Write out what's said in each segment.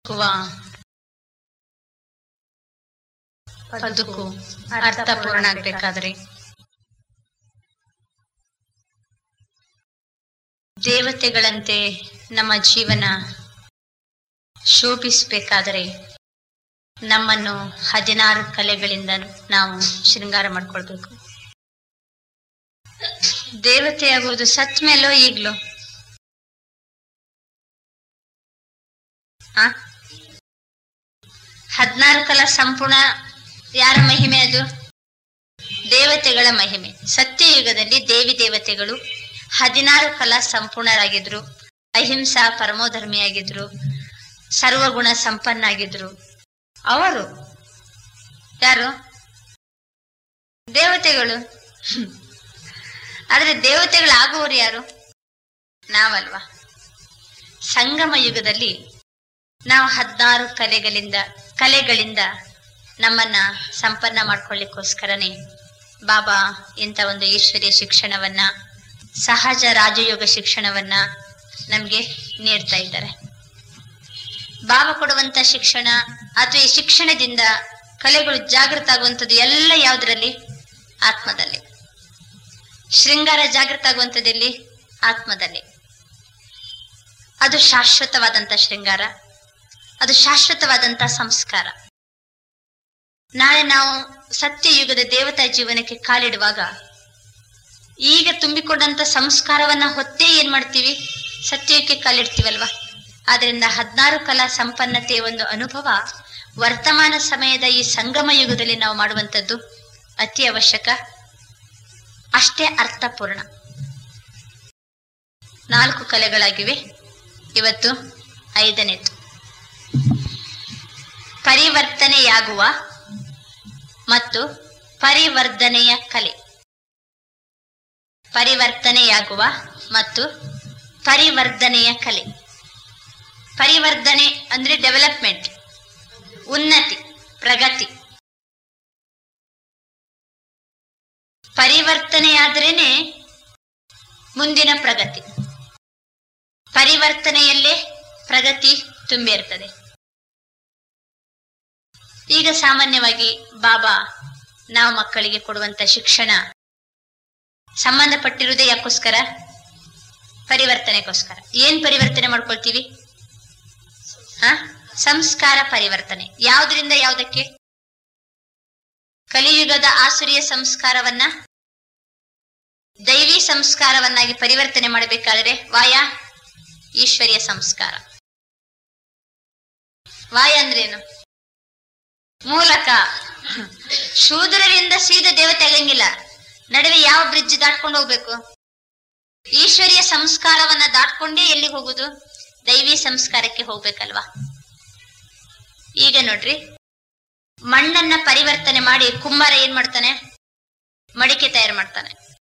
ಬದುಕುವ ಬದುಕು ಅರ್ಥಪೂರ್ಣ ಆಗ್ಬೇಕಾದ್ರೆ ದೇವತೆಗಳಂತೆ ನಮ್ಮ ಜೀವನ ಶೋಭಿಸಬೇಕಾದರೆ ನಮ್ಮನ್ನು ಹದಿನಾರು ಕಲೆಗಳಿಂದ ನಾವು ಶೃಂಗಾರ ಮಾಡ್ಕೊಳ್ಬೇಕು ದೇವತೆಯಾಗುವುದು ಸತ್ ಮೇಲೋ ಈಗ್ಲೋ ಆ ಹದಿನಾರು ಕಲ ಸಂಪೂರ್ಣ ಯಾರ ಮಹಿಮೆ ಅದು ದೇವತೆಗಳ ಮಹಿಮೆ ಸತ್ಯಯುಗದಲ್ಲಿ ದೇವಿ ದೇವತೆಗಳು ಹದಿನಾರು ಕಲಾ ಸಂಪೂರ್ಣರಾಗಿದ್ರು ಅಹಿಂಸಾ ಪರಮೋಧರ್ಮಿಯಾಗಿದ್ರು ಸರ್ವಗುಣ ಸಂಪನ್ನಾಗಿದ್ರು ಅವರು ಯಾರು ದೇವತೆಗಳು ಆದ್ರೆ ದೇವತೆಗಳಾಗುವವರು ಯಾರು ನಾವಲ್ವಾ ಸಂಗಮ ಯುಗದಲ್ಲಿ ನಾವು ಹದಿನಾರು ಕಲೆಗಳಿಂದ ಕಲೆಗಳಿಂದ ನಮ್ಮನ್ನ ಸಂಪನ್ನ ಮಾಡ್ಕೊಳ್ಳಿಕ್ಕೋಸ್ಕರನೇ ಬಾಬಾ ಇಂಥ ಒಂದು ಈಶ್ವರ್ಯ ಶಿಕ್ಷಣವನ್ನ ಸಹಜ ರಾಜಯೋಗ ಶಿಕ್ಷಣವನ್ನ ನಮ್ಗೆ ನೀಡ್ತಾ ಇದ್ದಾರೆ ಬಾಬಾ ಕೊಡುವಂತ ಶಿಕ್ಷಣ ಅಥವಾ ಈ ಶಿಕ್ಷಣದಿಂದ ಕಲೆಗಳು ಜಾಗೃತ ಆಗುವಂಥದ್ದು ಎಲ್ಲ ಯಾವುದರಲ್ಲಿ ಆತ್ಮದಲ್ಲಿ ಶೃಂಗಾರ ಜಾಗೃತ ಆಗುವಂಥದ್ದಲ್ಲಿ ಆತ್ಮದಲ್ಲಿ ಅದು ಶಾಶ್ವತವಾದಂತ ಶೃಂಗಾರ ಅದು ಶಾಶ್ವತವಾದಂತ ಸಂಸ್ಕಾರ ನಾಳೆ ನಾವು ಸತ್ಯಯುಗದ ದೇವತಾ ಜೀವನಕ್ಕೆ ಕಾಲಿಡುವಾಗ ಈಗ ತುಂಬಿಕೊಂಡಂತ ಸಂಸ್ಕಾರವನ್ನ ಹೊತ್ತೇ ಏನ್ ಮಾಡ್ತೀವಿ ಸತ್ಯಯುಗಕ್ಕೆ ಕಾಲಿಡ್ತೀವಲ್ವಾ ಆದ್ರಿಂದ ಹದಿನಾರು ಕಲಾ ಸಂಪನ್ನತೆಯ ಒಂದು ಅನುಭವ ವರ್ತಮಾನ ಸಮಯದ ಈ ಸಂಗಮ ಯುಗದಲ್ಲಿ ನಾವು ಮಾಡುವಂಥದ್ದು ಅತಿ ಅವಶ್ಯಕ ಅಷ್ಟೇ ಅರ್ಥಪೂರ್ಣ ನಾಲ್ಕು ಕಲೆಗಳಾಗಿವೆ ಇವತ್ತು ಐದನೇದು ಪರಿವರ್ತನೆಯಾಗುವ ಮತ್ತು ಪರಿವರ್ಧನೆಯ ಕಲೆ ಪರಿವರ್ತನೆಯಾಗುವ ಮತ್ತು ಪರಿವರ್ಧನೆಯ ಕಲೆ ಪರಿವರ್ಧನೆ ಅಂದ್ರೆ ಡೆವಲಪ್ಮೆಂಟ್ ಉನ್ನತಿ ಪ್ರಗತಿ ಪರಿವರ್ತನೆಯಾದ್ರೇನೆ ಮುಂದಿನ ಪ್ರಗತಿ ಪರಿವರ್ತನೆಯಲ್ಲೇ ಪ್ರಗತಿ ತುಂಬಿರ್ತದೆ ಈಗ ಸಾಮಾನ್ಯವಾಗಿ ಬಾಬಾ ನಾವು ಮಕ್ಕಳಿಗೆ ಕೊಡುವಂತ ಶಿಕ್ಷಣ ಸಂಬಂಧಪಟ್ಟಿರುವುದೇ ಯಾಕೋಸ್ಕರ ಪರಿವರ್ತನೆಗೋಸ್ಕರ ಏನ್ ಪರಿವರ್ತನೆ ಮಾಡ್ಕೊಳ್ತೀವಿ ಹ ಸಂಸ್ಕಾರ ಪರಿವರ್ತನೆ ಯಾವುದರಿಂದ ಯಾವುದಕ್ಕೆ ಕಲಿಯುಗದ ಆಸುರಿಯ ಸಂಸ್ಕಾರವನ್ನ ದೈವಿ ಸಂಸ್ಕಾರವನ್ನಾಗಿ ಪರಿವರ್ತನೆ ಮಾಡಬೇಕಾದ್ರೆ ವಾಯ ಈಶ್ವರ್ಯ ಸಂಸ್ಕಾರ ವಾಯ ಅಂದ್ರೇನು ಮೂಲಕ ಶೂದ್ರರಿಂದ ಸೀದಾ ದೇವತೆ ಆಗಂಗಿಲ್ಲ ನಡುವೆ ಯಾವ ಬ್ರಿಡ್ಜ್ ದಾಟ್ಕೊಂಡು ಹೋಗ್ಬೇಕು ಈಶ್ವರ್ಯ ಸಂಸ್ಕಾರವನ್ನ ದಾಟ್ಕೊಂಡೇ ಎಲ್ಲಿ ಹೋಗುದು ದೈವಿ ಸಂಸ್ಕಾರಕ್ಕೆ ಹೋಗ್ಬೇಕಲ್ವಾ ಈಗ ನೋಡ್ರಿ ಮಣ್ಣನ್ನ ಪರಿವರ್ತನೆ ಮಾಡಿ ಕುಂಬಾರ ಏನ್ ಮಾಡ್ತಾನೆ ಮಡಿಕೆ ತಯಾರು ಮಾಡ್ತಾನೆ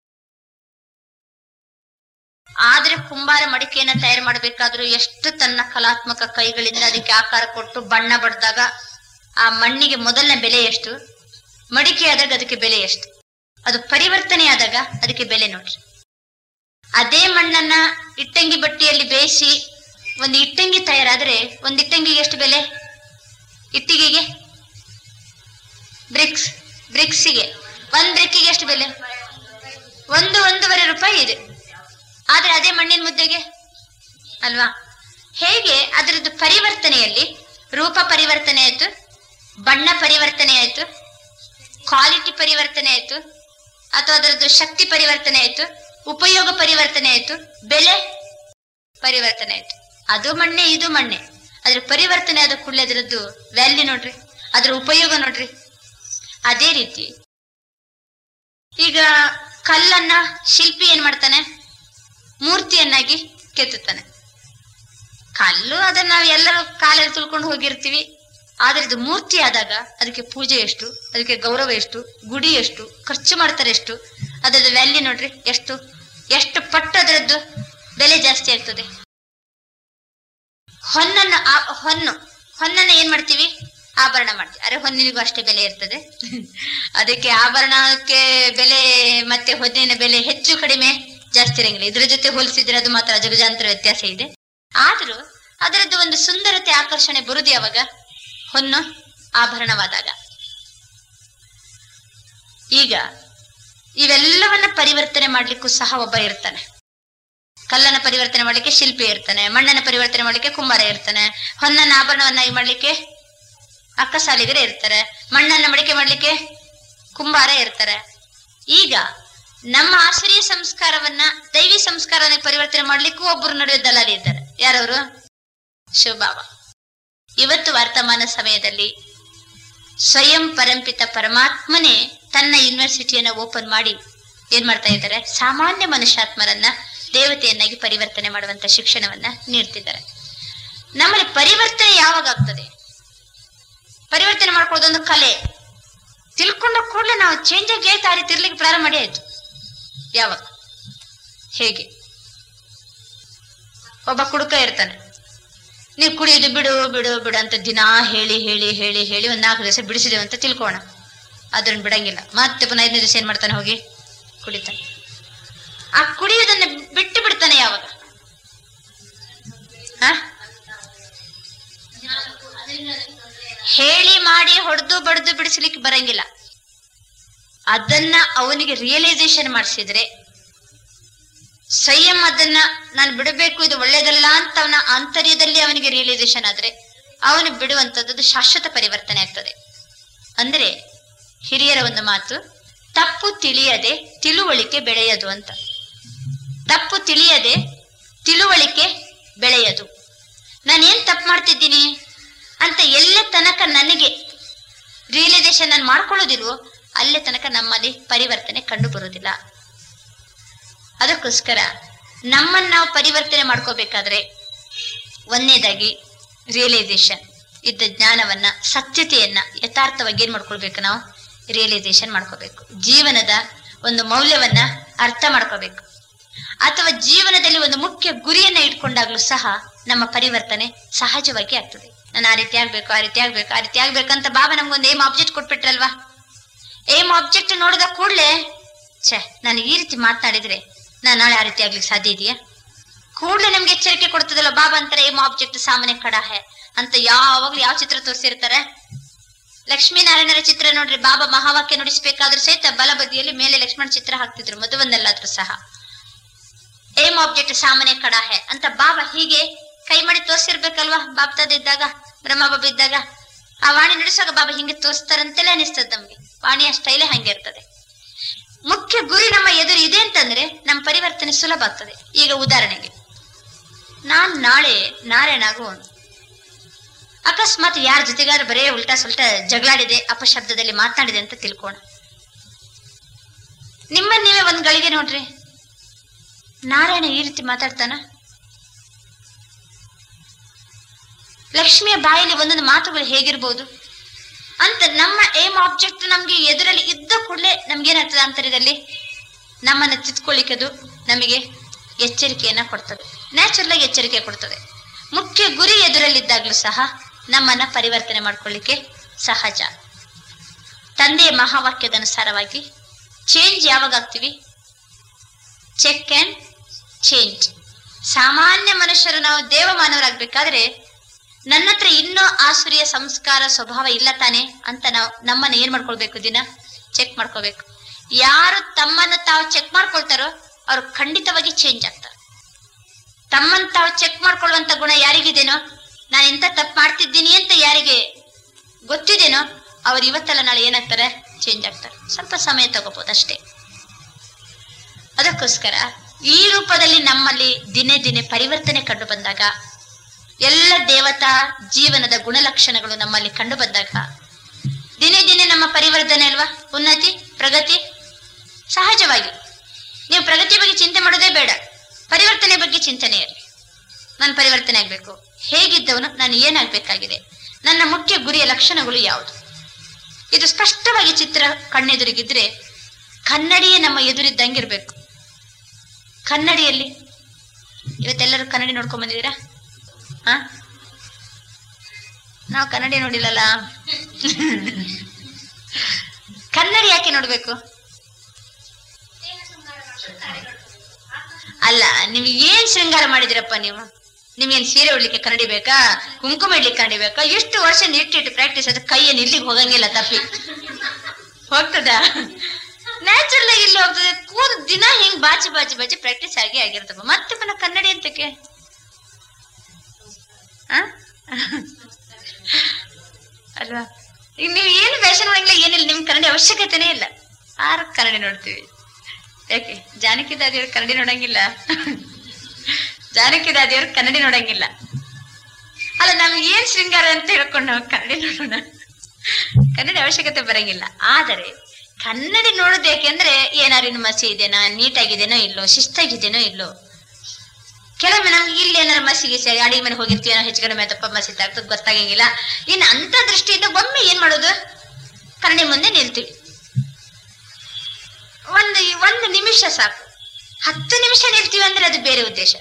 ಆದ್ರೆ ಕುಂಬಾರ ಮಡಿಕೆಯನ್ನ ತಯಾರು ಮಾಡ್ಬೇಕಾದ್ರೂ ಎಷ್ಟು ತನ್ನ ಕಲಾತ್ಮಕ ಕೈಗಳಿಂದ ಅದಕ್ಕೆ ಆಕಾರ ಕೊಟ್ಟು ಬಣ್ಣ ಬಡ್ದಾಗ ಆ ಮಣ್ಣಿಗೆ ಮೊದಲನೇ ಬೆಲೆ ಎಷ್ಟು ಮಡಿಕೆ ಆದಾಗ ಅದಕ್ಕೆ ಬೆಲೆ ಎಷ್ಟು ಅದು ಪರಿವರ್ತನೆ ಆದಾಗ ಅದಕ್ಕೆ ಬೆಲೆ ನೋಡ್ರಿ ಅದೇ ಮಣ್ಣನ್ನ ಇಟ್ಟಂಗಿ ಬಟ್ಟೆಯಲ್ಲಿ ಬೇಯಿಸಿ ಒಂದು ಇಟ್ಟಂಗಿ ತಯಾರಾದ್ರೆ ಒಂದು ಇಟ್ಟಂಗಿಗೆ ಎಷ್ಟು ಬೆಲೆ ಇಟ್ಟಿಗೆಗೆ ಬ್ರಿಕ್ಸ್ ಬ್ರಿಕ್ಸಿಗೆ ಒಂದ್ ಬ್ರಿಕ್ಕಿಗೆ ಎಷ್ಟು ಬೆಲೆ ಒಂದು ಒಂದೂವರೆ ರೂಪಾಯಿ ಇದೆ ಆದ್ರೆ ಅದೇ ಮಣ್ಣಿನ ಮುದ್ದೆಗೆ ಅಲ್ವಾ ಹೇಗೆ ಅದರದ್ದು ಪರಿವರ್ತನೆಯಲ್ಲಿ ರೂಪ ಪರಿವರ್ತನೆ ಆಯ್ತು ಬಣ್ಣ ಪರಿವರ್ತನೆ ಆಯ್ತು ಕ್ವಾಲಿಟಿ ಪರಿವರ್ತನೆ ಆಯ್ತು ಅಥವಾ ಅದರದ್ದು ಶಕ್ತಿ ಪರಿವರ್ತನೆ ಆಯ್ತು ಉಪಯೋಗ ಪರಿವರ್ತನೆ ಆಯ್ತು ಬೆಲೆ ಪರಿವರ್ತನೆ ಆಯ್ತು ಅದು ಮಣ್ಣೆ ಇದು ಮಣ್ಣೆ ಅದ್ರ ಪರಿವರ್ತನೆ ಆದ ಕೂಡಲೇ ಅದರದ್ದು ವ್ಯಾಲ್ಯೂ ನೋಡ್ರಿ ಅದ್ರ ಉಪಯೋಗ ನೋಡ್ರಿ ಅದೇ ರೀತಿ ಈಗ ಕಲ್ಲನ್ನ ಶಿಲ್ಪಿ ಏನ್ ಮಾಡ್ತಾನೆ ಮೂರ್ತಿಯನ್ನಾಗಿ ಕೆತ್ತುತ್ತಾನೆ ಕಲ್ಲು ಅದನ್ನ ನಾವು ಎಲ್ಲರೂ ಕಾಲಲ್ಲಿ ತುಳ್ಕೊಂಡು ಹೋಗಿರ್ತೀವಿ ಆದ್ರೆ ಇದು ಮೂರ್ತಿ ಆದಾಗ ಅದಕ್ಕೆ ಪೂಜೆ ಎಷ್ಟು ಅದಕ್ಕೆ ಗೌರವ ಎಷ್ಟು ಗುಡಿ ಎಷ್ಟು ಖರ್ಚು ಮಾಡ್ತಾರೆ ಎಷ್ಟು ಅದರದ್ದು ವ್ಯಾಲ್ಯೂ ನೋಡ್ರಿ ಎಷ್ಟು ಎಷ್ಟು ಪಟ್ಟು ಅದರದ್ದು ಬೆಲೆ ಜಾಸ್ತಿ ಆಗ್ತದೆ ಹೊನ್ನನ್ನು ಹೊನ್ನು ಹೊನ್ನನ್ನ ಏನ್ ಮಾಡ್ತೀವಿ ಆಭರಣ ಮಾಡ್ತೀವಿ ಅರೆ ಹೊನ್ನಿನಿಗೂ ಅಷ್ಟೇ ಬೆಲೆ ಇರ್ತದೆ ಅದಕ್ಕೆ ಆಭರಣಕ್ಕೆ ಬೆಲೆ ಮತ್ತೆ ಹೊನ್ನಿನ ಬೆಲೆ ಹೆಚ್ಚು ಕಡಿಮೆ ಜಾಸ್ತಿ ಇರಂಗಿಲ್ಲ ಇದ್ರ ಜೊತೆ ಹೋಲಿಸಿದ್ರೆ ಅದು ಮಾತ್ರ ಅಜಗಜಾಂತರ ವ್ಯತ್ಯಾಸ ಇದೆ ಆದ್ರೂ ಅದರದ್ದು ಒಂದು ಸುಂದರತೆ ಆಕರ್ಷಣೆ ಬರುದು ಯಾವಾಗ ಹೊನ್ನು ಆಭರಣವಾದಾಗ ಈಗ ಇವೆಲ್ಲವನ್ನ ಪರಿವರ್ತನೆ ಮಾಡ್ಲಿಕ್ಕೂ ಸಹ ಒಬ್ಬ ಇರ್ತಾನೆ ಕಲ್ಲನ್ನ ಪರಿವರ್ತನೆ ಮಾಡ್ಲಿಕ್ಕೆ ಶಿಲ್ಪಿ ಇರ್ತಾನೆ ಮಣ್ಣನ್ನ ಪರಿವರ್ತನೆ ಮಾಡ್ಲಿಕ್ಕೆ ಕುಂಬಾರ ಇರ್ತಾನೆ ಹೊನ್ನನ್ನ ಆಭರಣವನ್ನಾಗಿ ಮಾಡ್ಲಿಕ್ಕೆ ಅಕ್ಕಸಾಲಿಗರೇ ಇರ್ತಾರೆ ಮಣ್ಣನ್ನ ಮಡಿಕೆ ಮಾಡ್ಲಿಕ್ಕೆ ಕುಂಬಾರ ಇರ್ತಾರೆ ಈಗ ನಮ್ಮ ಆಸುರಿಯ ಸಂಸ್ಕಾರವನ್ನ ದೈವಿ ಸಂಸ್ಕಾರವನ್ನ ಪರಿವರ್ತನೆ ಮಾಡ್ಲಿಕ್ಕೂ ಒಬ್ಬರು ನಡುವೆ ದಲಾಲಿ ಇದ್ದಾರೆ ಯಾರವರು ಶಿವಬಾಬಾ ಇವತ್ತು ವರ್ತಮಾನ ಸಮಯದಲ್ಲಿ ಸ್ವಯಂ ಪರಂಪಿತ ಪರಮಾತ್ಮನೇ ತನ್ನ ಯೂನಿವರ್ಸಿಟಿಯನ್ನ ಓಪನ್ ಮಾಡಿ ಏನ್ ಮಾಡ್ತಾ ಇದ್ದಾರೆ ಸಾಮಾನ್ಯ ಮನುಷ್ಯಾತ್ಮರನ್ನ ದೇವತೆಯನ್ನಾಗಿ ಪರಿವರ್ತನೆ ಮಾಡುವಂತ ಶಿಕ್ಷಣವನ್ನ ನೀಡ್ತಿದ್ದಾರೆ ನಮ್ಮಲ್ಲಿ ಪರಿವರ್ತನೆ ಯಾವಾಗ ಆಗ್ತದೆ ಪರಿವರ್ತನೆ ಮಾಡ್ಕೊಳ್ಳೋದೊಂದು ಕಲೆ ತಿಳ್ಕೊಂಡ ಕೂಡಲೇ ನಾವು ಚೇಂಜ್ ಆಗಿ ಆ ರೀತಿ ಇರ್ಲಿಕ್ಕೆ ಪ್ರಾರಂಭ ಮಾಡಿ ಆಯ್ತು ಯಾವಾಗ ಹೇಗೆ ಒಬ್ಬ ಕುಡುಕ ಇರ್ತಾನೆ ನೀವು ಕುಡಿಯೋದು ಬಿಡು ಬಿಡು ಬಿಡು ಅಂತ ದಿನಾ ಹೇಳಿ ಹೇಳಿ ಹೇಳಿ ಹೇಳಿ ಒಂದ್ ನಾಲ್ಕು ದಿವಸ ಬಿಡಿಸಿದೇವೆ ಅಂತ ತಿಳ್ಕೋಣ ಅದನ್ನ ಬಿಡಂಗಿಲ್ಲ ಮತ್ತೆ ಪುನಃ ಐದನೇ ದಿವಸ ಏನ್ ಮಾಡ್ತಾನೆ ಹೋಗಿ ಕುಡಿತಾನೆ ಆ ಕುಡಿಯೋದನ್ನ ಬಿಟ್ಟು ಬಿಡ್ತಾನೆ ಯಾವಾಗ ಹ? ಹೇಳಿ ಮಾಡಿ ಹೊಡೆದು ಬಡ್ದು ಬಿಡಿಸ್ಲಿಕ್ಕೆ ಬರಂಗಿಲ್ಲ ಅದನ್ನ ಅವನಿಗೆ ರಿಯಲೈಸೇಷನ್ ಮಾಡಿಸಿದ್ರೆ ಸ್ವಯಂ ಅದನ್ನ ನಾನು ಬಿಡಬೇಕು ಇದು ಒಳ್ಳೇದಲ್ಲ ಅಂತ ಅವನ ಆಂತರ್ಯದಲ್ಲಿ ಅವನಿಗೆ ರಿಯಲೈಸೇಷನ್ ಆದ್ರೆ ಅವನು ಬಿಡುವಂತದ್ದು ಶಾಶ್ವತ ಪರಿವರ್ತನೆ ಆಗ್ತದೆ ಅಂದ್ರೆ ಹಿರಿಯರ ಒಂದು ಮಾತು ತಪ್ಪು ತಿಳಿಯದೆ ತಿಳುವಳಿಕೆ ಬೆಳೆಯದು ಅಂತ ತಪ್ಪು ತಿಳಿಯದೆ ತಿಳುವಳಿಕೆ ಬೆಳೆಯದು ನಾನೇನ್ ತಪ್ಪು ಮಾಡ್ತಿದ್ದೀನಿ ಅಂತ ಎಲ್ಲ ತನಕ ನನಗೆ ರಿಯಲೈಸೇಷನ್ ನಾನು ಮಾಡ್ಕೊಳ್ಳೋದಿಲ್ವೋ ಅಲ್ಲೇ ತನಕ ನಮ್ಮಲ್ಲಿ ಪರಿವರ್ತನೆ ಕಂಡು ಬರುವುದಿಲ್ಲ ಅದಕ್ಕೋಸ್ಕರ ನಮ್ಮನ್ನ ನಾವು ಪರಿವರ್ತನೆ ಮಾಡ್ಕೋಬೇಕಾದ್ರೆ ಒಂದನೇದಾಗಿ ರಿಯಲೈಸೇಷನ್ ಇದ್ದ ಜ್ಞಾನವನ್ನ ಸತ್ಯತೆಯನ್ನ ಯಥಾರ್ಥವಾಗಿ ಏನ್ ಮಾಡ್ಕೊಳ್ಬೇಕು ನಾವು ರಿಯಲೈಸೇಷನ್ ಮಾಡ್ಕೋಬೇಕು ಜೀವನದ ಒಂದು ಮೌಲ್ಯವನ್ನ ಅರ್ಥ ಮಾಡ್ಕೋಬೇಕು ಅಥವಾ ಜೀವನದಲ್ಲಿ ಒಂದು ಮುಖ್ಯ ಗುರಿಯನ್ನ ಇಟ್ಕೊಂಡಾಗ್ಲೂ ಸಹ ನಮ್ಮ ಪರಿವರ್ತನೆ ಸಹಜವಾಗಿ ಆಗ್ತದೆ ನಾನು ಆ ರೀತಿ ಆಗ್ಬೇಕು ಆ ರೀತಿ ಆಗ್ಬೇಕು ಆ ರೀತಿ ಆಗ್ಬೇಕಂತ ಬಾಬಾ ನಮ್ಗೊಂದು ಏಮ್ ಆಬ್ಜೆಕ್ಟ್ ಕೊಟ್ಬಿಟ್ರಲ್ವಾ ಏಮ್ ಆಬ್ಜೆಕ್ಟ್ ನೋಡಿದ ಕೂಡಲೇ ಛೇ ನಾನು ಈ ರೀತಿ ಮಾತನಾಡಿದ್ರೆ ನಾನು ನಾಳೆ ಆ ರೀತಿ ಆಗ್ಲಿಕ್ಕೆ ಸಾಧ್ಯ ಇದೆಯಾ ಕೂಡಲೇ ನಮ್ಗೆ ಎಚ್ಚರಿಕೆ ಕೊಡ್ತದಲ್ಲ ಬಾಬಾ ಅಂತಾರೆ ಏಮ್ ಆಬ್ಜೆಕ್ಟ್ ಸಾಮಾನ್ಯ ಕಡ ಹೇ ಅಂತ ಯಾವಾಗ್ಲೂ ಯಾವ ಚಿತ್ರ ತೋರಿಸಿರ್ತಾರೆ ಲಕ್ಷ್ಮೀನಾರಾಯಣರ ಚಿತ್ರ ನೋಡ್ರಿ ಬಾಬಾ ಮಹಾವಾಕ್ಯ ನುಡಿಸ್ಬೇಕಾದ್ರೂ ಸಹಿತ ಬಲಬದಿಯಲ್ಲಿ ಮೇಲೆ ಲಕ್ಷ್ಮಣ ಚಿತ್ರ ಹಾಕ್ತಿದ್ರು ಮಧುವನ್ನಲ್ಲಾದ್ರೂ ಸಹ ಏಮ್ ಆಬ್ಜೆಕ್ಟ್ ಸಾಮಾನ್ಯ ಕಡ ಹೇ ಅಂತ ಬಾಬಾ ಹೀಗೆ ಕೈ ಮಾಡಿ ತೋರಿಸಿರ್ಬೇಕಲ್ವಾ ಬಾಬ್ತದ ಇದ್ದಾಗ ಬ್ರಹ್ಮ ಬಾಬಾ ಇದ್ದಾಗ ಆ ವಾಣಿ ನಡೆಸುವಾಗ ಬಾಬಾ ಹಿಂಗೆ ತೋರಿಸ್ತಾರಂತೆಲ್ಲ ಅನಿಸ್ತದ ನಮ್ಗೆ ವಾಣಿಯ ಸ್ಟೈಲೇ ಹಂಗೆ ಇರ್ತದೆ ಮುಖ್ಯ ಗುರಿ ನಮ್ಮ ಎದುರು ಇದೆ ಅಂತಂದ್ರೆ ನಮ್ಮ ಪರಿವರ್ತನೆ ಸುಲಭ ಆಗ್ತದೆ ಈಗ ಉದಾಹರಣೆಗೆ ನಾನ್ ನಾಳೆ ನಾರಾಯಣಾಗು ಅಕಸ್ಮಾತ್ ಯಾರ ಜೊತೆಗಾದ್ರೂ ಬರೇ ಉಲ್ಟಾ ಸುಲ್ಟಾ ಜಗಳಾಡಿದೆ ಅಪಶಬ್ದದಲ್ಲಿ ಮಾತನಾಡಿದೆ ಅಂತ ತಿಳ್ಕೋಣ ನಿಮ್ಮನ್ನ ನೀವೇ ಒಂದ್ ಗಳಿಗೆ ನೋಡ್ರಿ ನಾರಾಯಣ ಈ ರೀತಿ ಮಾತಾಡ್ತಾನ ಲಕ್ಷ್ಮಿಯ ಬಾಯಲ್ಲಿ ಒಂದೊಂದು ಮಾತುಗಳು ಹೇಗಿರ್ಬೋದು ಅಂತ ನಮ್ಮ ಏಮ್ ಆಬ್ಜೆಕ್ಟ್ ನಮ್ಗೆ ಎದುರಲ್ಲಿ ಇದ್ದ ಕೂಡಲೇ ನಮ್ಗೇನಾಗ್ತದೆ ಅಂತರ್ಯದಲ್ಲಿ ನಮ್ಮನ್ನ ತಿದ್ಕೊಳ್ಳಿಕ್ಕೆ ಅದು ನಮಗೆ ಎಚ್ಚರಿಕೆಯನ್ನ ಕೊಡ್ತದೆ ನ್ಯಾಚುರಲ್ ಆಗಿ ಎಚ್ಚರಿಕೆ ಕೊಡ್ತದೆ ಮುಖ್ಯ ಗುರಿ ಎದುರಲ್ಲಿದ್ದಾಗ್ಲೂ ಸಹ ನಮ್ಮನ್ನ ಪರಿವರ್ತನೆ ಮಾಡ್ಕೊಳ್ಳಿಕ್ಕೆ ಸಹಜ ತಂದೆಯ ಮಹಾವಾಕ್ಯದ ಅನುಸಾರವಾಗಿ ಚೇಂಜ್ ಯಾವಾಗ ಆಗ್ತೀವಿ ಚೆಕ್ ಅಂಡ್ ಚೇಂಜ್ ಸಾಮಾನ್ಯ ಮನುಷ್ಯರು ನಾವು ದೇವ ಮಾನವರಾಗ್ಬೇಕಾದ್ರೆ ನನ್ನ ಹತ್ರ ಇನ್ನೂ ಆಸುರಿಯ ಸಂಸ್ಕಾರ ಸ್ವಭಾವ ಇಲ್ಲ ತಾನೆ ಅಂತ ನಾವು ನಮ್ಮನ್ನ ಏನ್ ಮಾಡ್ಕೊಳ್ಬೇಕು ದಿನ ಚೆಕ್ ಮಾಡ್ಕೋಬೇಕು ಯಾರು ತಮ್ಮನ್ನು ತಾವು ಚೆಕ್ ಮಾಡ್ಕೊಳ್ತಾರೋ ಅವ್ರು ಖಂಡಿತವಾಗಿ ಚೇಂಜ್ ಆಗ್ತಾರೆ ತಮ್ಮನ್ನು ತಾವು ಚೆಕ್ ಮಾಡ್ಕೊಳ್ಳುವಂತ ಗುಣ ಯಾರಿಗಿದೇನೋ ನಾನು ಇಂಥ ತಪ್ಪು ಮಾಡ್ತಿದ್ದೀನಿ ಅಂತ ಯಾರಿಗೆ ಗೊತ್ತಿದೇನೋ ಅವ್ರು ಇವತ್ತಲ್ಲ ನಾಳೆ ಏನಾಗ್ತಾರೆ ಚೇಂಜ್ ಆಗ್ತಾರೆ ಸ್ವಲ್ಪ ಸಮಯ ತಗೋಬಹುದು ಅಷ್ಟೇ ಅದಕ್ಕೋಸ್ಕರ ಈ ರೂಪದಲ್ಲಿ ನಮ್ಮಲ್ಲಿ ದಿನೇ ದಿನೇ ಪರಿವರ್ತನೆ ಕಂಡು ಬಂದಾಗ ಎಲ್ಲ ದೇವತಾ ಜೀವನದ ಗುಣಲಕ್ಷಣಗಳು ನಮ್ಮಲ್ಲಿ ಕಂಡು ಬಂದಾಗ ದಿನೇ ದಿನೇ ನಮ್ಮ ಪರಿವರ್ತನೆ ಅಲ್ವಾ ಉನ್ನತಿ ಪ್ರಗತಿ ಸಹಜವಾಗಿ ನೀವು ಪ್ರಗತಿ ಬಗ್ಗೆ ಚಿಂತೆ ಮಾಡೋದೇ ಬೇಡ ಪರಿವರ್ತನೆ ಬಗ್ಗೆ ಚಿಂತನೆ ಇರಲಿ ನಾನು ಪರಿವರ್ತನೆ ಆಗ್ಬೇಕು ಹೇಗಿದ್ದವನು ನಾನು ಏನಾಗ್ಬೇಕಾಗಿದೆ ನನ್ನ ಮುಖ್ಯ ಗುರಿಯ ಲಕ್ಷಣಗಳು ಯಾವುದು ಇದು ಸ್ಪಷ್ಟವಾಗಿ ಚಿತ್ರ ಕಣ್ಣೆದುರಿಗಿದ್ರೆ ಕನ್ನಡಿಯೇ ನಮ್ಮ ಎದುರಿದ್ದಂಗಿರ್ಬೇಕು ಕನ್ನಡಿಯಲ್ಲಿ ಇವತ್ತೆಲ್ಲರೂ ಕನ್ನಡಿ ನೋಡ್ಕೊಂಡ್ ಬಂದಿದ್ದೀರಾ ಹಾ ನಾವು ಕನ್ನಡಿ ನೋಡಿಲ್ಲಲ್ಲ ಕನ್ನಡಿ ಯಾಕೆ ನೋಡ್ಬೇಕು ಅಲ್ಲ ನೀವು ಏನ್ ಶೃಂಗಾರ ಮಾಡಿದಿರಪ್ಪ ನೀವು ನಿಮ್ಗೇನ್ ಸೀರೆ ಉಡ್ಲಿಕ್ಕೆ ಕನ್ನಡಿ ಬೇಕಾ ಕುಂಕುಮ ಇಡ್ಲಿಕ್ಕೆ ಕನ್ನಡಿ ಬೇಕಾ ಎಷ್ಟು ವರ್ಷ ಇಟ್ಟಿಟ್ಟು ಪ್ರಾಕ್ಟೀಸ್ ಅದು ಕೈಯನ್ನು ಇಲ್ಲಿಗೆ ಹೋಗಂಗಿಲ್ಲ ತಪ್ಪಿ ಹೋಗ್ತದ ನ್ಯಾಚುರಲ್ ಆಗಿ ಇಲ್ಲಿ ಹೋಗ್ತದೆ ಕೂದ್ ದಿನ ಹಿಂಗ್ ಬಾಚಿ ಬಾಚಿ ಬಾಚಿ ಪ್ರಾಕ್ಟೀಸ್ ಆಗಿ ಆಗಿರ್ತಪ್ಪ ಮತ್ತೆ ಪುನಃ ಕನ್ನಡಿ ಅಂತಕ್ಕೆ ಆ? ಅಲ್ವಾ ಈಗ ನೀವು ಏನು ಫ್ಯಾಷನ್ ನೋಡಂಗಿಲ್ಲ ಏನಿಲ್ಲ ನಿಮ್ ಕನ್ನಡಿ ಅವಶ್ಯಕತೆನೇ ಇಲ್ಲ ಆರು ಕನ್ನಡಿ ನೋಡ್ತೀವಿ ಯಾಕೆ ಜಾನಕಿ ದಾದಿಯವ್ರು ಕನ್ನಡಿ ನೋಡಂಗಿಲ್ಲ ಜಾನಕಿ ದಾದಿಯವ್ರು ಕನ್ನಡಿ ನೋಡಂಗಿಲ್ಲ ಅಲ್ಲ ನಮ್ಗೆ ಏನ್ ಶೃಂಗಾರ ಅಂತ ಹೇಳ್ಕೊಂಡು ನಾವು ಕನ್ನಡಿ ನೋಡೋಣ ಕನ್ನಡಿ ಅವಶ್ಯಕತೆ ಬರಂಗಿಲ್ಲ ಆದರೆ ಕನ್ನಡಿ ನೋಡೋದು ಯಾಕೆಂದ್ರೆ ಏನಾರು ಇನ್ನು ಮಸಿ ಇದೆನಾ ನೀಟಾಗಿದೆನೋ ಇಲ್ಲೋ ಶಿಸ್ತಾಗಿದೆನೋ ಇಲ್ಲೋ ಕೆಲವೊಮ್ಮೆ ನಮ್ಗೆ ಇಲ್ಲಿ ಏನಾರು ಮಸಿಗೆ ಸೇರಿ ಅಡಿಗೆ ಮನೆ ಹೋಗಿರ್ತೀವಿ ಏನೋ ಹೆಚ್ಚು ಕಡಿಮೆ ತಪ್ಪ ಮಸಿ ಆಗ್ತದೆ ಗೊತ್ತಾಗಂಗಿಲ್ಲ ಇನ್ನು ಅಂತ ದೃಷ್ಟಿಯಿಂದ ಒಮ್ಮೆ ಏನ್ ಮಾಡೋದು ಕನ್ನಡಿ ಮುಂದೆ ನಿಲ್ತೀವಿ ಒಂದು ಒಂದು ನಿಮಿಷ ಸಾಕು ಹತ್ತು ನಿಮಿಷ ನಿಲ್ತೀವಿ ಅಂದ್ರೆ ಅದು ಬೇರೆ ಉದ್ದೇಶ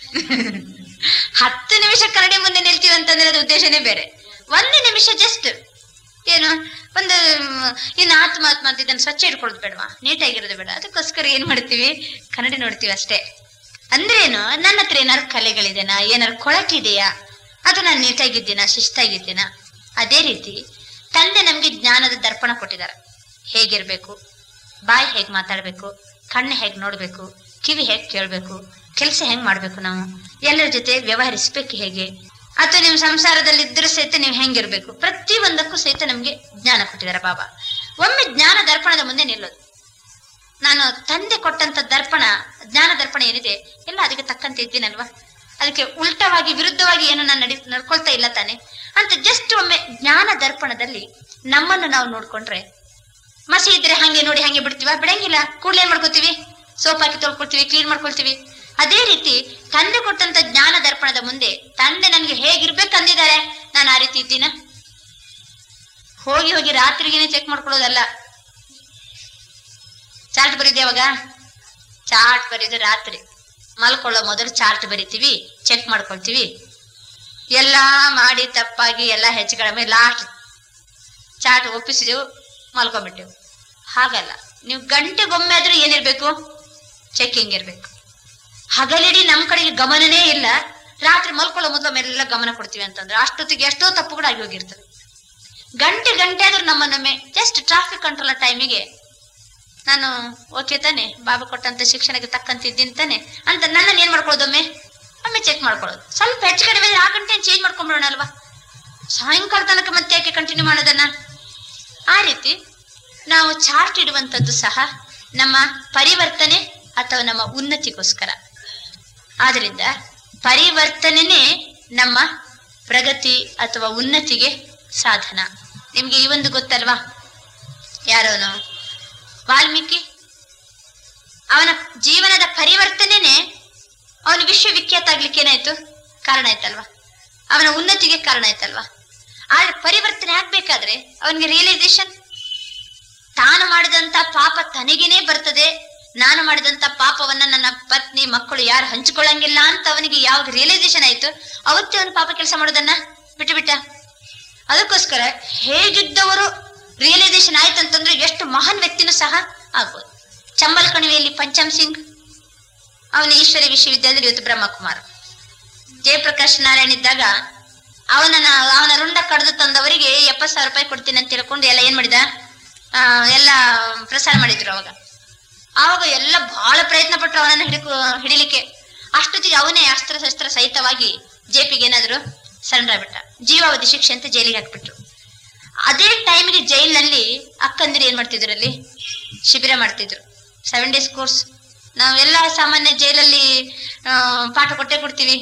ಹತ್ತು ನಿಮಿಷ ಕನ್ನಡಿ ಮುಂದೆ ನಿಲ್ತೀವಿ ಅಂತಂದ್ರೆ ಅದು ಉದ್ದೇಶನೇ ಬೇರೆ ಒಂದು ನಿಮಿಷ ಜಸ್ಟ್ ಏನು ಒಂದು ಮ್, ಇನ್ನು ಆತ್ಮ ಆತ್ಮ ಅಂತ ಇದನ್ನ ಸ್ವಚ್ಛ ಇಟ್ಕೊಳ್ಳೋದು ಬೇಡವಾ ನೀಟಾಗಿರೋದು ಬೇಡ ಅದಕ್ಕೋಸ್ಕರ ಏನ್ ಮಾಡ್ತೀವಿ ಕನ್ನಡಿ ನೋಡ್ತೀವಿ ಅಷ್ಟೇ ಅಂದ್ರೇನು ನನ್ನ ಹತ್ರ ಏನಾರು ಕಲೆಗಳಿದೆನಾ ಏನಾರು ಕೊಳಕಿದೆಯಾ ಅದು ನಾನು ನೀಟಾಗಿದ್ದೀನಾ ಶಿಸ್ತಾಗಿದ್ದೀನಾ ಅದೇ ರೀತಿ ತಂದೆ ನಮ್ಗೆ ಜ್ಞಾನದ ದರ್ಪಣ ಕೊಟ್ಟಿದ್ದಾರೆ ಹೇಗಿರ್ಬೇಕು ಬಾಯಿ ಹೇಗ್ ಮಾತಾಡ್ಬೇಕು ಕಣ್ಣು ಹೇಗ್ ನೋಡ್ಬೇಕು ಕಿವಿ ಹೇಗ್ ಕೇಳ್ಬೇಕು ಕೆಲಸ ಹೆಂಗ್ ಮಾಡ್ಬೇಕು ನಾವು ಎಲ್ಲರ ಜೊತೆ ವ್ಯವಹರಿಸ್ಬೇಕು ಹೇಗೆ ಅಥವಾ ನಿಮ್ ಸಂಸಾರದಲ್ಲಿ ಇದ್ರೂ ಸಹಿತ ನೀವು ಹೆಂಗಿರ್ಬೇಕು ಪ್ರತಿ ಒಂದಕ್ಕೂ ಸಹಿತ ನಮ್ಗೆ ಜ್ಞಾನ ಕೊಟ್ಟಿದ್ದಾರೆ ಬಾಬಾ ಒಮ್ಮೆ ಜ್ಞಾನ ದರ್ಪಣದ ಮುಂದೆ ನಿಲ್ಲೋದು ನಾನು ತಂದೆ ಕೊಟ್ಟಂತ ದರ್ಪಣ ಜ್ಞಾನ ದರ್ಪಣ ಏನಿದೆ ಎಲ್ಲ ಅದಕ್ಕೆ ತಕ್ಕಂತೆ ಇದ್ದೀನಲ್ವಾ ಅದಕ್ಕೆ ಉಲ್ಟವಾಗಿ ವಿರುದ್ಧವಾಗಿ ಏನು ನಾನು ನಡಿ ನಡ್ಕೊಳ್ತಾ ಇಲ್ಲ ತಾನೆ ಅಂತ ಜಸ್ಟ್ ಒಮ್ಮೆ ಜ್ಞಾನ ದರ್ಪಣದಲ್ಲಿ ನಮ್ಮನ್ನು ನಾವು ನೋಡ್ಕೊಂಡ್ರೆ ಮಸಿ ಇದ್ರೆ ಹಂಗೆ ನೋಡಿ ಹಂಗೆ ಬಿಡ್ತೀವ ಬಿಡಂಗಿಲ್ಲ ಕೂಡ್ಲೆ ಏನ್ ಮಾಡ್ಕೋತೀವಿ ಸೋಪ್ ಹಾಕಿ ತೊಳ್ಕೊಳ್ತೀವಿ ಕ್ಲೀನ್ ಮಾಡ್ಕೊಳ್ತೀವಿ ಅದೇ ರೀತಿ ತಂದೆ ಕೊಟ್ಟಂತ ಜ್ಞಾನ ದರ್ಪಣದ ಮುಂದೆ ತಂದೆ ನನ್ಗೆ ಹೇಗಿರ್ಬೇಕು ಅಂದಿದ್ದಾರೆ ನಾನು ಆ ರೀತಿ ಇದ್ದೀನ ಹೋಗಿ ಹೋಗಿ ರಾತ್ರಿಗೇನೆ ಚೆಕ್ ಮಾಡ್ಕೊಳ್ಳೋದಲ್ಲ ಚಾರ್ಟ್ ಬರೀದೆ ಅವಾಗ ಚಾರ್ಟ್ ಬರೀದು ರಾತ್ರಿ ಮಲ್ಕೊಳ್ಳೋ ಮೊದಲು ಚಾರ್ಟ್ ಬರಿತೀವಿ ಚೆಕ್ ಮಾಡ್ಕೊಳ್ತೀವಿ ಎಲ್ಲಾ ಮಾಡಿ ತಪ್ಪಾಗಿ ಎಲ್ಲ ಹೆಚ್ಚು ಕಡಿಮೆ ಲಾಸ್ಟ್ ಚಾರ್ಟ್ ಒಪ್ಪಿಸಿದೆವು ಮಲ್ಕೊಂಡ್ಬಿಟ್ಟೆವು ಹಾಗಲ್ಲ ನೀವು ಗಂಟೆಗೊಮ್ಮೆ ಆದ್ರೂ ಏನಿರ್ಬೇಕು ಚೆಕಿಂಗ್ ಇರ್ಬೇಕು ಹಗಲಿಡಿ ನಮ್ ಕಡೆಗೆ ಗಮನನೇ ಇಲ್ಲ ರಾತ್ರಿ ಮಲ್ಕೊಳ್ಳೋ ಮೊದಲು ಮೆಲ್ಲ ಗಮನ ಕೊಡ್ತೀವಿ ಅಂತಂದ್ರೆ ಅಷ್ಟೊತ್ತಿಗೆ ಎಷ್ಟೋ ತಪ್ಪುಗಳು ಆಗಿ ಹೋಗಿರ್ತವೆ ಗಂಟೆ ಗಂಟೆ ಆದ್ರೂ ನಮ್ಮನ್ನೊಮ್ಮೆ ಜಸ್ಟ್ ಟ್ರಾಫಿಕ್ ಕಂಟ್ರೋಲ್ ಟೈಮಿಗೆ ನಾನು ಓಕೆ ತಾನೆ ಬಾಬಾ ಕೊಟ್ಟಂತ ಶಿಕ್ಷಣಕ್ಕೆ ತಕ್ಕಂತ ಇದ್ದೀನಿ ತಾನೆ ಅಂತ ನನ್ನನ್ನು ಏನ್ ಮಾಡ್ಕೊಳ್ಳೋದೊಮ್ಮೆ ಒಮ್ಮೆ ಚೆಕ್ ಮಾಡ್ಕೊಳ್ಳೋದು ಸ್ವಲ್ಪ ಹೆಚ್ಚು ಕಡಿಮೆ ಆ ಗಂಟೆ ಚೇಂಜ್ ಮಾಡ್ಕೊಂಡ್ಬಿಡೋಣ ಅಲ್ವಾ ಸಾಯಂಕಾಲ ತನಕ ಮತ್ತೆ ಯಾಕೆ ಕಂಟಿನ್ಯೂ ಮಾಡೋದನ್ನ ಆ ರೀತಿ ನಾವು ಚಾರ್ಟ್ ಇಡುವಂಥದ್ದು ಸಹ ನಮ್ಮ ಪರಿವರ್ತನೆ ಅಥವಾ ನಮ್ಮ ಉನ್ನತಿಗೋಸ್ಕರ ಆದ್ರಿಂದ ಪರಿವರ್ತನೆನೇ ನಮ್ಮ ಪ್ರಗತಿ ಅಥವಾ ಉನ್ನತಿಗೆ ಸಾಧನ ನಿಮ್ಗೆ ಈ ಒಂದು ಗೊತ್ತಲ್ವಾ ಯಾರೋನು ವಾಲ್ಮೀಕಿ ಅವನ ಜೀವನದ ಪರಿವರ್ತನೆನೇ ಅವನು ವಿಶ್ವವಿಖ್ಯಾತ ಆಗ್ಲಿಕ್ಕೆ ಏನಾಯ್ತು ಕಾರಣ ಆಯ್ತಲ್ವಾ ಅವನ ಉನ್ನತಿಗೆ ಕಾರಣ ಆಯ್ತಲ್ವಾ ಆದ್ರೆ ಪರಿವರ್ತನೆ ಆಗ್ಬೇಕಾದ್ರೆ ಅವನಿಗೆ ರಿಯಲೈಸೇಷನ್ ತಾನು ಮಾಡಿದಂತ ಪಾಪ ತನಗೇನೆ ಬರ್ತದೆ ನಾನು ಮಾಡಿದಂತ ಪಾಪವನ್ನ ನನ್ನ ಪತ್ನಿ ಮಕ್ಕಳು ಯಾರು ಹಂಚಿಕೊಳ್ಳಂಗಿಲ್ಲ ಅಂತ ಅವನಿಗೆ ಯಾವಾಗ ರಿಯಲೈಸೇಷನ್ ಆಯ್ತು ಅವತ್ತೇ ಅವನು ಪಾಪ ಕೆಲಸ ಮಾಡೋದನ್ನ ಬಿಟ್ಟು ಬಿಟ್ಟ ಅದಕ್ಕೋಸ್ಕರ ಹೇಗಿದ್ದವರು ರಿಯಲೈಸೇಷನ್ ಆಯ್ತು ಅಂತಂದ್ರೆ ಎಷ್ಟು ಮಹಾನ್ ವ್ಯಕ್ತಿನೂ ಸಹ ಆಗ್ಬೋದು ಚಂಬಲ್ ಕಣಿವೆಯಲ್ಲಿ ಪಂಚಮ್ ಸಿಂಗ್ ಅವನ ಈಶ್ವರಿ ವಿಶ್ವವಿದ್ಯಾಲಯದಲ್ಲಿ ಇವತ್ತು ಬ್ರಹ್ಮಕುಮಾರ್ ಜಯಪ್ರಕಾಶ್ ನಾರಾಯಣ್ ಇದ್ದಾಗ ಅವನನ್ನ ಅವನ ರುಂಡ ಕಡ್ದು ತಂದವರಿಗೆ ಎಪ್ಪತ್ ಸಾವಿರ ರೂಪಾಯಿ ಕೊಡ್ತೀನಿ ಅಂತ ತಿಳ್ಕೊಂಡು ಎಲ್ಲ ಏನ್ ಮಾಡಿದ ಆ, ಎಲ್ಲ ಪ್ರಸಾರ ಮಾಡಿದ್ರು ಅವಾಗ ಆವಾಗ ಎಲ್ಲ ಬಹಳ ಪ್ರಯತ್ನ ಪಟ್ರು ಅವನನ್ನ ಹಿಡಿಕು ಹಿಡಿಲಿಕ್ಕೆ ಅಷ್ಟೊತ್ತಿಗೆ ಅವನೇ ಅಸ್ತ್ರ ಶಸ್ತ್ರ ಸಹಿತವಾಗಿ ಜೆಪಿಗೆ ಏನಾದ್ರು ಸರೆಂಡರ್ ಆಗ್ಬಿಟ್ಟ ಜೀವಾವಧಿ ಶಿಕ್ಷೆ ಅಂತ ಜೈಲಿಗೆ ಹಾಕ್ಬಿಟ್ರು ಅದೇ ಟೈಮಿಗೆ ಜೈಲಿನಲ್ಲಿ ಅಕ್ಕಂದಿರು ಏನ್ ಮಾಡ್ತಿದ್ರು ಅಲ್ಲಿ ಶಿಬಿರ ಮಾಡ್ತಿದ್ರು ಸೆವೆನ್ ಡೇಸ್ ಕೋರ್ಸ್ ನಾವೆಲ್ಲ ಸಾಮಾನ್ಯ ಜೈಲಲ್ಲಿ ಆ, ಪಾಠ ಕೊಟ್ಟೆ ಕೊಡ್ತೀವಿ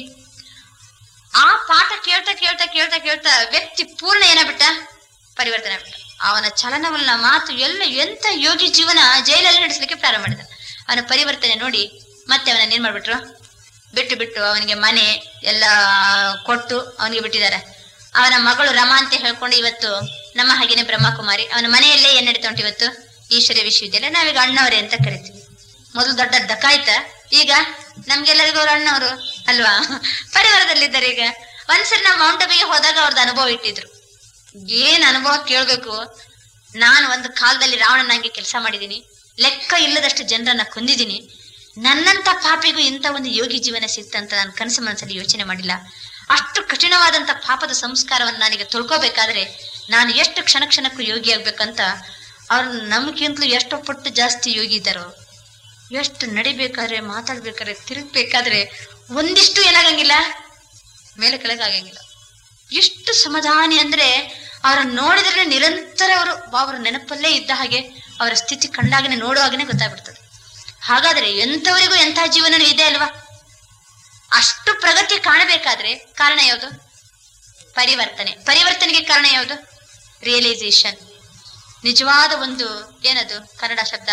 ಆ ಪಾಠ ಕೇಳ್ತಾ ಕೇಳ್ತಾ ಕೇಳ್ತಾ ಕೇಳ್ತಾ ವ್ಯಕ್ತಿ ಪೂರ್ಣ ಏನಾಗ್ಬಿಟ್ಟ ಪರಿವರ್ತನೆ ಆಗ್ಬಿಟ್ಟ ಅವನ ಚಲನವಲನ ಮಾತು ಎಲ್ಲ ಎಂತ ಯೋಗಿ ಜೀವನ ಜೈಲಲ್ಲಿ ನಡೆಸಲಿಕ್ಕೆ ಪ್ರಾರಂಭ ಮಾಡಿದ ಅವನ ಪರಿವರ್ತನೆ ನೋಡಿ ಮತ್ತೆ ಅವನನ್ನ ಏನ್ ಮಾಡ್ಬಿಟ್ರು ಬಿಟ್ಟು ಬಿಟ್ಟು ಅವನಿಗೆ ಮನೆ ಎಲ್ಲ ಕೊಟ್ಟು ಅವನಿಗೆ ಬಿಟ್ಟಿದ್ದಾರೆ ಅವನ ಮಗಳು ರಮಾ ಅಂತ ಹೇಳ್ಕೊಂಡು ಇವತ್ತು ನಮ್ಮ ಹಾಗೇನೆ ಬ್ರಹ್ಮಕುಮಾರಿ ಅವನ ಮನೆಯಲ್ಲೇ ಏನ್ ನಡೀತಾ ಉಂಟು ಇವತ್ತು ಈಶ್ವರ್ಯ ವಿಶ್ವವಿದ್ಯಾಲಯ ನಾವೀಗ ಅಣ್ಣವರೇ ಅಂತ ಕರಿತೀವಿ ಮೊದಲು ದೊಡ್ಡ ದಕ್ಕಾಯ್ತ ಈಗ ನಮ್ಗೆಲ್ಲರಿಗೂ ಅವ್ರ ಅಣ್ಣವರು ಅಲ್ವಾ ಪರಿವಾರದಲ್ಲಿದ್ದಾರೆ ಈಗ ಒಂದ್ಸರಿ ನಾವು ಮೌಂಟ್ ಅಬಿಗೆ ಹೋದಾಗ ಅವ್ರದ್ದು ಅನುಭವ ಇಟ್ಟಿದ್ರು ಏನ್ ಅನುಭವ ಕೇಳ್ಬೇಕು ನಾನು ಒಂದು ಕಾಲದಲ್ಲಿ ರಾವಣನಾಗಿ ಕೆಲಸ ಮಾಡಿದೀನಿ ಲೆಕ್ಕ ಇಲ್ಲದಷ್ಟು ಜನರನ್ನ ಕೊಂದಿದ್ದೀನಿ ನನ್ನಂತ ಪಾಪಿಗೂ ಇಂಥ ಒಂದು ಯೋಗಿ ಜೀವನ ಸಿಕ್ತಂತ ನಾನು ಕನಸು ಮನಸ್ಸಲ್ಲಿ ಯೋಚನೆ ಮಾಡಿಲ್ಲ ಅಷ್ಟು ಕಠಿಣವಾದಂತ ಪಾಪದ ಸಂಸ್ಕಾರವನ್ನು ನನಗೆ ತೊಳ್ಕೋಬೇಕಾದ್ರೆ ನಾನು ಎಷ್ಟು ಕ್ಷಣ ಕ್ಷಣಕ್ಕೂ ಯೋಗಿ ಆಗ್ಬೇಕಂತ ಅವ್ರು ನಮ್ಗಿಂತಲೂ ಎಷ್ಟೋ ಪಟ್ಟು ಜಾಸ್ತಿ ಯೋಗಿ ಇದ್ದಾರೆ ಅವ್ರು ಎಷ್ಟು ನಡಿಬೇಕಾದ್ರೆ ಮಾತಾಡ್ಬೇಕಾದ್ರೆ ತಿರುಗ್ಬೇಕಾದ್ರೆ ಒಂದಿಷ್ಟು ಏನಾಗಂಗಿಲ್ಲ ಮೇಲೆ ಕೆಳಗಾಗಂಗಿಲ್ಲ ಎಷ್ಟು ಸಮಾಧಾನಿ ಅಂದ್ರೆ ಅವ್ರನ್ನ ನೋಡಿದ್ರೆ ನಿರಂತರ ಅವರು ಅವರ ನೆನಪಲ್ಲೇ ಇದ್ದ ಹಾಗೆ ಅವರ ಸ್ಥಿತಿ ಕಂಡಾಗನೆ ನೋಡುವಾಗನೆ ಗೊತ್ತಾಗ್ಬಿಡ್ತದೆ ಹಾಗಾದ್ರೆ ಎಂಥವರಿಗೂ ಎಂಥ ಜೀವನ ಇದೆ ಅಲ್ವಾ ಅಷ್ಟು ಪ್ರಗತಿ ಕಾಣಬೇಕಾದ್ರೆ ಕಾರಣ ಯಾವುದು ಪರಿವರ್ತನೆ ಪರಿವರ್ತನೆಗೆ ಕಾರಣ ಯಾವುದು ರಿಯಲೈಸೇಷನ್ ನಿಜವಾದ ಒಂದು ಏನದು ಕನ್ನಡ ಶಬ್ದ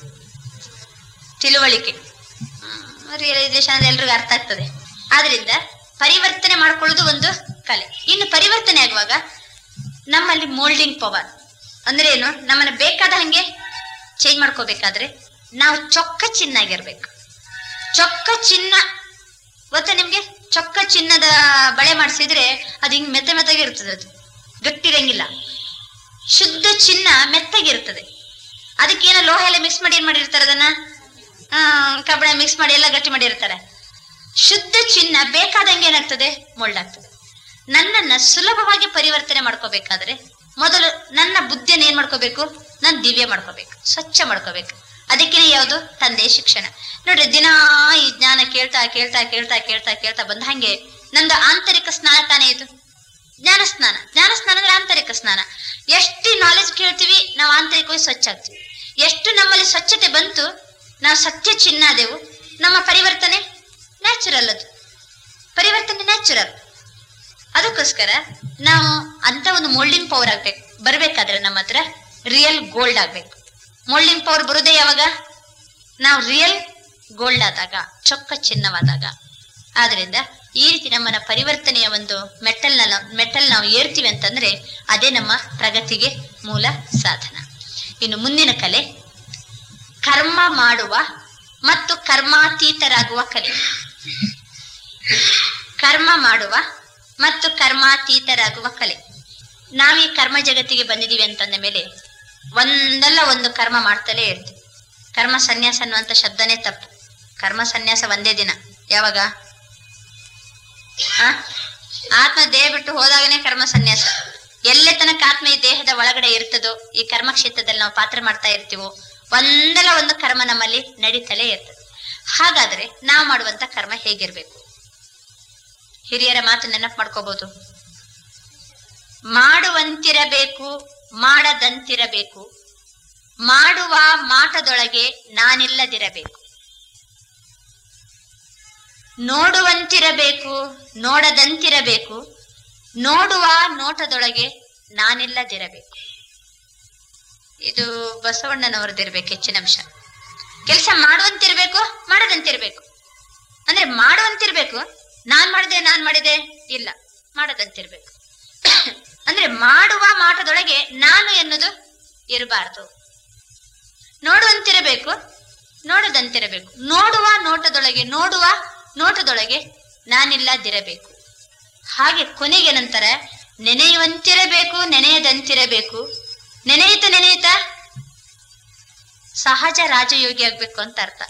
ತಿಳುವಳಿಕೆ ರಿಯಲೈಸೇಷನ್ ಅಂದ್ರೆ ಎಲ್ರಿಗೂ ಅರ್ಥ ಆಗ್ತದೆ ಆದ್ರಿಂದ ಪರಿವರ್ತನೆ ಮಾಡ್ಕೊಳ್ಳೋದು ಒಂದು ಕಲೆ ಇನ್ನು ಪರಿವರ್ತನೆ ಆಗುವಾಗ ನಮ್ಮಲ್ಲಿ ಮೋಲ್ಡಿಂಗ್ ಪವರ್ ಅಂದ್ರೆ ಏನು ನಮ್ಮನ್ನ ಬೇಕಾದ ಹಂಗೆ ಚೇಂಜ್ ಮಾಡ್ಕೋಬೇಕಾದ್ರೆ ನಾವು ಚೊಕ್ಕ ಚಿನ್ನಾಗಿರ್ಬೇಕು ಚೊಕ್ಕ ಚಿನ್ನ ಗೊತ್ತಾ ನಿಮ್ಗೆ ಚೊಕ್ಕ ಚಿನ್ನದ ಬಳೆ ಮಾಡಿಸಿದ್ರೆ ಅದು ಹಿಂಗ್ ಮೆತ್ತ ಮೆತ್ತಗೆ ಇರ್ತದೆ ಅದು ಗಟ್ಟಿರಂಗಿಲ್ಲ ಶುದ್ಧ ಚಿನ್ನ ಮೆತ್ತಗಿರ್ತದೆ ಅದಕ್ಕೇನೋ ಲೋಹ ಎಲ್ಲ ಮಿಕ್ಸ್ ಮಾಡಿ ಏನ್ ಮಾಡಿರ್ತಾರೆ ಅದನ್ನ ಆ, ಕಬ್ಬಣ ಮಿಕ್ಸ್ ಮಾಡಿ ಎಲ್ಲ ಗಟ್ಟಿ ಮಾಡಿರ್ತಾರೆ ಶುದ್ಧ ಚಿನ್ನ ಬೇಕಾದಂಗೆ ಏನಾಗ್ತದೆ ಮೊಲ್ಡ್ ಆಗ್ತದೆ ನನ್ನನ್ನ ಸುಲಭವಾಗಿ ಪರಿವರ್ತನೆ ಮಾಡ್ಕೋಬೇಕಾದ್ರೆ ಮೊದಲು ನನ್ನ ಬುದ್ಧಿಯನ್ನು ಏನ್ ಮಾಡ್ಕೋಬೇಕು ನಾನು ದಿವ್ಯ ಮಾಡ್ಕೋಬೇಕು ಸ್ವಚ್ಛ ಮಾಡ್ಕೋಬೇಕು ಅದಕ್ಕೇನೆ ಯಾವುದು ತಂದೆ ಶಿಕ್ಷಣ ನೋಡ್ರಿ ದಿನಾ ಈ ಜ್ಞಾನ ಕೇಳ್ತಾ ಕೇಳ್ತಾ ಕೇಳ್ತಾ ಕೇಳ್ತಾ ಕೇಳ್ತಾ ಬಂದ ಹಂಗೆ ನಂದು ಆಂತರಿಕ ಸ್ನಾನ ತಾನೇ ಇದು ಜ್ಞಾನ ಸ್ನಾನ ಜ್ಞಾನ ಸ್ನಾನ ಅಂದ್ರೆ ಆಂತರಿಕ ಸ್ನಾನ ಎಷ್ಟು ನಾಲೆಜ್ ಕೇಳ್ತೀವಿ ನಾವು ಆಂತರಿಕವಾಗಿ ಸ್ವಚ್ಛ ಆಗ್ತೀವಿ ಎಷ್ಟು ನಮ್ಮಲ್ಲಿ ಸ್ವಚ್ಛತೆ ಬಂತು ನಾವು ಸತ್ಯ ಚಿನ್ನಾದೆವು ನಮ್ಮ ಪರಿವರ್ತನೆ ನ್ಯಾಚುರಲ್ ಅದು ಪರಿವರ್ತನೆ ನ್ಯಾಚುರಲ್ ಅದಕ್ಕೋಸ್ಕರ ನಾವು ಅಂತ ಒಂದು ಮೋಲ್ಡಿಂಗ್ ಪವರ್ ಆಗ್ಬೇಕು ಬರ್ಬೇಕಾದ್ರೆ ನಮ್ಮ ಹತ್ರ ರಿಯಲ್ ಗೋಲ್ಡ್ ಆಗ್ಬೇಕು ಮೋಲ್ಡಿಂಗ್ ಪವರ್ ಬರುದೇ ಯಾವಾಗ ನಾವು ರಿಯಲ್ ಗೋಲ್ಡ್ ಆದಾಗ ಚೊಕ್ಕ ಚಿನ್ನವಾದಾಗ ಆದ್ರಿಂದ ಈ ರೀತಿ ನಮ್ಮನ್ನ ಪರಿವರ್ತನೆಯ ಒಂದು ಮೆಟಲ್ ಮೆಟಲ್ ನಾವು ಏರ್ತೀವಿ ಅಂತಂದ್ರೆ ಅದೇ ನಮ್ಮ ಪ್ರಗತಿಗೆ ಮೂಲ ಸಾಧನ ಇನ್ನು ಮುಂದಿನ ಕಲೆ ಕರ್ಮ ಮಾಡುವ ಮತ್ತು ಕರ್ಮಾತೀತರಾಗುವ ಕಲೆ ಕರ್ಮ ಮಾಡುವ ಮತ್ತು ಕರ್ಮಾತೀತರಾಗುವ ಕಲೆ ನಾವೀ ಕರ್ಮ ಜಗತ್ತಿಗೆ ಬಂದಿದೀವಿ ಅಂತಂದ ಮೇಲೆ ಒಂದಲ್ಲ ಒಂದು ಕರ್ಮ ಮಾಡ್ತಲೇ ಇರ್ತೀವಿ ಕರ್ಮ ಸನ್ಯಾಸ ಅನ್ನುವಂತ ಶಬ್ದನೇ ತಪ್ಪು ಕರ್ಮ ಸನ್ಯಾಸ ಒಂದೇ ದಿನ ಯಾವಾಗ ಆ? ಆತ್ಮ ದೇಹ ಬಿಟ್ಟು ಹೋದಾಗನೇ ಕರ್ಮ ಸನ್ಯಾಸ ಎಲ್ಲೇ ತನಕ ಆತ್ಮ ಈ ದೇಹದ ಒಳಗಡೆ ಇರ್ತದೋ ಈ ಕರ್ಮ ಕ್ಷೇತ್ರದಲ್ಲಿ ನಾವು ಪಾತ್ರ ಮಾಡ್ತಾ ಇರ್ತೀವೋ ಒಂದಲ್ಲ ಒಂದು ಕರ್ಮ ನಮ್ಮಲ್ಲಿ ನಡೀತಲೇ ಇರ್ತದೆ ಹಾಗಾದ್ರೆ ನಾವು ಮಾಡುವಂತ ಕರ್ಮ ಹೇಗಿರ್ಬೇಕು ಹಿರಿಯರ ಮಾತು ನೆನಪು ಮಾಡ್ಕೋಬಹುದು ಮಾಡುವಂತಿರಬೇಕು ಮಾಡದಂತಿರಬೇಕು ಮಾಡುವ ಮಾಟದೊಳಗೆ ನಾನಿಲ್ಲದಿರಬೇಕು ನೋಡುವಂತಿರಬೇಕು ನೋಡದಂತಿರಬೇಕು ನೋಡುವ ನೋಟದೊಳಗೆ ನಾನಿಲ್ಲದಿರಬೇಕು ಇದು ಬಸವಣ್ಣನವರದಿರ್ಬೇಕು ಹೆಚ್ಚಿನ ಅಂಶ ಕೆಲಸ ಮಾಡುವಂತಿರ್ಬೇಕು ಮಾಡದಂತಿರ್ಬೇಕು ಅಂದ್ರೆ ಮಾಡುವಂತಿರ್ಬೇಕು ನಾನ್ ಮಾಡಿದೆ ನಾನ್ ಮಾಡಿದೆ ಇಲ್ಲ ಮಾಡದಂತಿರ್ಬೇಕು ಅಂದ್ರೆ ಮಾಡುವ ಮಾಟದೊಳಗೆ ನಾನು ಎನ್ನುವುದು ಇರಬಾರ್ದು ನೋಡುವಂತಿರಬೇಕು ನೋಡದಂತಿರಬೇಕು ನೋಡುವ ನೋಟದೊಳಗೆ ನೋಡುವ ನೋಟದೊಳಗೆ ನಾನಿಲ್ಲದಿರಬೇಕು ಹಾಗೆ ಕೊನೆಗೆ ನಂತರ ನೆನೆಯುವಂತಿರಬೇಕು ನೆನೆಯದಂತಿರಬೇಕು ನೆನೆಯುತ್ತ ನೆನೆಯುತ್ತ ಸಹಜ ರಾಜಯೋಗಿ ಆಗ್ಬೇಕು ಅಂತ ಅರ್ಥ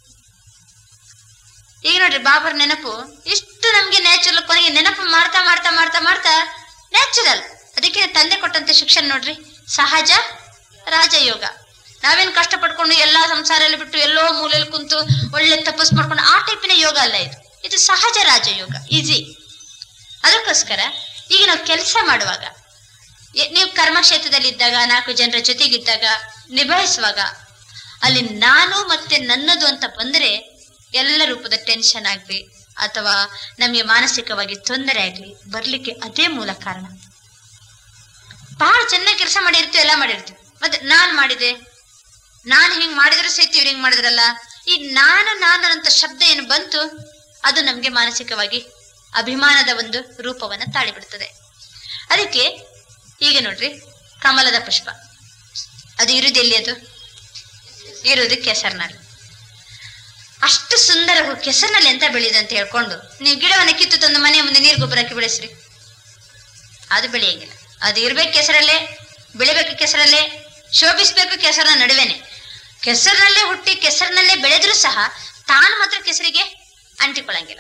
ಈಗ ನೋಡ್ರಿ ಬಾಬರ್ ನೆನಪು ಇಷ್ಟು ನಮ್ಗೆ ನ್ಯಾಚುರಲ್ ಕೊನೆಗೆ ನೆನಪು ಮಾಡ್ತಾ ಮಾಡ್ತಾ ಮಾಡ್ತಾ ಮಾಡ್ತಾ ನ್ಯಾಚುರಲ್ ಅದಕ್ಕೆ ತಂದೆ ಕೊಟ್ಟಂತ ಶಿಕ್ಷಣ ನೋಡ್ರಿ ಸಹಜ ರಾಜಯೋಗ ನಾವೇನ್ ಕಷ್ಟ ಪಡ್ಕೊಂಡು ಎಲ್ಲಾ ಸಂಸಾರ ಎಲ್ಲ ಬಿಟ್ಟು ಎಲ್ಲೋ ಮೂಲೆಯಲ್ಲಿ ಕುಂತು ಒಳ್ಳೆ ತಪಸ್ ಮಾಡ್ಕೊಂಡು ಆ ಟೈಪಿನ ಯೋಗ ಅಲ್ಲ ಇದು ಇದು ಸಹಜ ರಾಜಯೋಗ ಈಸಿ ಅದಕ್ಕೋಸ್ಕರ ಈಗ ನಾವು ಕೆಲಸ ಮಾಡುವಾಗ ಎ- ನೀವು ಕರ್ಮಕ್ಷೇತ್ರದಲ್ಲಿ ಇದ್ದಾಗ ನಾಲ್ಕು ಜನರ ಜೊತೆಗಿದ್ದಾಗ ನಿಭಾಯಿಸುವಾಗ ಅಲ್ಲಿ ನಾನು ಮತ್ತೆ ನನ್ನದು ಅಂತ ಬಂದ್ರೆ ಎಲ್ಲ ರೂಪದ ಟೆನ್ಷನ್ ಆಗ್ಲಿ ಅಥವಾ ನಮಗೆ ಮಾನಸಿಕವಾಗಿ ತೊಂದರೆ ಆಗ್ಲಿ ಬರ್ಲಿಕ್ಕೆ ಅದೇ ಮೂಲ ಕಾರಣ ಬಹಳ ಚೆನ್ನಾಗಿ ಕೆಲಸ ಮಾಡಿರ್ತೀವಿ ಎಲ್ಲ ಮಾಡಿರ್ತೀವಿ ಮತ್ತೆ ನಾನ್ ಮಾಡಿದೆ ನಾನು ಹಿಂಗ್ ಮಾಡಿದ್ರೆ ಸಹಿತ ಇವ್ರು ಹಿಂಗ್ ಮಾಡಿದ್ರಲ್ಲ ಈ ನಾನು ನಾನು ಅಂತ ಶಬ್ದ ಏನು ಬಂತು ಅದು ನಮ್ಗೆ ಮಾನಸಿಕವಾಗಿ ಅಭಿಮಾನದ ಒಂದು ರೂಪವನ್ನ ತಾಳಿಬಿಡ್ತದೆ ಅದಕ್ಕೆ ಈಗ ನೋಡ್ರಿ ಕಮಲದ ಪುಷ್ಪ ಅದು ಇರುದು ಎಲ್ಲಿ ಅದು ಇರುವುದು ಕೆಸರಿನಲ್ಲಿ ಅಷ್ಟು ಸುಂದರ ಹೂ ಕೆಸರಿನಲ್ಲಿ ಎಂತ ಬೆಳೆಯುದು ಅಂತ ಹೇಳ್ಕೊಂಡು ನೀವು ಗಿಡವನ್ನ ಕಿತ್ತು ತಂದು ಮನೆ ಮುಂದೆ ನೀರು ಗೊಬ್ಬರ ಹಾಕಿ ಬೆಳೆಸ್ರಿ ಅದು ಬೆಳೆಯಂಗಿಲ್ಲ ಅದು ಇರ್ಬೇಕು ಕೆಸರಲ್ಲೇ ಬೆಳಿಬೇಕು ಕೆಸರಲ್ಲೇ ಶೋಭಿಸ್ಬೇಕು ಕೆಸರಿನ ನಡುವೆನೆ ಕೆಸರಿನಲ್ಲೇ ಹುಟ್ಟಿ ಕೆಸರಿನಲ್ಲೇ ಬೆಳೆದ್ರೂ ಸಹ ತಾನು ಮಾತ್ರ ಕೆಸರಿಗೆ ಅಂಟಿಕೊಳ್ಳಂಗಿಲ್ಲ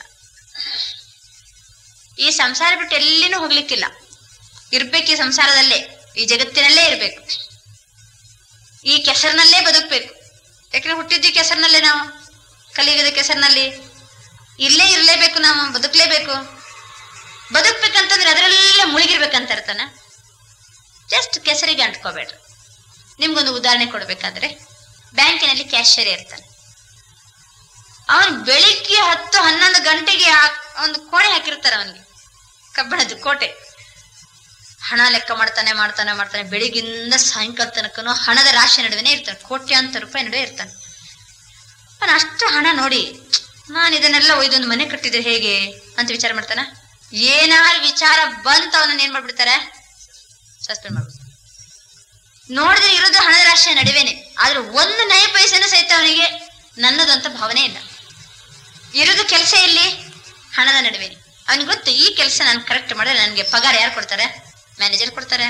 ಈ ಸಂಸಾರ ಬಿಟ್ಟು ಎಲ್ಲಿನೂ ಹೋಗ್ಲಿಕ್ಕಿಲ್ಲ ಇರ್ಬೇಕು ಈ ಸಂಸಾರದಲ್ಲೇ ಈ ಜಗತ್ತಿನಲ್ಲೇ ಇರ್ಬೇಕು ಈ ಕೆಸರಿನಲ್ಲೇ ಬದುಕ್ಬೇಕು ಯಾಕಂದ್ರೆ ಹುಟ್ಟಿದ್ವಿ ಕೆಸರಿನಲ್ಲೇ ನಾವು ಕಲಿಯುಗದ ಕೆಸರಿನಲ್ಲಿ ಇಲ್ಲೇ ಇರ್ಲೇಬೇಕು ನಾವು ಬದುಕ್ಲೇಬೇಕು ಬದುಕ್ಬೇಕಂತಂದ್ರೆ ಅದರಲ್ಲೇ ಮುಳುಗಿರ್ಬೇಕಂತ ಇರ್ತಾನ ಜಸ್ಟ್ ಕೆಸರಿಗೆ ಅಂಟ್ಕೋಬೇಡ್ರಿ ನಿಮ್ಗೊಂದು ಉದಾಹರಣೆ ಕೊಡ್ಬೇಕಾದ್ರೆ ಬ್ಯಾಂಕಿನಲ್ಲಿ ಕ್ಯಾಶಿಯರ್ ಇರ್ತಾನೆ ಅವನು ಬೆಳಿಗ್ಗೆ ಹತ್ತು ಹನ್ನೊಂದು ಗಂಟೆಗೆ ಆ- ಒಂದು ಕೋಣೆ ಹಾಕಿರ್ತಾರೆ ಅವನಿಗೆ ಕಬ್ಬಣದ ಕೋಟೆ ಹಣ ಲೆಕ್ಕ ಮಾಡ್ತಾನೆ ಮಾಡ್ತಾನೆ ಮಾಡ್ತಾನೆ ಬೆಳಿಗ್ಗಿಂದ ಸಾಯಂಕಾಲ ತನಕನು ಹಣದ ರಾಶಿ ನಡುವೆನೇ ಇರ್ತಾನೆ ಕೋಟ್ಯಾಂತರ ರೂಪಾಯಿ ನಡುವೆ ಇರ್ತಾನೆ ಅವನು ಅಷ್ಟು ಹಣ ನೋಡಿ ನಾನು ಇದನ್ನೆಲ್ಲ ಒಯ್ದೊಂದು ಮನೆ ಕಟ್ಟಿದ್ರೆ ಹೇಗೆ ಅಂತ ವಿಚಾರ ಮಾಡ್ತಾನ ಏನಾರು ವಿಚಾರ ಬಂತ ಅವನನ್ನ ಏನ್ ಮಾಡ್ಬಿಡ್ತಾರೆ ಸಸ್ಪೆಂಡ್ ಮಾಡ್ಬಿಡ್ತಾರೆ ನೋಡಿದ್ರೆ ಇರೋದು ಹಣದ ರಾಶಿಯ ನಡುವೆನೆ ಆದ್ರೆ ಒಂದು ನಯ ಪೈಸೆನೂ ಸಹಿತ ಅವನಿಗೆ ನನ್ನದಂತ ಭಾವನೆ ಇಲ್ಲ ಇರೋದು ಕೆಲಸ ಇಲ್ಲಿ ಹಣದ ನಡುವೆನೆ ಅವನಿಗೆ ಗೊತ್ತು ಈ ಕೆಲಸ ನಾನು ಕರೆಕ್ಟ್ ಮಾಡಿದ್ರೆ ನನಗೆ ಪಗಾರ ಯಾರು ಕೊಡ್ತಾರೆ ಮ್ಯಾನೇಜರ್ ಕೊಡ್ತಾರೆ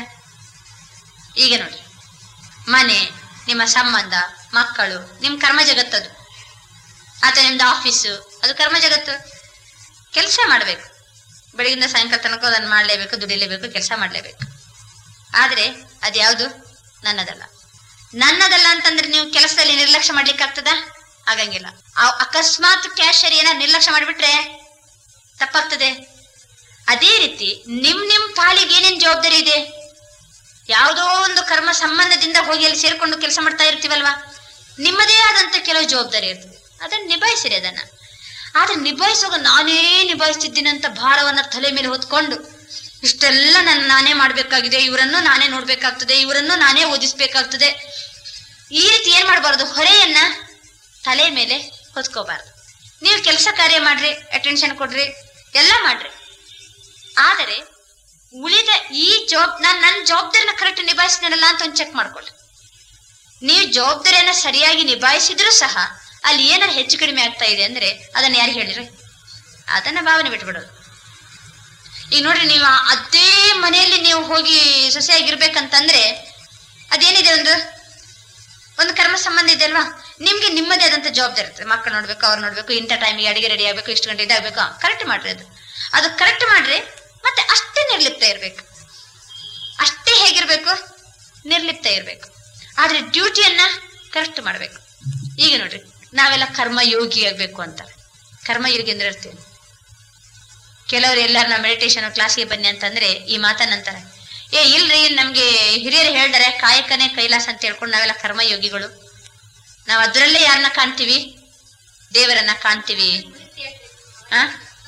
ಈಗ ನೋಡಿ ಮನೆ ನಿಮ್ಮ ಸಂಬಂಧ ಮಕ್ಕಳು ನಿಮ್ಮ ಕರ್ಮ ಜಗತ್ತದು ಅಥವಾ ನಿಮ್ದು ಆಫೀಸು ಅದು ಕರ್ಮ ಜಗತ್ತು ಕೆಲಸ ಮಾಡಬೇಕು ಬೆಳಗಿಂದ ಸಾಯಂಕಾಲ ತನಕ ಅದನ್ನು ಮಾಡಲೇಬೇಕು ದುಡಿಲೇಬೇಕು ಕೆಲಸ ಮಾಡಲೇಬೇಕು ಆದ್ರೆ ಅದ್ಯಾವುದು ನನ್ನದಲ್ಲ ನನ್ನದಲ್ಲ ಅಂತಂದ್ರೆ ನೀವು ಕೆಲಸದಲ್ಲಿ ನಿರ್ಲಕ್ಷ್ಯ ಮಾಡ್ಲಿಕ್ಕೆ ಆಗ್ತದ ಆಗಂಗಿಲ್ಲ ಆ ಅಕಸ್ಮಾತ್ ಕ್ಯಾಶರ್ ಏನಾದ್ರು ನಿರ್ಲಕ್ಷ್ಯ ಮಾಡಿಬಿಟ್ರೆ ತಪ್ಪಾಗ್ತದೆ ಅದೇ ರೀತಿ ನಿಮ್ ನಿಮ್ ಪಾಲಿಗೆ ಏನೇನ್ ಜವಾಬ್ದಾರಿ ಇದೆ ಯಾವುದೋ ಒಂದು ಕರ್ಮ ಸಂಬಂಧದಿಂದ ಹೋಗಿ ಅಲ್ಲಿ ಸೇರ್ಕೊಂಡು ಕೆಲಸ ಮಾಡ್ತಾ ಇರ್ತೀವಲ್ವಾ ನಿಮ್ಮದೇ ಆದಂತ ಕೆಲವು ಜವಾಬ್ದಾರಿ ಇರ್ತದೆ ಅದನ್ನ ನಿಭಾಯಿಸಿರಿ ಅದನ್ನ ಆದ್ರೆ ನಿಭಾಯಿಸುವಾಗ ನಾನೇ ನಿಭಾಯಿಸ್ತಿದ್ದೀನಂತ ಭಾರವನ್ನ ತಲೆ ಮೇಲೆ ಹೊತ್ಕೊಂಡು ಇಷ್ಟೆಲ್ಲ ನನ್ನ ನಾನೇ ಮಾಡ್ಬೇಕಾಗಿದೆ ಇವರನ್ನು ನಾನೇ ನೋಡ್ಬೇಕಾಗ್ತದೆ ಇವರನ್ನು ನಾನೇ ಓದಿಸ್ಬೇಕಾಗ್ತದೆ ಈ ರೀತಿ ಏನ್ ಮಾಡಬಾರ್ದು ಹೊರೆಯನ್ನ ತಲೆ ಮೇಲೆ ಹೊತ್ಕೋಬಾರ್ದು ನೀವು ಕೆಲಸ ಕಾರ್ಯ ಮಾಡ್ರಿ ಅಟೆನ್ಷನ್ ಕೊಡ್ರಿ ಎಲ್ಲ ಮಾಡ್ರಿ ಆದರೆ ಉಳಿದ ಈ ಜವಾಬ್ ನಾನ್ ನನ್ನ ಜವಾಬ್ದಾರಿನ ಕರೆಕ್ಟ್ ನಿಭಾಯಿಸಿದ್ನಲ್ಲ ಅಂತ ಒಂದು ಚೆಕ್ ಮಾಡ್ಕೊಳ್ಳಿ ನೀವು ಜವಾಬ್ದಾರಿಯನ್ನ ಸರಿಯಾಗಿ ನಿಭಾಯಿಸಿದ್ರು ಸಹ ಅಲ್ಲಿ ಏನಾರು ಹೆಚ್ಚು ಕಡಿಮೆ ಆಗ್ತಾ ಇದೆ ಅಂದ್ರೆ ಅದನ್ನ ಯಾರು ಹೇಳಿರಿ ಅದನ್ನ ಭಾವನೆ ಬಿಟ್ಬಿಡೋದು ಈಗ ನೋಡ್ರಿ ನೀವು ಅದೇ ಮನೆಯಲ್ಲಿ ನೀವು ಹೋಗಿ ಸೊಸೆಯಾಗಿರ್ಬೇಕಂತಂದ್ರೆ ಅದೇನಿದೆ ಒಂದು ಒಂದು ಕರ್ಮ ಸಂಬಂಧ ಇದೆ ಅಲ್ವಾ ನಿಮ್ಗೆ ನಿಮ್ಮದೇ ಆದಂತ ಜವಾಬ್ದಾರಿ ಇರ್ತದೆ ಮಕ್ಕಳು ನೋಡ್ಬೇಕು ಅವ್ರು ನೋಡ್ಬೇಕು ಇಂಥ ಟೈಮಿಗೆ ಅಡಿಗೆ ರೆಡಿ ಆಗ್ಬೇಕು ಇಷ್ಟು ಗಂಟೆ ಇದಾಗಬೇಕು ಕರೆಕ್ಟ್ ಮಾಡ್ರಿ ಅದು ಅದು ಕರೆಕ್ಟ್ ಮಾಡ್ರಿ ಮತ್ತೆ ಅಷ್ಟೇ ನಿರ್ಲಿಪ್ತ ಇರ್ಬೇಕು ಅಷ್ಟೇ ಹೇಗಿರ್ಬೇಕು ನಿರ್ಲಿಪ್ತ ಇರ್ಬೇಕು ಆದ್ರೆ ಡ್ಯೂಟಿಯನ್ನ ಕರೆಕ್ಟ್ ಮಾಡ್ಬೇಕು ಈಗ ನೋಡ್ರಿ ನಾವೆಲ್ಲ ಕರ್ಮಯೋಗಿ ಆಗ್ಬೇಕು ಅಂತ ಕರ್ಮಯೋಗಿ ಅಂದ್ರೆ ಇರ್ತೀವಿ ಕೆಲವರು ಎಲ್ಲಾರು ನಾವು ಮೆಡಿಟೇಷನ್ ಕ್ಲಾಸ್ಗೆ ಬನ್ನಿ ಅಂತಂದ್ರೆ ಈ ಮಾತನ್ನಂತಾರೆ ಏ ಇಲ್ರಿ ನಮ್ಗೆ ಹಿರಿಯರು ಹೇಳ್ತಾರೆ ಕಾಯಕನೇ ಕೈಲಾಸ ಅಂತ ಹೇಳ್ಕೊಂಡು ನಾವೆಲ್ಲ ಕರ್ಮಯೋಗಿಗಳು ನಾವು ಅದ್ರಲ್ಲೇ ಯಾರನ್ನ ಕಾಣ್ತೀವಿ ದೇವರನ್ನ ಕಾಣ್ತೀವಿ ಆ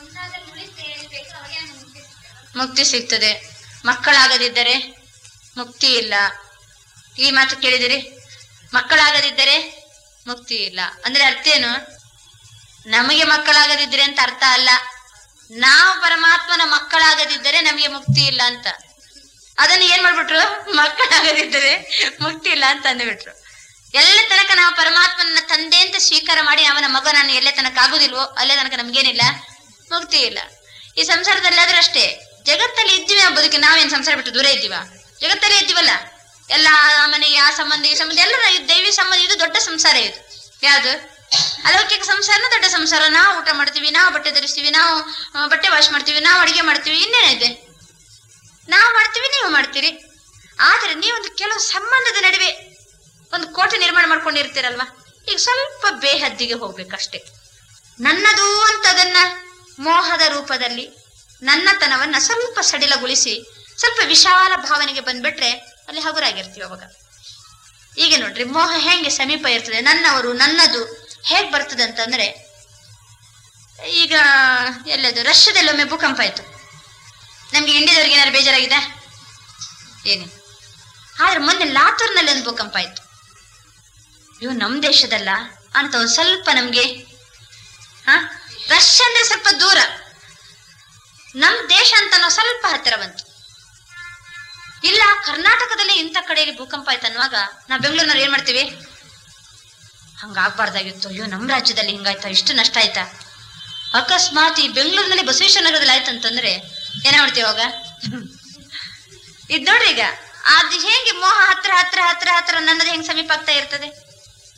ಮುಕ್ತಿ ಸಿಗ್ತದೆ ಮಕ್ಕಳಾಗದಿದ್ದರೆ ಮುಕ್ತಿ ಇಲ್ಲ ಈ ಮಾತು ಕೇಳಿದಿರಿ ಮಕ್ಕಳಾಗದಿದ್ದರೆ ಮುಕ್ತಿ ಇಲ್ಲ ಅಂದ್ರೆ ಅರ್ಥ ಏನು ನಮಗೆ ಮಕ್ಕಳಾಗದಿದ್ರೆ ಅಂತ ಅರ್ಥ ಅಲ್ಲ ನಾವು ಪರಮಾತ್ಮನ ಮಕ್ಕಳಾಗದಿದ್ದರೆ ನಮಗೆ ಮುಕ್ತಿ ಇಲ್ಲ ಅಂತ ಅದನ್ನ ಏನ್ ಮಾಡ್ಬಿಟ್ರು ಮಕ್ಕಳಾಗದಿದ್ದರೆ ಮುಕ್ತಿ ಇಲ್ಲ ಅಂತ ಅಂದ್ಬಿಟ್ರು ಎಲ್ಲ ತನಕ ನಾವು ಪರಮಾತ್ಮನ ತಂದೆ ಅಂತ ಸ್ವೀಕಾರ ಮಾಡಿ ಅವನ ಮಗ ನಾನು ಎಲ್ಲೇ ತನಕ ಆಗುದಿಲ್ವೋ ಅಲ್ಲೇ ತನಕ ನಮ್ಗೇನಿಲ್ಲ ಮುಕ್ತಿ ಇಲ್ಲ ಈ ಸಂಸಾರದಲ್ಲಾದ್ರೂ ಅಷ್ಟೇ ಜಗತ್ತಲ್ಲಿ ಇದ್ದೀವಿ ಆ ಬದುಕಿ ನಾವೇನ್ ಸಂಸಾರ ಬಿಟ್ಟು ದೂರ ಇದ್ದೀವ ಜಗತ್ತಲ್ಲೇ ಇದ್ದೀವಲ್ಲ ಎಲ್ಲ ಆ ಮನೆಗೆ ಆ ಸಂಬಂಧ ಈ ಸಂಬಂಧ ಎಲ್ಲ ಇದು ದೈವಿ ಸಂಬಂಧ ಇದು ದೊಡ್ಡ ಸಂಸಾರ ಇದು ಯಾವುದು ಅಲೌಕಿಕ ಸಂಸಾರನ ದೊಡ್ಡ ಸಂಸಾರ ನಾವು ಊಟ ಮಾಡ್ತೀವಿ ನಾವು ಬಟ್ಟೆ ಧರಿಸ್ತೀವಿ ನಾವು ಆ, ಬಟ್ಟೆ ವಾಶ್ ಮಾಡ್ತೀವಿ ನಾವು ಅಡಿಗೆ ಮಾಡ್ತೀವಿ ಇನ್ನೇನಿದೆ ನಾವು ಮಾಡ್ತೀವಿ ನೀವು ಮಾಡ್ತೀರಿ ಆದ್ರೆ ನೀವೊಂದು ಕೆಲವು ಸಂಬಂಧದ ನಡುವೆ ಒಂದು ಕೋಟೆ ನಿರ್ಮಾಣ ಮಾಡ್ಕೊಂಡಿರ್ತೀರಲ್ವಾ ಈಗ ಸ್ವಲ್ಪ ಬೇಹದ್ದಿಗೆ ಹೋಗ್ಬೇಕಷ್ಟೇ ನನ್ನದು ಅಂತ ಅದನ್ನ ಮೋಹದ ರೂಪದಲ್ಲಿ ನನ್ನತನವನ್ನ ಸ್ವಲ್ಪ ಸಡಿಲಗೊಳಿಸಿ ಸ್ವಲ್ಪ ವಿಶಾಲ ಭಾವನೆಗೆ ಬಂದ್ಬಿಟ್ರೆ ಅಲ್ಲಿ ಹಗುರಾಗಿರ್ತೀವಿ ಅವಾಗ ಈಗ ನೋಡ್ರಿ ಮೋಹ ಹೆಂಗೆ ಸಮೀಪ ಇರ್ತದೆ ನನ್ನವರು ನನ್ನದು ಹೇಗ್ ಬರ್ತದೆ ಅಂತಂದ್ರೆ ಈಗ ಎಲ್ಲದು ರಷ್ಯಾದಲ್ಲಿ ಒಮ್ಮೆ ಭೂಕಂಪ ಆಯ್ತು ನಮ್ಗೆ ಇಂಡಿಯಾದವ್ರಿಗೆ ಏನಾದ್ರು ಬೇಜಾರಾಗಿದೆ ಏನು ಆದ್ರೆ ಮೊನ್ನೆ ಲಾತೂರ್ನಲ್ಲಿ ಒಂದು ಭೂಕಂಪ ಆಯ್ತು ಇವು ನಮ್ ದೇಶದಲ್ಲ ಅಂತ ಒಂದ್ ಸ್ವಲ್ಪ ನಮ್ಗೆ ಹ ರಷ್ಯಾ ಅಂದ್ರೆ ಸ್ವಲ್ಪ ದೂರ ನಮ್ ದೇಶ ಅಂತ ನಾವು ಸ್ವಲ್ಪ ಹತ್ತಿರ ಬಂತು ಇಲ್ಲ ಕರ್ನಾಟಕದಲ್ಲಿ ಇಂಥ ಕಡೆಯಲ್ಲಿ ಭೂಕಂಪ ಆಯ್ತು ಅನ್ನುವಾಗ ನಾವು ಬೆಂಗಳೂರಿನವ್ರು ಏನ್ ಮಾಡ್ತೀವಿ ಹಂಗಾಗ್ಬಾರ್ದಾಗಿತ್ತು ಅಯ್ಯೋ ನಮ್ ರಾಜ್ಯದಲ್ಲಿ ಹಿಂಗಾಯ್ತಾ ಇಷ್ಟು ನಷ್ಟ ಆಯ್ತಾ ಅಕಸ್ಮಾತ್ ಈ ಬೆಂಗಳೂರಿನಲ್ಲಿ ಬಸವೇಶ್ವರ ನಗರದಲ್ಲಿ ಆಯ್ತು ಅಂತಂದ್ರೆ ಏನ ಮಾಡ್ತೀವಿ ಅವಾಗ ಇದ್ ನೋಡ್ರಿ ಈಗ ಅದು ಹೇಗೆ ಮೋಹ ಹತ್ರ ಹತ್ರ ಹತ್ರ ಹತ್ರ ನನ್ನದು ಹೆಂಗ್ ಸಮೀಪ ಆಗ್ತಾ ಇರ್ತದೆ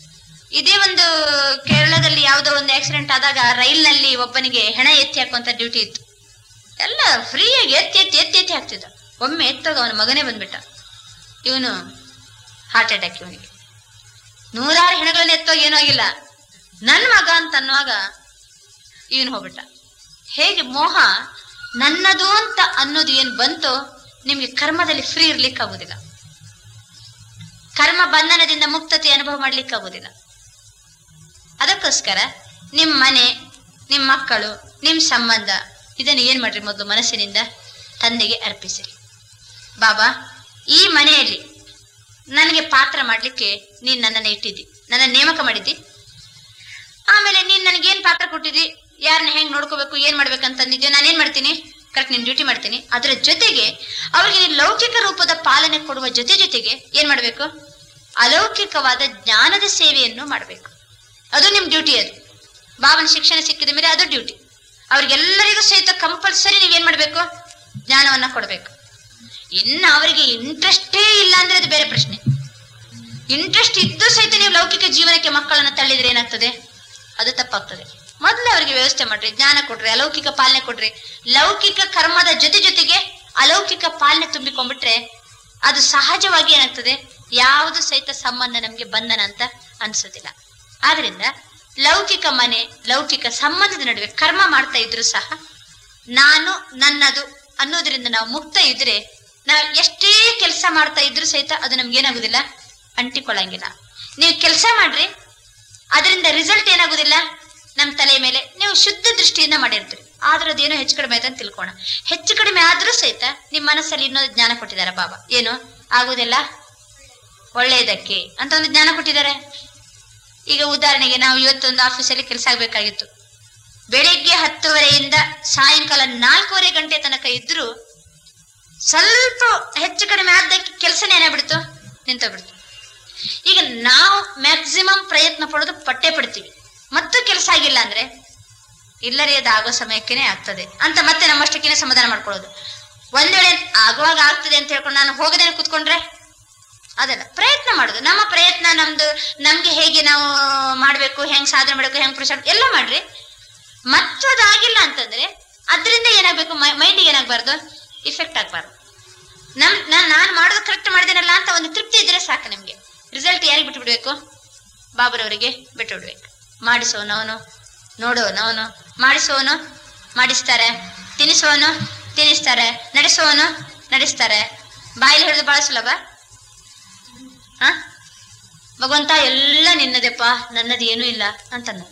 ಇದೇ ಒಂದು ಕೇರಳದಲ್ಲಿ ಯಾವುದೋ ಒಂದು ಆಕ್ಸಿಡೆಂಟ್ ಆದಾಗ ರೈಲ್ನಲ್ಲಿ ಒಬ್ಬನಿಗೆ ಹೆಣ ಎತ್ತಿ ಹಾಕುವಂತ ಡ್ಯೂಟಿ ಇತ್ತು ಎಲ್ಲ ಫ್ರೀಯಾಗಿ ಎತ್ತಿ ಎತ್ತಿ ಎತ್ತಿ ಎತ್ತಿ ಹಾಕ್ತಿದ್ದ ಒಮ್ಮೆ ಎತ್ತಾಗ ಅವನ ಮಗನೇ ಬಂದ್ಬಿಟ್ಟ ಇವನು ಹಾರ್ಟ್ ಅಟ್ಯಾಕ್ ಇವನಿಗೆ ನೂರಾರು ಹೆಣಗಳನ್ನ ಎತ್ತೋಗಿ ಏನೂ ಆಗಿಲ್ಲ ನನ್ನ ಮಗ ಅಂತ ಅನ್ನುವಾಗ ಇವನು ಹೋಗ್ಬಿಟ್ಟ ಹೇಗೆ ಮೋಹ ನನ್ನದು ಅಂತ ಅನ್ನೋದು ಏನು ಬಂತೋ ನಿಮ್ಗೆ ಕರ್ಮದಲ್ಲಿ ಫ್ರೀ ಇರ್ಲಿಕ್ಕೆ ಆಗುದಿಲ್ಲ ಕರ್ಮ ಬಂಧನದಿಂದ ಮುಕ್ತತೆ ಅನುಭವ ಮಾಡ್ಲಿಕ್ಕೆ ಆಗುದಿಲ್ಲ ಅದಕ್ಕೋಸ್ಕರ ನಿಮ್ ಮನೆ ನಿಮ್ ಮಕ್ಕಳು ನಿಮ್ ಸಂಬಂಧ ಇದನ್ನು ಏನ್ ಮಾಡ್ರಿ ಮೊದಲು ಮನಸ್ಸಿನಿಂದ ತಂದೆಗೆ ಅರ್ಪಿಸಿರಿ ಬಾಬಾ ಈ ಮನೆಯಲ್ಲಿ ನನಗೆ ಪಾತ್ರ ಮಾಡ್ಲಿಕ್ಕೆ ನೀನ್ ನನ್ನನ್ನು ಇಟ್ಟಿದ್ದಿ ನನ್ನ ನೇಮಕ ಮಾಡಿದ್ದಿ ಆಮೇಲೆ ನೀನ್ ನನಗೇನ್ ಪಾತ್ರ ಕೊಟ್ಟಿದ್ದಿ ಯಾರನ್ನ ಹೆಂಗ್ ನೋಡ್ಕೋಬೇಕು ಏನ್ ಮಾಡ್ಬೇಕಂತ ಅಂದಿದ್ಯೋ ನಾನೇನ್ ಮಾಡ್ತೀನಿ ಕರೆಕ್ಟ್ ನಿನ್ ಡ್ಯೂಟಿ ಮಾಡ್ತೀನಿ ಅದರ ಜೊತೆಗೆ ಅವರಿಗೆ ನೀನ್ ಲೌಕಿಕ ರೂಪದ ಪಾಲನೆ ಕೊಡುವ ಜೊತೆ ಜೊತೆಗೆ ಏನ್ ಮಾಡ್ಬೇಕು ಅಲೌಕಿಕವಾದ ಜ್ಞಾನದ ಸೇವೆಯನ್ನು ಮಾಡಬೇಕು ಅದು ನಿಮ್ ಡ್ಯೂಟಿ ಅದು ಬಾಬನ ಶಿಕ್ಷಣ ಸಿಕ್ಕಿದ ಮೇಲೆ ಅದು ಡ್ಯೂಟಿ ಅವ್ರಿಗೆಲ್ಲರಿಗೂ ಸಹಿತ ಕಂಪಲ್ಸರಿ ನೀವೇನ್ ಮಾಡ್ಬೇಕು ಜ್ಞಾನವನ್ನ ಕೊಡಬೇಕು ಇನ್ನು ಅವರಿಗೆ ಇಂಟ್ರೆಸ್ಟೇ ಇಲ್ಲ ಅಂದ್ರೆ ಅದು ಬೇರೆ ಪ್ರಶ್ನೆ ಇಂಟ್ರೆಸ್ಟ್ ಇದ್ದು ಸಹಿತ ನೀವು ಲೌಕಿಕ ಜೀವನಕ್ಕೆ ಮಕ್ಕಳನ್ನ ತಳ್ಳಿದ್ರೆ ಏನಾಗ್ತದೆ ಅದು ತಪ್ಪಾಗ್ತದೆ ಮೊದಲೇ ಅವರಿಗೆ ವ್ಯವಸ್ಥೆ ಮಾಡ್ರಿ ಜ್ಞಾನ ಕೊಡ್ರಿ ಅಲೌಕಿಕ ಪಾಲನೆ ಕೊಡ್ರಿ ಲೌಕಿಕ ಕರ್ಮದ ಜೊತೆ ಜೊತೆಗೆ ಅಲೌಕಿಕ ಪಾಲನೆ ತುಂಬಿಕೊಂಡ್ಬಿಟ್ರೆ ಅದು ಸಹಜವಾಗಿ ಏನಾಗ್ತದೆ ಯಾವುದು ಸಹಿತ ಸಂಬಂಧ ನಮ್ಗೆ ಬಂಧನ ಅಂತ ಅನ್ಸೋದಿಲ್ಲ ಆದ್ರಿಂದ ಲೌಕಿಕ ಮನೆ ಲೌಕಿಕ ಸಂಬಂಧದ ನಡುವೆ ಕರ್ಮ ಮಾಡ್ತಾ ಇದ್ರು ಸಹ ನಾನು ನನ್ನದು ಅನ್ನೋದ್ರಿಂದ ನಾವು ಮುಕ್ತ ಇದ್ರೆ ನಾವು ಎಷ್ಟೇ ಕೆಲಸ ಮಾಡ್ತಾ ಇದ್ರು ಸಹಿತ ಅದು ನಮ್ಗೆ ಏನಾಗುದಿಲ್ಲ ಅಂಟಿಕೊಳ್ಳಂಗಿಲ್ಲ ನೀವು ಕೆಲಸ ಮಾಡ್ರಿ ಅದರಿಂದ ರಿಸಲ್ಟ್ ಏನಾಗುದಿಲ್ಲ ನಮ್ಮ ತಲೆ ಮೇಲೆ ನೀವು ಶುದ್ಧ ದೃಷ್ಟಿಯಿಂದ ಮಾಡಿರ್ತೀರಿ ಆದ್ರೂ ಅದೇನೋ ಹೆಚ್ಚು ಕಡಿಮೆ ಆಯ್ತು ಅಂತ ತಿಳ್ಕೋಣ ಹೆಚ್ಚು ಕಡಿಮೆ ಆದ್ರೂ ಸಹಿತ ನಿಮ್ಮ ಮನಸ್ಸಲ್ಲಿ ಇನ್ನೊಂದು ಜ್ಞಾನ ಕೊಟ್ಟಿದ್ದಾರೆ ಬಾಬಾ ಏನು ಆಗುದಿಲ್ಲ ಒಳ್ಳೆಯದಕ್ಕೆ ಅಂತ ಒಂದು ಜ್ಞಾನ ಕೊಟ್ಟಿದ್ದಾರೆ ಈಗ ಉದಾಹರಣೆಗೆ ನಾವು ಇವತ್ತೊಂದು ಆಫೀಸಲ್ಲಿ ಕೆಲಸ ಆಗ್ಬೇಕಾಗಿತ್ತು ಬೆಳಿಗ್ಗೆ ಹತ್ತುವರೆಯಿಂದ ಸಾಯಂಕಾಲ ನಾಲ್ಕೂವರೆ ಗಂಟೆ ತನಕ ಇದ್ರು ಸ್ವಲ್ಪ ಹೆಚ್ಚು ಕಡಿಮೆ ಆದ್ದಕ್ಕೆ ಕೆಲಸನೇ ಏನಾಗ್ಬಿಡ್ತು ನಿಂತೋಗ್ಬಿಡ್ತು ಈಗ ನಾವು ಮ್ಯಾಕ್ಸಿಮಮ್ ಪ್ರಯತ್ನ ಪಡೋದು ಪಟ್ಟೆ ಪಡ್ತೀವಿ ಮತ್ತು ಕೆಲಸ ಆಗಿಲ್ಲ ಅಂದ್ರೆ ಇಲ್ಲರಿ ಅದು ಆಗೋ ಸಮಯಕ್ಕೇನೆ ಆಗ್ತದೆ ಅಂತ ಮತ್ತೆ ನಮ್ಮಷ್ಟಕ್ಕೇನೆ ಸಮಾಧಾನ ಮಾಡ್ಕೊಳ್ಳೋದು ಒಂದ್ ವೇಳೆ ಆಗುವಾಗ ಆಗ್ತದೆ ಅಂತ ಹೇಳ್ಕೊಂಡು ನಾನು ಹೋಗದೇನೆ ಕೂತ್ಕೊಂಡ್ರೆ ಅದಲ್ಲ ಪ್ರಯತ್ನ ಮಾಡೋದು ನಮ್ಮ ಪ್ರಯತ್ನ ನಮ್ದು ನಮ್ಗೆ ಹೇಗೆ ನಾವು ಮಾಡ್ಬೇಕು ಹೆಂಗ್ ಸಾಧನೆ ಮಾಡ್ಬೇಕು ಹೆಂಗ್ ಪುರುಷ ಎಲ್ಲ ಮಾಡ್ರಿ ಮತ್ತು ಅದಾಗಿಲ್ಲ ಅಂತಂದ್ರೆ ಅದರಿಂದ ಏನಾಗ್ಬೇಕು ಮೈಂಡಿಗೆ ಏನಾಗ್ಬಾರ್ದು ಇಫೆಕ್ಟ್ ಆಗ್ಬಾರ್ದು ನಮ್ ನಾನ್ ನಾನ್ ಮಾಡೋದು ಕರೆಕ್ಟ್ ಮಾಡಿದೇನಲ್ಲ ಅಂತ ಒಂದು ತೃಪ್ತಿ ಇದ್ರೆ ಸಾಕು ನಿಮ್ಗೆ ರಿಸಲ್ಟ್ ಯಾರಿಗೆ ಬಿಟ್ಟು ಬಿಡ್ಬೇಕು ಬಾಬರವರಿಗೆ ಬಿಟ್ಟು ಬಿಡ್ಬೇಕು ಮಾಡಿಸೋನವನು ನೋಡೋನವನು ಮಾಡಿಸೋನು ಮಾಡಿಸ್ತಾರೆ ತಿನ್ನಿಸೋನು ತಿನ್ನಿಸ್ತಾರೆ ನಡೆಸೋನು ನಡೆಸ್ತಾರೆ ಬಾಯಲ್ಲಿ ಹಿಡಿದು ಬಹಳ ಸುಲಭ ಹ ಭಗವಂತ ಎಲ್ಲ ನಿನ್ನದೆಪ್ಪ ನನ್ನದು ಏನೂ ಇಲ್ಲ ಅಂತಂದ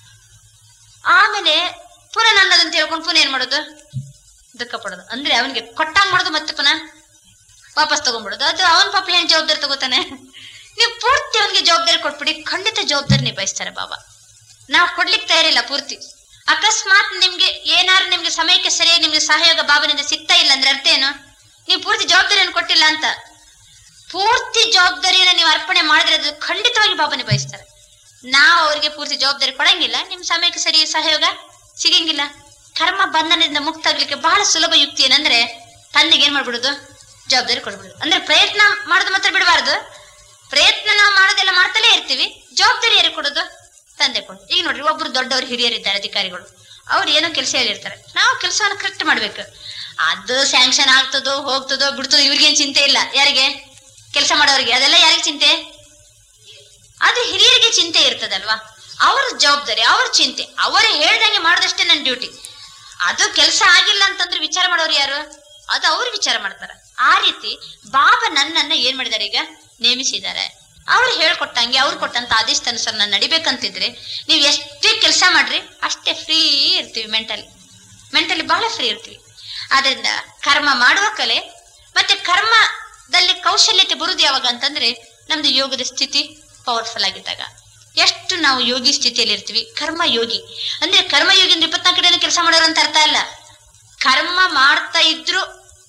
ಆಮೇಲೆ ಪುನಃ ನನ್ನದಂತ ಹೇಳ್ಕೊಂಡು ಪುನಃ ಏನ್ ಮಾಡೋದು ದುಃಖ ಪಡೋದು ಅಂದ್ರೆ ಅವನಿಗೆ ಕೊಟ್ಟಂಗ್ ಮಾಡೋದು ಮತ್ತೆ ಪುನಃ ವಾಪಸ್ ತಗೊಂಡ್ಬಿಡೋದು ಅದು ಅವನ ಪಾಪ ಹೆಂಗ್ ಜವಾಬ್ದಾರಿ ತಗೋತಾನೆ ನೀವು ಪೂರ್ತಿ ಅವನಿಗೆ ಜವಾಬ್ದಾರಿ ಕೊಟ್ಬಿಡಿ ಖಂಡಿತ ಜವಾಬ್ದಾರಿ ನಿಭಾಯಿಸ್ತಾರೆ ಬಾಬಾ ನಾವು ಕೊಡ್ಲಿಕ್ಕೆ ತಯಾರಿಲ್ಲ ಪೂರ್ತಿ ಅಕಸ್ಮಾತ್ ನಿಮ್ಗೆ ಏನಾದ್ರು ನಿಮ್ಗೆ ಸಮಯಕ್ಕೆ ಸರಿಯಾಗಿ ನಿಮ್ಗೆ ಸಹಯೋಗ ಬಾಬನಿಂದ ಸಿಗ್ತಾ ಇಲ್ಲ ಅಂದ್ರೆ ಅರ್ಥ ಏನು ನೀವು ಪೂರ್ತಿ ಜವಾಬ್ದಾರಿಯನ್ನು ಕೊಟ್ಟಿಲ್ಲ ಅಂತ ಪೂರ್ತಿ ಜವಾಬ್ದಾರಿಯನ್ನ ನೀವು ಅರ್ಪಣೆ ಮಾಡಿದ್ರೆ ಅದು ಖಂಡಿತವಾಗಿ ಬಾಬಾ ನಿಭಾಯಿಸ್ತಾರೆ ನಾವು ಅವರಿಗೆ ಪೂರ್ತಿ ಜವಾಬ್ದಾರಿ ಕೊಡಂಗಿಲ್ಲ ನಿಮ್ ಸಮಯಕ್ಕೆ ಸರಿ ಸಹಯೋಗ ಸಿಗಂಗಿಲ್ಲ ಕರ್ಮ ಬಂಧನದಿಂದ ಮುಕ್ತ ಆಗ್ಲಿಕ್ಕೆ ಬಹಳ ಸುಲಭ ಯುಕ್ತಿ ಏನಂದ್ರೆ ತಂದೆಗೆ ಏನ್ ಮಾಡ್ಬಿಡುದು ಜವಾಬ್ದಾರಿ ಕೊಡ್ಬಿಡುದು ಅಂದ್ರೆ ಪ್ರಯತ್ನ ಮಾಡೋದು ಮಾತ್ರ ಬಿಡಬಾರ್ದು ಪ್ರಯತ್ನ ನಾವು ಮಾಡೋದೆಲ್ಲ ಮಾಡ್ತಲೇ ಇರ್ತೀವಿ ಜವಾಬ್ದಾರಿ ಯಾರಿಗೆ ಕೊಡೋದು ತಂದೆ ಕೊಡು ಈಗ ನೋಡ್ರಿ ಒಬ್ರು ದೊಡ್ಡವರು ಹಿರಿಯರಿದ್ದಾರೆ ಅಧಿಕಾರಿಗಳು ಅವ್ರು ಏನೋ ಕೆಲಸ ಹೇಳಿರ್ತಾರೆ ನಾವು ಕೆಲಸವನ್ನು ಕರೆಕ್ಟ್ ಮಾಡ್ಬೇಕು ಅದು ಸ್ಯಾಂಕ್ಷನ್ ಆಗ್ತದೋ ಹೋಗ್ತದೋ ಬಿಡ್ತದೋ ಇವ್ರಿಗೇನ್ ಚಿಂತೆ ಇಲ್ಲ ಯಾರಿಗೆ ಕೆಲಸ ಮಾಡೋರಿಗೆ ಅದೆಲ್ಲ ಯಾರಿಗೆ ಚಿಂತೆ ಅದು ಹಿರಿಯರಿಗೆ ಚಿಂತೆ ಇರ್ತದಲ್ವಾ ಅವ್ರ ಜವಾಬ್ದಾರಿ ಅವ್ರ ಚಿಂತೆ ಅವರು ಹೇಳ್ದಂಗೆ ಮಾಡೋದಷ್ಟೇ ನನ್ನ ಡ್ಯೂಟಿ ಅದು ಕೆಲಸ ಆಗಿಲ್ಲ ಅಂತಂದ್ರೆ ವಿಚಾರ ಮಾಡೋರು ಯಾರು ಅದು ಅವ್ರು ವಿಚಾರ ಮಾಡ್ತಾರ ಆ ರೀತಿ ಬಾಬಾ ನನ್ನನ್ನ ಏನ್ ಮಾಡಿದಾರೆ ಈಗ ನೇಮಿಸಿದ್ದಾರೆ ಅವ್ರು ಹೇಳ್ಕೊಟ್ಟಂಗೆ ಅವ್ರು ಕೊಟ್ಟಂತ ಆದೇಶದ ಅನುಸಾರ ನಾನು ನಡಿಬೇಕಂತಿದ್ರೆ ನೀವು ಎಷ್ಟೇ ಕೆಲಸ ಮಾಡ್ರಿ ಅಷ್ಟೇ ಫ್ರೀ ಇರ್ತೀವಿ ಮೆಂಟಲಿ ಮೆಂಟಲಿ ಬಹಳ ಫ್ರೀ ಇರ್ತೀವಿ ಆದ್ರಿಂದ ಕರ್ಮ ಮಾಡುವ ಕಲೆ ಮತ್ತೆ ಕರ್ಮದಲ್ಲಿ ಕೌಶಲ್ಯತೆ ಬರುದು ಯಾವಾಗ ಅಂತಂದ್ರೆ ನಮ್ದು ಯೋಗದ ಸ್ಥಿತಿ ಪವರ್ಫುಲ್ ಆಗಿದ್ದಾಗ ಎಷ್ಟು ನಾವು ಯೋಗಿ ಸ್ಥಿತಿಯಲ್ಲಿ ಇರ್ತೀವಿ ಕರ್ಮ ಯೋಗಿ ಅಂದ್ರೆ ಕರ್ಮ ಯೋಗಿ ಅಂದ್ರೆ ಇಪ್ಪತ್ನಾಲ್ಕು ಕಡೆ ಕೆಲಸ ಮಾಡೋರು ಅಂತ ಅರ್ಥ ಅಲ್ಲ ಕರ್ಮ ಮಾಡ್ತಾ ಇದ್ರು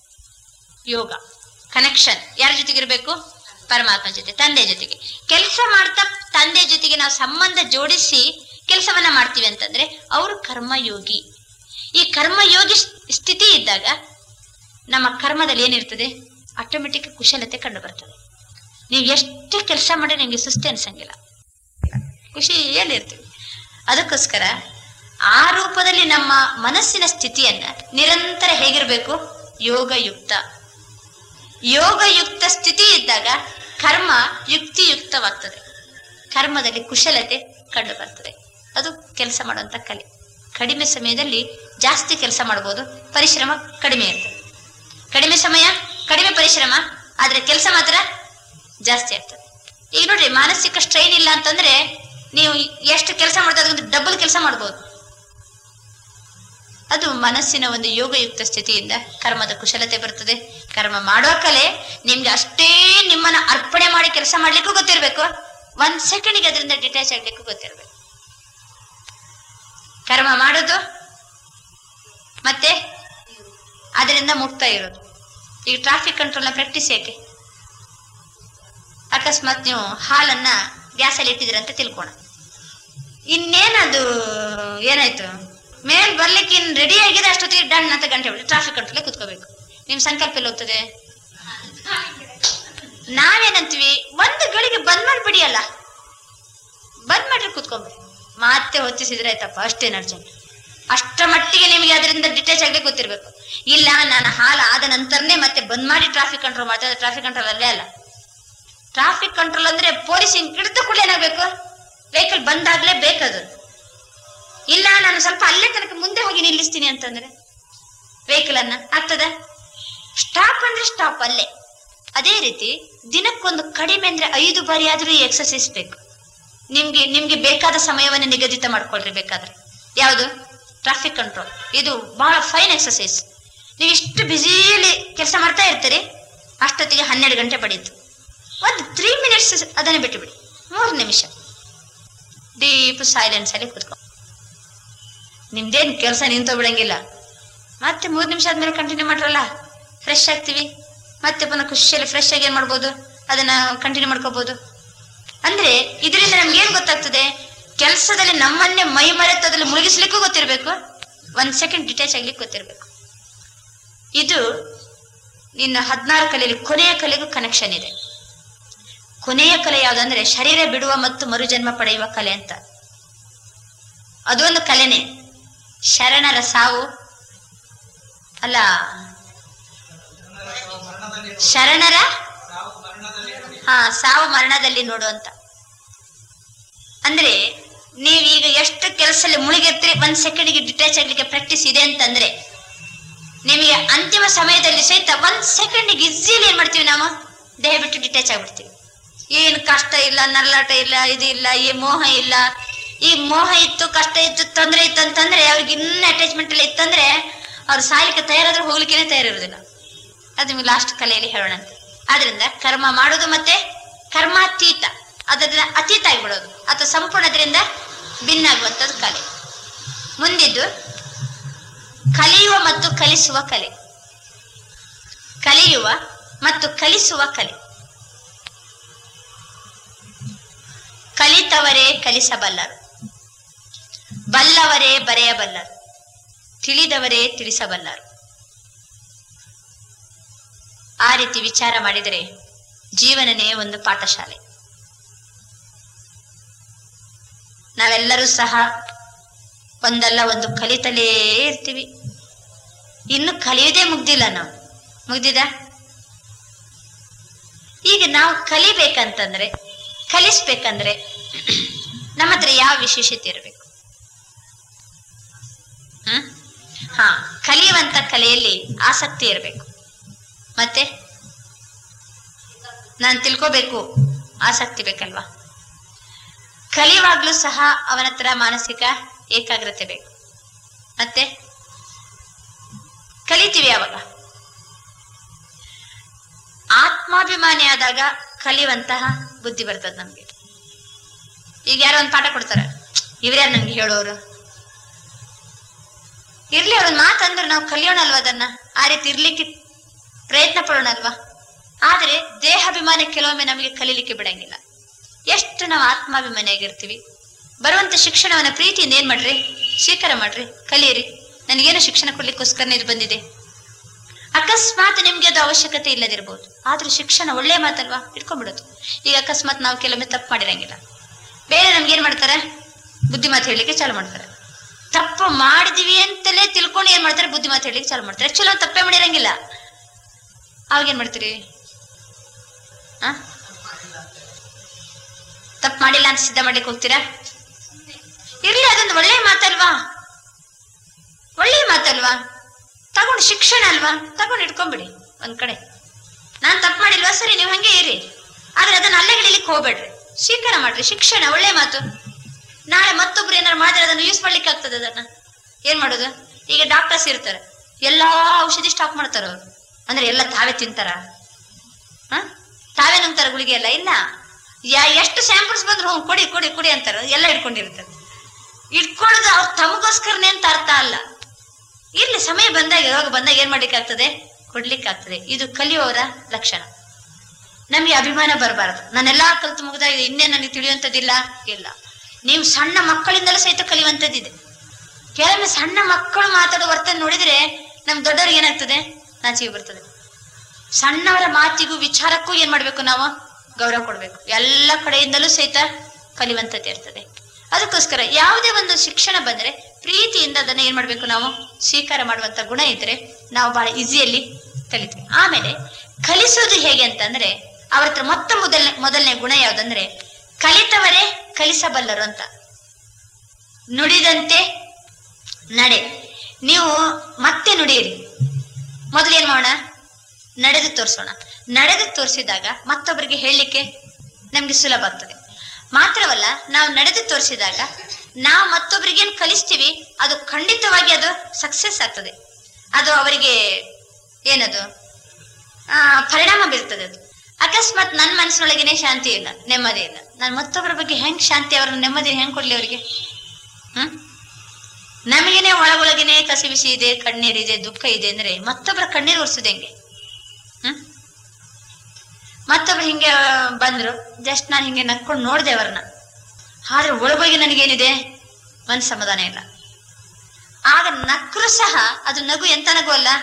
ಯೋಗ ಕನೆಕ್ಷನ್ ಯಾರ ಜೊತೆಗೆ ಇರಬೇಕು ಪರಮಾತ್ಮ ಜೊತೆ ತಂದೆ ಜೊತೆಗೆ ಕೆಲಸ ಮಾಡ್ತಾ ತಂದೆ ಜೊತೆಗೆ ನಾವು ಸಂಬಂಧ ಜೋಡಿಸಿ ಕೆಲಸವನ್ನ ಮಾಡ್ತೀವಿ ಅಂತಂದ್ರೆ ಅವರು ಕರ್ಮಯೋಗಿ ಈ ಕರ್ಮಯೋಗಿ ಸ್ಥಿತಿ ಇದ್ದಾಗ ನಮ್ಮ ಕರ್ಮದಲ್ಲಿ ಏನಿರ್ತದೆ ಆಟೋಮೆಟಿಕ್ ಕುಶಲತೆ ಕಂಡು ಬರ್ತದೆ ನೀವು ಎಷ್ಟೇ ಕೆಲಸ ಮಾಡಿ ನಿಮ್ಗೆ ಸುಸ್ತಿ ಅನ್ಸಂಗಿಲ್ಲ ಖುಷಿಯಲ್ಲಿ ಇರ್ತೀವಿ ಅದಕ್ಕೋಸ್ಕರ ಆ ರೂಪದಲ್ಲಿ ನಮ್ಮ ಮನಸ್ಸಿನ ಸ್ಥಿತಿಯನ್ನ ನಿರಂತರ ಹೇಗಿರ್ಬೇಕು ಯೋಗಯುಕ್ತ ಯೋಗಯುಕ್ತ ಸ್ಥಿತಿ ಇದ್ದಾಗ ಕರ್ಮ ಯುಕ್ತಿಯುಕ್ತವಾಗ್ತದೆ ಕರ್ಮದಲ್ಲಿ ಕುಶಲತೆ ಕಂಡು ಬರ್ತದೆ ಅದು ಕೆಲಸ ಮಾಡುವಂತ ಕಲೆ ಕಡಿಮೆ ಸಮಯದಲ್ಲಿ ಜಾಸ್ತಿ ಕೆಲಸ ಮಾಡಬಹುದು ಪರಿಶ್ರಮ ಕಡಿಮೆ ಇರ್ತದೆ ಕಡಿಮೆ ಸಮಯ ಕಡಿಮೆ ಪರಿಶ್ರಮ ಆದ್ರೆ ಕೆಲಸ ಮಾತ್ರ ಜಾಸ್ತಿ ಆಗ್ತದೆ ಈಗ ನೋಡ್ರಿ ಮಾನಸಿಕ ಸ್ಟ್ರೈನ್ ಇಲ್ಲ ಅಂತಂದ್ರೆ ನೀವು ಎಷ್ಟು ಕೆಲಸ ಮಾಡ್ತಾ ಅದಕ್ಕಿಂತ ಡಬಲ್ ಕೆಲಸ ಮಾಡ್ಬೋದು ಅದು ಮನಸ್ಸಿನ ಒಂದು ಯೋಗಯುಕ್ತ ಸ್ಥಿತಿಯಿಂದ ಕರ್ಮದ ಕುಶಲತೆ ಬರ್ತದೆ ಕರ್ಮ ಮಾಡೋ ಕಲೆ ನಿಮ್ಗೆ ಅಷ್ಟೇ ನಿಮ್ಮನ್ನ ಅರ್ಪಣೆ ಮಾಡಿ ಕೆಲಸ ಮಾಡ್ಲಿಕ್ಕೂ ಗೊತ್ತಿರ್ಬೇಕು ಒಂದ್ ಸೆಕೆಂಡ್ಗೆ ಅದರಿಂದ ಡಿಟ್ಯಾಚ್ ಆಗ್ಲಿಕ್ಕೂ ಗೊತ್ತಿರ್ಬೇಕು ಕರ್ಮ ಮಾಡೋದು ಮತ್ತೆ ಅದರಿಂದ ಮುಕ್ತ ಇರೋದು ಈಗ ಟ್ರಾಫಿಕ್ ಕಂಟ್ರೋಲ್ನ ಪ್ರಾಕ್ಟೀಸ್ ಯಾಕೆ ಅಕಸ್ಮಾತ್ ನೀವು ಹಾಲನ್ನ ಗ್ಯಾಸಲ್ಲಿ ಇಟ್ಟಿದ್ದೀರ ಅಂತ ತಿಳ್ಕೋಣ ಇನ್ನೇನದು ಏನಾಯ್ತು ಮೇಲ್ ಬರ್ಲಿಕ್ಕೆ ಇನ್ ರೆಡಿ ಆಗಿದೆ ಅಷ್ಟೊತ್ತಿಗೆ ಡನ್ ಅಂತ ಗಂಟೆ ಬಿಡಿ ಟ್ರಾಫಿಕ್ ಕಂಟ್ರೋಲ್ ಕುತ್ಕೋಬೇಕು ನಿಮ್ ಸಂಕಲ್ಪ ಎಲ್ಲಿ ಹೋಗ್ತದೆ ನಾವೇನಂತೀವಿ ಒಂದು ಗಳಿಗೆ ಬಂದ್ ಮಾಡ್ಬಿಡಿ ಅಲ್ಲ ಬಂದ್ ಮಾಡ್ರಿ ಕುತ್ಕೊಂಡ್ರಿ ಮತ್ತೆ ಹೊತ್ತಿಸಿದ್ರೆ ಆಯ್ತಪ್ಪ ಅಷ್ಟೇನು ಅರ್ಜೆಂಟ್ ಅಷ್ಟರ ಮಟ್ಟಿಗೆ ನಿಮಗೆ ಅದರಿಂದ ಡಿಟ್ಯಾಚ್ ಆಗ್ಲಿಕ್ಕೆ ಗೊತ್ತಿರ್ಬೇಕು ಇಲ್ಲ ನಾನು ಹಾಲು ಆದ ನಂತರನೇ ಮತ್ತೆ ಬಂದ್ ಮಾಡಿ ಟ್ರಾಫಿಕ್ ಕಂಟ್ರೋಲ್ ಮಾಡ್ತಾ ಟ್ರಾಫಿಕ್ ಕಂಟ್ರೋಲ್ ಅಲ್ಲೇ ಅಲ್ಲ ಟ್ರಾಫಿಕ್ ಕಂಟ್ರೋಲ್ ಅಂದ್ರೆ ಪೊಲೀಸ್ ಹಿಂಗ್ ಹಿಡಿದ ಕೂಡ ಏನಾಗ್ಬೇಕು ವೆಹಿಕಲ್ ಬಂದಾಗ್ಲೇ ಬೇಕದು ಇಲ್ಲ ನಾನು ಸ್ವಲ್ಪ ಅಲ್ಲೇ ತನಕ ಮುಂದೆ ಹೋಗಿ ನಿಲ್ಲಿಸ್ತೀನಿ ಅಂತಂದ್ರೆ ವೆಹಿಕಲ್ ಅನ್ನ ಆಗ್ತದ ಸ್ಟಾಪ್ ಅಂದ್ರೆ ಸ್ಟಾಪ್ ಅಲ್ಲೇ ಅದೇ ರೀತಿ ದಿನಕ್ಕೊಂದು ಕಡಿಮೆ ಅಂದ್ರೆ ಐದು ಬಾರಿ ಆದ್ರೂ ಈ ಎಕ್ಸರ್ಸೈಸ್ ಬೇಕು ನಿಮ್ಗೆ ನಿಮ್ಗೆ ಬೇಕಾದ ಸಮಯವನ್ನು ನಿಗದಿತ ಮಾಡ್ಕೊಳ್ರಿ ಬೇಕಾದ್ರೆ ಯಾವುದು ಟ್ರಾಫಿಕ್ ಕಂಟ್ರೋಲ್ ಇದು ಬಹಳ ಫೈನ್ ಎಕ್ಸರ್ಸೈಸ್ ನೀವು ಇಷ್ಟು ಬ್ಯುಸಿಯಲ್ಲಿ ಕೆಲಸ ಮಾಡ್ತಾ ಇರ್ತೀರಿ ಅಷ್ಟೊತ್ತಿಗೆ ಹನ್ನೆರಡು ಗಂಟೆ ಪಡೀತು ಒಂದು ತ್ರೀ ಮಿನಿಟ್ಸ್ ಅದನ್ನ ಬಿಟ್ಟು ಬಿಡಿ ಮೂರು ನಿಮಿಷ ಡೀಪ್ ಸೈಲೆನ್ಸ್ ಅಲ್ಲಿ ಕೂತ್ಕೊ ನಿಮ್ದೇನ್ ಕೆಲಸ ನಿಂತೋ ಬಿಡಂಗಿಲ್ಲ ಮತ್ತೆ ಮೂರು ನಿಮಿಷ ಆದ್ಮೇಲೆ ಕಂಟಿನ್ಯೂ ಮಾಡ್ರಲ್ಲ ಫ್ರೆಶ್ ಆಗ್ತೀವಿ ಮತ್ತೆ ಪುನಃ ಖುಷಿಯಲ್ಲಿ ಫ್ರೆಶ್ ಆಗಿ ಏನ್ ಮಾಡ್ಬೋದು ಅದನ್ನ ಕಂಟಿನ್ಯೂ ಮಾಡ್ಕೋಬಹುದು ಅಂದ್ರೆ ಇದರಿಂದ ನಮ್ಗೆ ಏನ್ ಗೊತ್ತಾಗ್ತದೆ ಕೆಲಸದಲ್ಲಿ ನಮ್ಮನ್ನೇ ಮೈ ಮರೆತು ಅದ್ರಲ್ಲಿ ಮುಳುಗಿಸ್ಲಿಕ್ಕೂ ಗೊತ್ತಿರ್ಬೇಕು ಒಂದ್ ಸೆಕೆಂಡ್ ಡಿಟ್ಯಾಚ್ ಆಗ್ಲಿಕ್ಕೆ ಗೊತ್ತಿರ್ಬೇಕು ಇದು ನಿನ್ನ ಹದಿನಾರು ಕಲೆಯಲ್ಲಿ ಕೊನೆಯ ಕಲೆಗೂ ಕನೆಕ್ಷನ್ ಇದೆ ಕೊನೆಯ ಕಲೆ ಯಾವ್ದಂದ್ರೆ ಶರೀರ ಬಿಡುವ ಮತ್ತು ಮರುಜನ್ಮ ಪಡೆಯುವ ಕಲೆ ಅಂತ ಅದೊಂದು ಕಲೆನೆ ಶರಣರ ಸಾವು ಅಲ್ಲ ಶರಣರ ಹಾ ಸಾವು ಮರಣದಲ್ಲಿ ನೋಡುವಂತ ಅಂದ್ರೆ ನೀವೀಗ ಎಷ್ಟು ಕೆಲಸದಲ್ಲಿ ಮುಳುಗಿರ್ತೀರಿ ಒಂದ್ ಸೆಕೆಂಡ್ಗೆ ಡಿಟ್ಯಾಚ್ ಆಗ್ಲಿಕ್ಕೆ ಪ್ರಾಕ್ಟೀಸ್ ಇದೆ ಅಂತಂದ್ರೆ ನಿಮಗೆ ಅಂತಿಮ ಸಮಯದಲ್ಲಿ ಸಹಿತ ಒಂದ್ ಸೆಕೆಂಡ್ಗೆ ಈಸಿಲಿ ಏನ್ ಮಾಡ್ತೀವಿ ನಾವು ದೇಹ ಬಿಟ್ಟು ಡಿಟ್ಯಾಚ್ ಆಗ್ಬಿಡ್ತೀವಿ ಏನ್ ಕಷ್ಟ ಇಲ್ಲ ನರಳಾಟ ಇಲ್ಲ ಇದು ಇಲ್ಲ ಈ ಮೋಹ ಇಲ್ಲ ಈ ಮೋಹ ಇತ್ತು ಕಷ್ಟ ಇತ್ತು ತೊಂದರೆ ಇತ್ತು ಅಂತಂದ್ರೆ ಅವ್ರಿಗೆ ಇನ್ನ ಅಟ್ಯಾಚ್ಮೆಂಟ್ ಎಲ್ಲ ಇತ್ತಂದ್ರೆ ಅವ್ರು ಸಾಯ್ಲಿಕ್ಕೆ ತಯಾರಾದ್ರೂ ಹೋಗ್ಲಿಕ್ಕೆ ತಯಾರಿರೋದಿಲ್ಲ ಅದು ನಿಮ್ಗೆ ಲಾಸ್ಟ್ ಕಲೆಯಲ್ಲಿ ಹೇಳೋಣಂತೆ ಆದ್ರಿಂದ ಕರ್ಮ ಮಾಡೋದು ಮತ್ತೆ ಕರ್ಮಾತೀತ ಅದನ್ನ ಅತೀತ ಆಗಿಬಿಡೋದು ಅಥವಾ ಸಂಪೂರ್ಣ ಅದರಿಂದ ಭಿನ್ನ ಆಗುವಂಥದ್ದು ಕಲೆ ಮುಂದಿದ್ದು ಕಲಿಯುವ ಮತ್ತು ಕಲಿಸುವ ಕಲೆ ಕಲಿಯುವ ಮತ್ತು ಕಲಿಸುವ ಕಲೆ ಕಲಿತವರೇ ಕಲಿಸಬಲ್ಲರು ಬಲ್ಲವರೇ ಬರೆಯಬಲ್ಲರು ತಿಳಿದವರೇ ತಿಳಿಸಬಲ್ಲರು ಆ ರೀತಿ ವಿಚಾರ ಮಾಡಿದರೆ ಜೀವನನೇ ಒಂದು ಪಾಠಶಾಲೆ ನಾವೆಲ್ಲರೂ ಸಹ ಒಂದಲ್ಲ ಒಂದು ಕಲಿತಲೇ ಇರ್ತೀವಿ ಇನ್ನು ಕಲಿಯುವುದೇ ಮುಗ್ದಿಲ್ಲ ನಾವು ಮುಗ್ದಿದ ಈಗ ನಾವು ಕಲಿಬೇಕಂತಂದ್ರೆ ಕಲಿಸ್ಬೇಕಂದ್ರೆ ನಮ್ಮ ಹತ್ರ ಯಾವ ವಿಶೇಷತೆ ಇರಬೇಕು ಹ್ಮ್ ಹಾ ಕಲಿಯುವಂತ ಕಲೆಯಲ್ಲಿ ಆಸಕ್ತಿ ಇರಬೇಕು ಮತ್ತೆ ನಾನು ತಿಳ್ಕೋಬೇಕು ಆಸಕ್ತಿ ಬೇಕಲ್ವಾ ಕಲಿಯುವಾಗ್ಲೂ ಸಹ ಅವನ ಹತ್ರ ಮಾನಸಿಕ ಏಕಾಗ್ರತೆ ಬೇಕು ಮತ್ತೆ ಕಲಿತೀವಿ ಯಾವಾಗ ಆತ್ಮಾಭಿಮಾನಿ ಆದಾಗ ಕಲಿಯುವಂತಹ ಬುದ್ಧಿ ಬರ್ತದೆ ನಮ್ಗೆ ಈಗ ಯಾರೋ ಒಂದು ಪಾಠ ಕೊಡ್ತಾರೆ ಇವ್ರ್ಯಾರು ನಮ್ಗೆ ಹೇಳೋರು ಇರ್ಲಿ ಅವ್ರ ಮಾತಂದ್ರೆ ನಾವು ಕಲಿಯೋಣ ಅಲ್ವಾ ಅದನ್ನ ಆ ರೀತಿ ಇರ್ಲಿಕ್ಕೆ ಪ್ರಯತ್ನ ಪಡೋಣ ಅಲ್ವಾ ಆದ್ರೆ ದೇಹಾಭಿಮಾನ ಕೆಲವೊಮ್ಮೆ ನಮಗೆ ಕಲೀಲಿಕ್ಕೆ ಬಿಡಂಗಿಲ್ಲ ಎಷ್ಟು ನಾವು ಆತ್ಮಾಭಿಮಾನಿಯಾಗಿರ್ತೀವಿ ಬರುವಂತ ಶಿಕ್ಷಣವನ್ನ ಪ್ರೀತಿಯಿಂದ ಏನ್ ಮಾಡ್ರಿ ಸ್ವೀಕಾರ ಮಾಡ್ರಿ ಕಲಿಯಿರಿ ನನಗೇನು ಶಿಕ್ಷಣ ಕೊಡ್ಲಿಕ್ಕೋಸ್ಕರನೇ ಇದು ಬಂದಿದೆ ಅಕಸ್ಮಾತ್ ನಿಮ್ಗೆ ಅದು ಅವಶ್ಯಕತೆ ಇಲ್ಲದಿರ್ಬೋದು ಆದ್ರೂ ಶಿಕ್ಷಣ ಒಳ್ಳೆ ಮಾತಲ್ವಾ ಇಟ್ಕೊಂಡ್ಬಿಡೋದು ಈಗ ಅಕಸ್ಮಾತ್ ನಾವು ಕೆಲವೊಮ್ಮೆ ತಪ್ಪು ಮಾಡಿರಂಗಿಲ್ಲ ಬೇರೆ ನಮ್ಗೆ ಏನ್ ಮಾಡ್ತಾರೆ ಬುದ್ಧಿ ಮಾತು ಹೇಳಲಿಕ್ಕೆ ಚಾಲು ಮಾಡ್ತಾರೆ ತಪ್ಪು ಮಾಡಿದೀವಿ ಅಂತಲೇ ತಿಳ್ಕೊಂಡು ಏನ್ ಮಾಡ್ತಾರೆ ಬುದ್ಧಿ ಮಾತು ಹೇಳಲಿಕ್ಕೆ ಚಾಲು ಮಾಡ್ತಾರೆ ಚಲೋ ತಪ್ಪೇ ಮಾಡಿರಂಗಿಲ್ಲ ಅವಾಗ ಏನ್ ಮಾಡ್ತೀರಿ ಆ ತಪ್ಪು ಮಾಡಿಲ್ಲ ಅಂತ ಸಿದ್ಧ ಮಾಡ್ಲಿಕ್ಕೆ ಹೋಗ್ತೀರಾ ಇರ್ಲಿ ಅದೊಂದು ಒಳ್ಳೆ ಮಾತಲ್ವಾ ಒಳ್ಳೆ ಮಾತಲ್ವಾ ತಗೊಂಡು ಶಿಕ್ಷಣ ಅಲ್ವಾ ತಗೊಂಡು ಇಟ್ಕೊಂಬಿಡಿ ಒಂದ್ ಕಡೆ ನಾನ್ ತಪ್ಪು ಮಾಡಿಲ್ವಾ ಸರಿ ನೀವು ಹಂಗೆ ಇರಿ ಆದ್ರೆ ಅದನ್ನ ಅಲ್ಲೇ ಹಿಡಿಲಿಕ್ಕೆ ಹೋಗ್ಬೇಡ್ರಿ ಸ್ವೀಕಾರ ಮಾಡ್ರಿ ಶಿಕ್ಷಣ ಒಳ್ಳೆ ಮಾತು ನಾಳೆ ಮತ್ತೊಬ್ರು ಏನಾರು ಮಾಡಿದ್ರೆ ಅದನ್ನ ಯೂಸ್ ಮಾಡ್ಲಿಕ್ಕೆ ಆಗ್ತದೆ ಅದನ್ನ ಏನ್ ಮಾಡೋದು ಈಗ ಡಾಕ್ಟರ್ಸ್ ಇರ್ತಾರೆ ಎಲ್ಲಾ ಔಷಧಿ ಸ್ಟಾಪ್ ಮಾಡ್ತಾರ ಅವ್ರು ಅಂದ್ರೆ ಎಲ್ಲ ತಾವೇ ತಿಂತಾರ ಹ? ತಾವೇ ನುಂಗ್ತಾರ ಗುಳಿಗೆ ಎಲ್ಲ ಇಲ್ಲ ಯಾ ಎಷ್ಟು ಸ್ಯಾಂಪಲ್ಸ್ ಬಂದ್ರು ಹ್ಞೂ ಕೊಡಿ ಕೊಡಿ ಕೊಡಿ ಅಂತಾರ ಎಲ್ಲ ಇಟ್ಕೊಂಡಿರ್ತಾರೆ ಇಟ್ಕೊಳ್ಳೋದು ಅವ್ರು ತಮಗೋಸ್ಕರನೇ ಅಂತ ಅರ್ಥ ಅಲ್ಲ ಇರ್ಲಿ ಸಮಯ ಬಂದಾಗ ಯಾವಾಗ ಬಂದಾಗ ಏನ್ ಮಾಡ್ಲಿಕ್ಕೆ ಆಗ್ತದೆ ಕೊಡ್ಲಿಕ್ಕೆ ಆಗ್ತದೆ ಇದು ಕಲಿಯೋರ ಲಕ್ಷಣ ನಮ್ಗೆ ಅಭಿಮಾನ ಬರಬಾರದು ನಾನೆಲ್ಲಾ ಕಲ್ತು ಮುಗ್ದಾಗ ಇನ್ನೇ ನನಗೆ ತಿಳಿಯುವಂಥದ್ದಿಲ್ಲ ಇಲ್ಲ ನೀವು ಸಣ್ಣ ಮಕ್ಕಳಿಂದಲೂ ಸಹಿತ ಕಲಿಯುವಂಥದ್ದಿದೆ ಕೆಲವೊಮ್ಮೆ ಸಣ್ಣ ಮಕ್ಕಳು ಮಾತಾಡೋ ವರ್ತನೆ ನೋಡಿದ್ರೆ ನಮ್ ದೊಡ್ಡವ್ರಿಗೆ ಏನಾಗ್ತದೆ ನಾಚಿಗೆ ಬರ್ತದೆ ಸಣ್ಣವರ ಮಾತಿಗೂ ವಿಚಾರಕ್ಕೂ ಏನ್ ಮಾಡ್ಬೇಕು ನಾವು ಗೌರವ ಕೊಡ್ಬೇಕು ಎಲ್ಲ ಕಡೆಯಿಂದಲೂ ಸಹಿತ ಕಲಿಯುವಂಥದ್ದು ಇರ್ತದೆ ಅದಕ್ಕೋಸ್ಕರ ಯಾವುದೇ ಒಂದು ಶಿಕ್ಷಣ ಬಂದ್ರೆ ಪ್ರೀತಿಯಿಂದ ಅದನ್ನ ಏನ್ ಮಾಡ್ಬೇಕು ನಾವು ಸ್ವೀಕಾರ ಮಾಡುವಂತ ಗುಣ ಇದ್ರೆ ನಾವು ಬಹಳ ಈಸಿಯಲ್ಲಿ ಕಲಿತೀವಿ ಆಮೇಲೆ ಕಲಿಸೋದು ಹೇಗೆ ಅಂತಂದ್ರೆ ಅವ್ರ ಹತ್ರ ಮೊತ್ತ ಮೊದಲನೇ ಮೊದಲನೇ ಗುಣ ಯಾವ್ದಂದ್ರೆ ಕಲಿತವರೇ ಕಲಿಸಬಲ್ಲರು ಅಂತ ನುಡಿದಂತೆ ನಡೆ ನೀವು ಮತ್ತೆ ನುಡಿಯಿರಿ ಮೊದಲು ಏನ್ ಮಾಡೋಣ ನಡೆದು ತೋರಿಸೋಣ ನಡೆದು ತೋರಿಸಿದಾಗ ಮತ್ತೊಬ್ಬರಿಗೆ ಹೇಳಲಿಕ್ಕೆ ನಮ್ಗೆ ಸುಲಭ ಆಗ್ತದೆ ಮಾತ್ರವಲ್ಲ ನಾವು ನಡೆದು ತೋರಿಸಿದಾಗ ನಾವು ಮತ್ತೊಬ್ಬರಿಗೆ ಏನ್ ಕಲಿಸ್ತೀವಿ ಅದು ಖಂಡಿತವಾಗಿ ಅದು ಸಕ್ಸಸ್ ಆಗ್ತದೆ ಅದು ಅವರಿಗೆ ಏನದು ಆ ಪರಿಣಾಮ ಬೀರ್ತದೆ ಅದು ಅಕಸ್ಮಾತ್ ನನ್ನ ಮನಸ್ಸಿನೊಳಗೇನೆ ಶಾಂತಿ ಇಲ್ಲ ನೆಮ್ಮದಿ ಇಲ್ಲ ನಾನು ಮತ್ತೊಬ್ಬರ ಬಗ್ಗೆ ಹೆಂಗ್ ಶಾಂತಿ ಅವ್ರ ನೆಮ್ಮದಿ ಹೆಂಗ್ ಕೊಡ್ಲಿ ಅವರಿಗೆ ಹ್ಮ್ ನಮಗೇನೆ ಒಳಗೊಳಗೇನೆ ಕಸಿ ಬಿಸಿ ಇದೆ ಕಣ್ಣೀರಿದೆ ದುಃಖ ಇದೆ ಅಂದ್ರೆ ಮತ್ತೊಬ್ಬರ ಕಣ್ಣೀರು ಒರೆಸೋದು ಹೆಂಗೆ ಹ್ಮ್ ಮತ್ತೊಬ್ರು ಹಿಂಗೆ ಬಂದ್ರು ಜಸ್ಟ್ ನಾನು ಹಿಂಗೆ ನಕ್ಕೊಂಡು ನೋಡ್ದೆ ಅವ್ರನ್ನ ಆದ್ರೆ ಒಳಗೊಳಗೆ ನನಗೇನಿದೆ ಮನ್ ಸಮಾಧಾನ ಇಲ್ಲ ಆಗ ನಕ್ರು ಸಹ ಅದು ನಗು ಎಂತ ನಗು ಅಲ್ಲ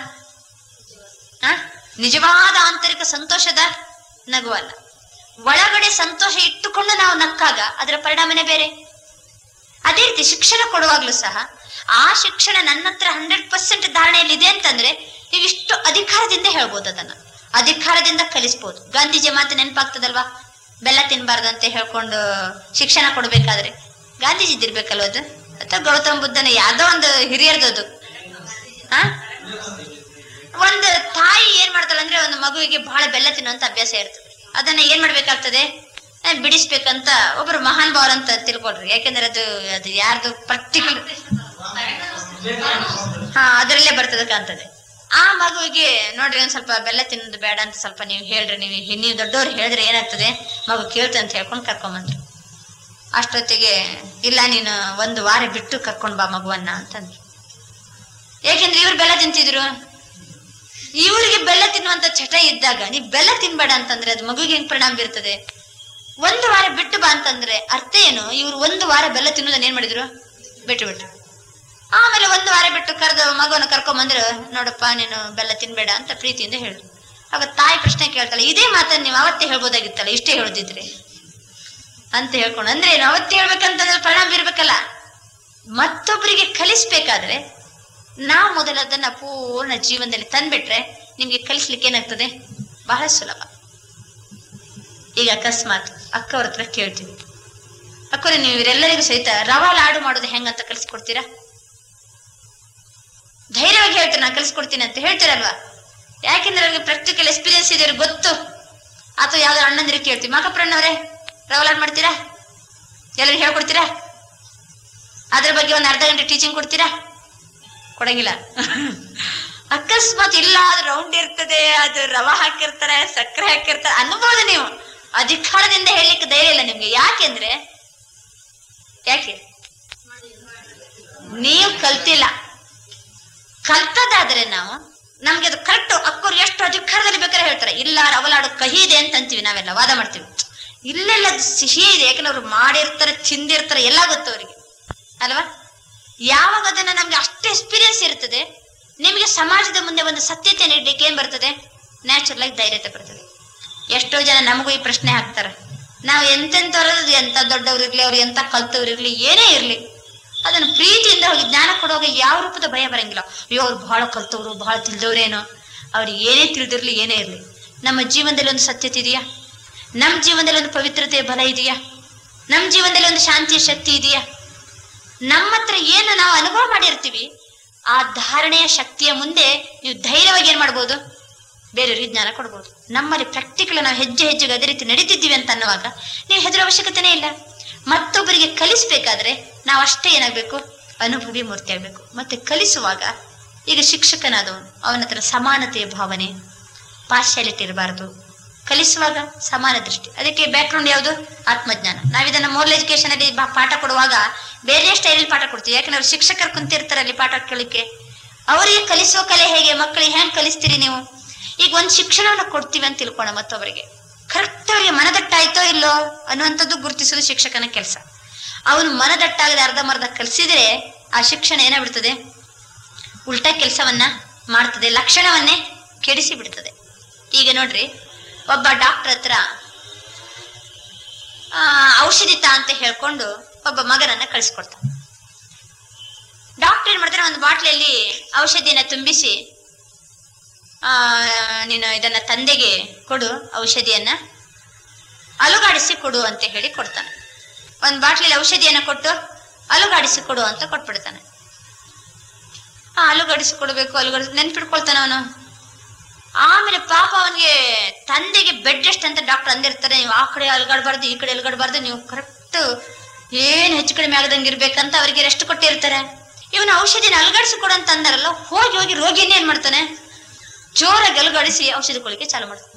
ಆ? ನಿಜವಾದ ಆಂತರಿಕ ಸಂತೋಷದ ನಗು ಅಲ್ಲ ಒಳಗಡೆ ಸಂತೋಷ ಇಟ್ಟುಕೊಂಡು ನಾವು ನಕ್ಕಾಗ ಅದರ ಪರಿಣಾಮನೇ ಬೇರೆ ಅದೇ ರೀತಿ ಶಿಕ್ಷಣ ಕೊಡುವಾಗ್ಲೂ ಸಹ ಆ ಶಿಕ್ಷಣ ನನ್ನ ಹತ್ರ ಹಂಡ್ರೆಡ್ ಪರ್ಸೆಂಟ್ ಧಾರಣೆಯಲ್ಲಿ ಇದೆ ಅಂತಂದ್ರೆ ನೀವು ಇಷ್ಟು ಅಧಿಕಾರದಿಂದ ಹೇಳ್ಬೋದು ಅದನ್ನ ಅಧಿಕಾರದಿಂದ ಕಲಿಸ್ಬೋದು ಗಾಂಧೀಜಿ ಮಾತು ನೆನಪಾಗ್ತದಲ್ವಾ ಬೆಲ್ಲ ತಿನ್ಬಾರ್ದಂತೆ ಹೇಳ್ಕೊಂಡು ಶಿಕ್ಷಣ ಕೊಡ್ಬೇಕಾದ್ರೆ ಗಾಂಧೀಜಿದಿರ್ಬೇಕಲ್ವ ಅದು ಅಥವಾ ಗೌತಮ ಬುದ್ಧನ ಯಾವ್ದೋ ಒಂದು ಹಿರಿಯರ್ದದು ಆ ಒಂದು ತಾಯಿ ಏನ್ ಮಾಡ್ತಾಳೆ ಅಂದ್ರೆ ಒಂದು ಮಗುವಿಗೆ ಬಹಳ ಬೆಲ್ಲ ತಿನ್ನುವಂತ ಅಭ್ಯಾಸ ಇರ್ತದೆ ಅದನ್ನ ಏನ್ ಮಾಡ್ಬೇಕಾಗ್ತದೆ ಆ, ಬಿಡಿಸ್ಬೇಕಂತ ಒಬ್ರು ಮಹಾನ್ ಭಾವರ್ ಅಂತ ತಿಳ್ಕೊಳ್ರಿ ಯಾಕೆಂದ್ರೆ ಅದು ಅದು ಯಾರ್ದು ಪರ್ಟಿಕ್ಯುಲರ್ ಹಾ ಅದರಲ್ಲೇ ಬರ್ತದೆ ಕಾಣ್ತದೆ ಆ ಮಗುವಿಗೆ ನೋಡ್ರಿ ಒಂದ್ ಸ್ವಲ್ಪ ಬೆಲ್ಲ ತಿನ್ನೋದು ಬೇಡ ಅಂತ ಸ್ವಲ್ಪ ನೀವು ಹೇಳ್ರಿ ನೀವು ನೀವು ದೊಡ್ಡವ್ರು ಹೇಳಿದ್ರೆ ಏನಾಗ್ತದೆ ಮಗು ಕೇಳ್ತದೆ ಅಂತ ಹೇಳ್ಕೊಂಡು ಕರ್ಕೊಂಬಂದ್ರು ಅಷ್ಟೊತ್ತಿಗೆ ಇಲ್ಲ ನೀನು ಒಂದು ವಾರ ಬಿಟ್ಟು ಕರ್ಕೊಂಡ್ ಬಾ ಮಗುವನ್ನ ಅಂತಂದ್ರು ಯಾಕೆಂದ್ರೆ ಇವ್ರು ಬೆಲ್ಲ ತಿಂತಿದ್ರು ಇವರಿಗೆ ಬೆಲ್ಲ ತಿನ್ನುವಂತ ಚಟ ಇದ್ದಾಗ ನೀ ಬೆಲ್ಲ ತಿನ್ಬೇಡ ಅಂತಂದ್ರೆ ಅದು ಮಗುವಿಗೆ ಹೆಂಗ್ ಪರಿಣಾಮ ಬೀರ್ತದೆ ಒಂದು ವಾರ ಬಿಟ್ಟು ಬಾ ಅಂತಂದ್ರೆ ಅರ್ಥ ಏನು ಇವ್ರು ಒಂದು ವಾರ ಬೆಲ್ಲ ತಿನ್ನೋದನ್ನ ಏನ್ ಮಾಡಿದ್ರು ಬಿಟ್ಟು ಬಿಟ್ರು ಆಮೇಲೆ ಒಂದು ವಾರ ಬಿಟ್ಟು ಕರೆದು ಮಗುವನ್ನ ಕರ್ಕೊಂಡ್ ಬಂದ್ರು ನೋಡಪ್ಪ ನೀನು ಬೆಲ್ಲ ತಿನ್ಬೇಡ ಅಂತ ಪ್ರೀತಿಯಿಂದ ಹೇಳಿದ್ರು ಆಗ ತಾಯಿ ಪ್ರಶ್ನೆ ಕೇಳ್ತಾಳೆ ಇದೇ ಮಾತನ್ನ ನೀವು ಅವತ್ತೇ ಹೇಳ್ಬೋದಾಗಿತ್ತಲ್ಲ ಇಷ್ಟೇ ಹೇಳದಿದ್ರಿ ಅಂತ ಹೇಳ್ಕೊಂಡು ಅಂದ್ರೆ ಏನು ಅವತ್ತೇ ಹೇಳ್ಬೇಕಂತಂದ್ರೆ ಪರಿಣಾಮ ಬೀರ್ಬೇಕಲ್ಲ ಮತ್ತೊಬ್ಬರಿಗೆ ಕಲಿಸ್ಬೇಕಾದ್ರೆ ನಾವು ಮೊದಲು ಅದನ್ನ ಪೂರ್ಣ ಜೀವನದಲ್ಲಿ ತಂದ್ಬಿಟ್ರೆ ನಿಮ್ಗೆ ಕಲಿಸ್ಲಿಕ್ಕೆ ಏನಾಗ್ತದೆ ಬಹಳ ಸುಲಭ ಈಗ ಅಕಸ್ಮಾತ್ ಅಕ್ಕವ್ರ ಹತ್ರ ಕೇಳ್ತೀವಿ ಅಕ್ಕವ್ರೆ ನೀವು ಇವರೆಲ್ಲರಿಗೂ ಸಹಿತ ರವಾ ಲಾಡು ಮಾಡೋದು ಹೆಂಗಂತ ಕಲಿಸ್ಕೊಡ್ತೀರಾ ಧೈರ್ಯವಾಗಿ ಹೇಳ್ತಾರೆ ನಾನು ಕಲಿಸ್ಕೊಡ್ತೀನಿ ಅಂತ ಹೇಳ್ತೀರಲ್ವಾ ಯಾಕೆಂದ್ರೆ ಅವ್ರಿಗೆ ಪ್ರಾಕ್ಟಿಕಲ್ ಎಕ್ಸ್ಪೀರಿಯನ್ಸ್ ಇದೆ ಅವ್ರಿಗೆ ಗೊತ್ತು ಅಥವಾ ಯಾವ್ದಾದ್ರು ಅಣ್ಣಂದಿರಿಗೆ ಕೇಳ್ತೀವಿ ಮಾಕಪ್ರಣ್ಣವ್ರೆ ರವಾ ಲಾಡ್ ಮಾಡ್ತೀರಾ ಎಲ್ಲರಿಗೂ ಹೇಳ್ಕೊಡ್ತೀರಾ ಅದ್ರ ಬಗ್ಗೆ ಒಂದು ಅರ್ಧ ಗಂಟೆ ಟೀಚಿಂಗ್ ಕೊಡ್ತೀರಾ ಕೊಡಂಗಿಲ್ಲ ಅಕಸ್ಮಾತ್ ಇಲ್ಲ ಅದು ರೌಂಡ್ ಇರ್ತದೆ ಅದು ರವ ಹಾಕಿರ್ತಾರೆ ಸಕ್ಕರೆ ಹಾಕಿರ್ತಾರೆ ಅನ್ಬೋದು ನೀವು ಅಧಿಕಾರದಿಂದ ಹೇಳಲಿಕ್ಕೆ ಧೈರ್ಯ ಇಲ್ಲ ನಿಮ್ಗೆ ಯಾಕೆಂದ್ರೆ ಯಾಕೆ ನೀವು ಕಲ್ತಿಲ್ಲ ಕಲ್ತದಾದ್ರೆ ನಾವು ನಮ್ಗೆ ಅದು ಕರೆಕ್ಟ್ ಅಕ್ಕವ್ರು ಎಷ್ಟು ಅಧಿಕಾರದಲ್ಲಿ ಬೇಕಾದ್ರೆ ಹೇಳ್ತಾರೆ ಇಲ್ಲ ರವಲಾಡು ಕಹಿ ಇದೆ ಅಂತ ಅಂತೀವಿ ನಾವೆಲ್ಲ ವಾದ ಮಾಡ್ತೀವಿ ಇಲ್ಲೆಲ್ಲ ಅದು ಸಿಹಿ ಇದೆ ಯಾಕಂದ್ರೆ ಅವ್ರು ಮಾಡಿರ್ತಾರೆ ತಿಂದಿರ್ತಾರೆ ಎಲ್ಲ ಗೊತ್ತು ಅವರಿಗೆ ಅಲ್ವಾ ಯಾವಾಗ ಅದನ್ನ ನಮ್ಗೆ ಅಷ್ಟು ಎಕ್ಸ್ಪೀರಿಯನ್ಸ್ ಇರ್ತದೆ ನಿಮಗೆ ಸಮಾಜದ ಮುಂದೆ ಒಂದು ಸತ್ಯತೆ ನೀಡಲಿಕ್ಕೆ ಏನ್ ಬರ್ತದೆ ನ್ಯಾಚುರಲ್ ಆಗಿ ಧೈರ್ಯತೆ ಬರ್ತದೆ ಎಷ್ಟೋ ಜನ ನಮಗೂ ಈ ಪ್ರಶ್ನೆ ಹಾಕ್ತಾರೆ ನಾವು ಎಂತೆಂಥವ್ರು ಎಂತ ದೊಡ್ಡವ್ರಿರ್ಲಿ ಅವ್ರು ಎಂತ ಕಲ್ತವ್ರಿರ್ಲಿ ಏನೇ ಇರ್ಲಿ ಅದನ್ನ ಪ್ರೀತಿಯಿಂದ ಹೋಗಿ ಜ್ಞಾನ ಕೊಡುವಾಗ ಯಾವ ರೂಪದ ಭಯ ಬರಂಗಿಲ್ಲ ಅಯ್ಯೋ ಅವ್ರು ಬಹಳ ಕಲ್ತವ್ರು ಬಹಳ ತಿಳಿದವ್ರೇನೋ ಅವ್ರಿಗೆ ಏನೇ ತಿಳಿದಿರ್ಲಿ ಏನೇ ಇರ್ಲಿ ನಮ್ಮ ಜೀವನದಲ್ಲಿ ಒಂದು ಸತ್ಯತೆ ಇದೆಯಾ ನಮ್ಮ ಜೀವನದಲ್ಲಿ ಒಂದು ಪವಿತ್ರತೆಯ ಬಲ ಇದೆಯಾ ನಮ್ಮ ಜೀವನದಲ್ಲಿ ಒಂದು ಶಾಂತಿಯ ಶಕ್ತಿ ಇದೆಯಾ ನಮ್ಮ ಹತ್ರ ಏನು ನಾವು ಅನುಭವ ಮಾಡಿರ್ತೀವಿ ಆ ಧಾರಣೆಯ ಶಕ್ತಿಯ ಮುಂದೆ ನೀವು ಧೈರ್ಯವಾಗಿ ಏನ್ ಮಾಡ್ಬೋದು ಬೇರೆಯವರಿಗೆ ಜ್ಞಾನ ಕೊಡ್ಬೋದು ನಮ್ಮಲ್ಲಿ ಪ್ರಾಕ್ಟಿಕಲ್ ನಾವು ಹೆಜ್ಜೆ ಹೆಜ್ಜೆಗೆ ಅದೇ ರೀತಿ ನಡೀತಿದ್ದೀವಿ ಅಂತ ಅನ್ನುವಾಗ ನೀವು ಹೆದರೋ ಅವಶ್ಯಕತೆನೇ ಇಲ್ಲ ಮತ್ತೊಬ್ಬರಿಗೆ ಕಲಿಸ್ಬೇಕಾದ್ರೆ ನಾವು ಅಷ್ಟೇ ಏನಾಗ್ಬೇಕು ಅನುಭವಿ ಮೂರ್ತಿ ಆಗ್ಬೇಕು ಮತ್ತೆ ಕಲಿಸುವಾಗ ಈಗ ಶಿಕ್ಷಕನಾದವನು ಅವನ ಹತ್ರ ಸಮಾನತೆಯ ಭಾವನೆ ಪಾರ್ಶಾಲಿಟಿ ಇರಬಾರ್ದು ಕಲಿಸುವಾಗ ಸಮಾನ ದೃಷ್ಟಿ ಅದಕ್ಕೆ ಬ್ಯಾಕ್ಗ್ರೌಂಡ್ ಯಾವುದು ಆತ್ಮಜ್ಞಾನ ನಾವಿದನ್ನ ಮೋರಲ್ ಎಜುಕೇಶನ್ ಅಲ್ಲಿ ಬಾ- ಪಾಠ ಕೊಡುವಾಗ ಬೇರೆ ಸ್ಟೈಲ್ ಪಾಠ ಕೊಡ್ತೀವಿ ಯಾಕಂದ್ರೆ ಅವ್ರು ಶಿಕ್ಷಕರು ಕುಂತಿರ್ತಾರೆ ಅಲ್ಲಿ ಪಾಠ ಕೇಳಲಿಕ್ಕೆ ಅವರಿಗೆ ಕಲಿಸುವ ಕಲೆ ಹೇಗೆ ಮಕ್ಕಳಿಗೆ ಹೆಂಗ್ ಕಲಿಸ್ತೀರಿ ನೀವು ಈಗ ಒಂದ್ ಶಿಕ್ಷಣವನ್ನ ಕೊಡ್ತೀವಿ ಅಂತ ತಿಳ್ಕೋಣ ಮತ್ತೊಬ್ಬರಿಗೆ ಕರೆಕ್ಟ್ ಅವರಿಗೆ ಮನದಟ್ಟಾಯ್ತೋ ಇಲ್ಲೋ ಅನ್ನುವಂಥದ್ದು ಗುರುತಿಸೋದು ಶಿಕ್ಷಕನ ಕೆಲಸ ಅವನು ಮನದಟ್ಟಾಗದೆ ಅರ್ಧಂಬರ್ಧ ಕಲಿಸಿದ್ರೆ ಆ ಶಿಕ್ಷಣ ಏನಾಗ್ಬಿಡ್ತದೆ ಉಲ್ಟಾ ಕೆಲಸವನ್ನ ಮಾಡ್ತದೆ ಲಕ್ಷಣವನ್ನೇ ಕೆಡಿಸಿ ಬಿಡ್ತದೆ ಈಗ ನೋಡ್ರಿ ಒಬ್ಬ ಡಾಕ್ಟರ್ ಹತ್ರ ಆ, ಔಷಧಿ ತಾ ಅಂತ ಹೇಳ್ಕೊಂಡು ಒಬ್ಬ ಮಗನನ್ನ ಕಳಿಸ್ಕೊಡ್ತಾನೆ ಡಾಕ್ಟರ್ ಏನ್ ಮಾಡ್ತಾರೆ ಒಂದು ಬಾಟ್ಲಿಯಲ್ಲಿ ಔಷಧಿನ ತುಂಬಿಸಿ ಆ ನೀನು ಇದನ್ನ ತಂದೆಗೆ ಕೊಡು ಔಷಧಿಯನ್ನ ಅಲುಗಾಡಿಸಿ ಕೊಡು ಅಂತ ಹೇಳಿ ಕೊಡ್ತಾನೆ ಒಂದ್ ಬಾಟ್ಲಿಯಲ್ಲಿ ಔಷಧಿಯನ್ನ ಕೊಟ್ಟು ಅಲುಗಾಡಿಸಿ ಕೊಡು ಅಂತ ಕೊಟ್ಬಿಡ್ತಾನೆ ಆ ಅಲುಗಾಡಿಸಿ ಕೊಡ್ಬೇಕು ಅಲುಗಾಡಿಸಿ ನೆನ್ಪಿಟ್ಕೊಳ್ತಾನೆ ಅವನು ಆಮೇಲೆ ಪಾಪ ಅವನಿಗೆ ತಂದೆಗೆ ಬೆಡ್ ರೆಸ್ಟ್ ಅಂತ ಡಾಕ್ಟರ್ ಅಂದಿರ್ತಾರೆ ನೀವು ಆ ಕಡೆ ಅಲ್ಗಾಡ್ಬಾರ್ದು ಈ ಕಡೆ ಅಲ್ಗಾಡ್ಬಾರ್ದು ನೀವು ಕರೆಕ್ಟ್ ಏನ್ ಹೆಚ್ಚು ಕಡಿಮೆ ಆಗದಂಗೆ ಇರ್ಬೇಕಂತ ಅವರಿಗೆ ರೆಸ್ಟ್ ಕೊಟ್ಟಿರ್ತಾರೆ ಇವನು ಔಷಧಿನ ಅಲ್ಗಾಡಿಸಿ ಕೊಡು ಅಂತ ಅಂದಾರಲ್ಲ ಹೋಗಿ ಹೋಗಿ ರೋಗಿನೇ ಏನ್ ಮಾಡ್ತಾನೆ ಜೋರಾಗಿ ಅಲುಗಾಡಿಸಿ ಔಷಧಿ ಕೊಳಿಕೆ ಚಾಲು ಮಾಡ್ತಾನೆ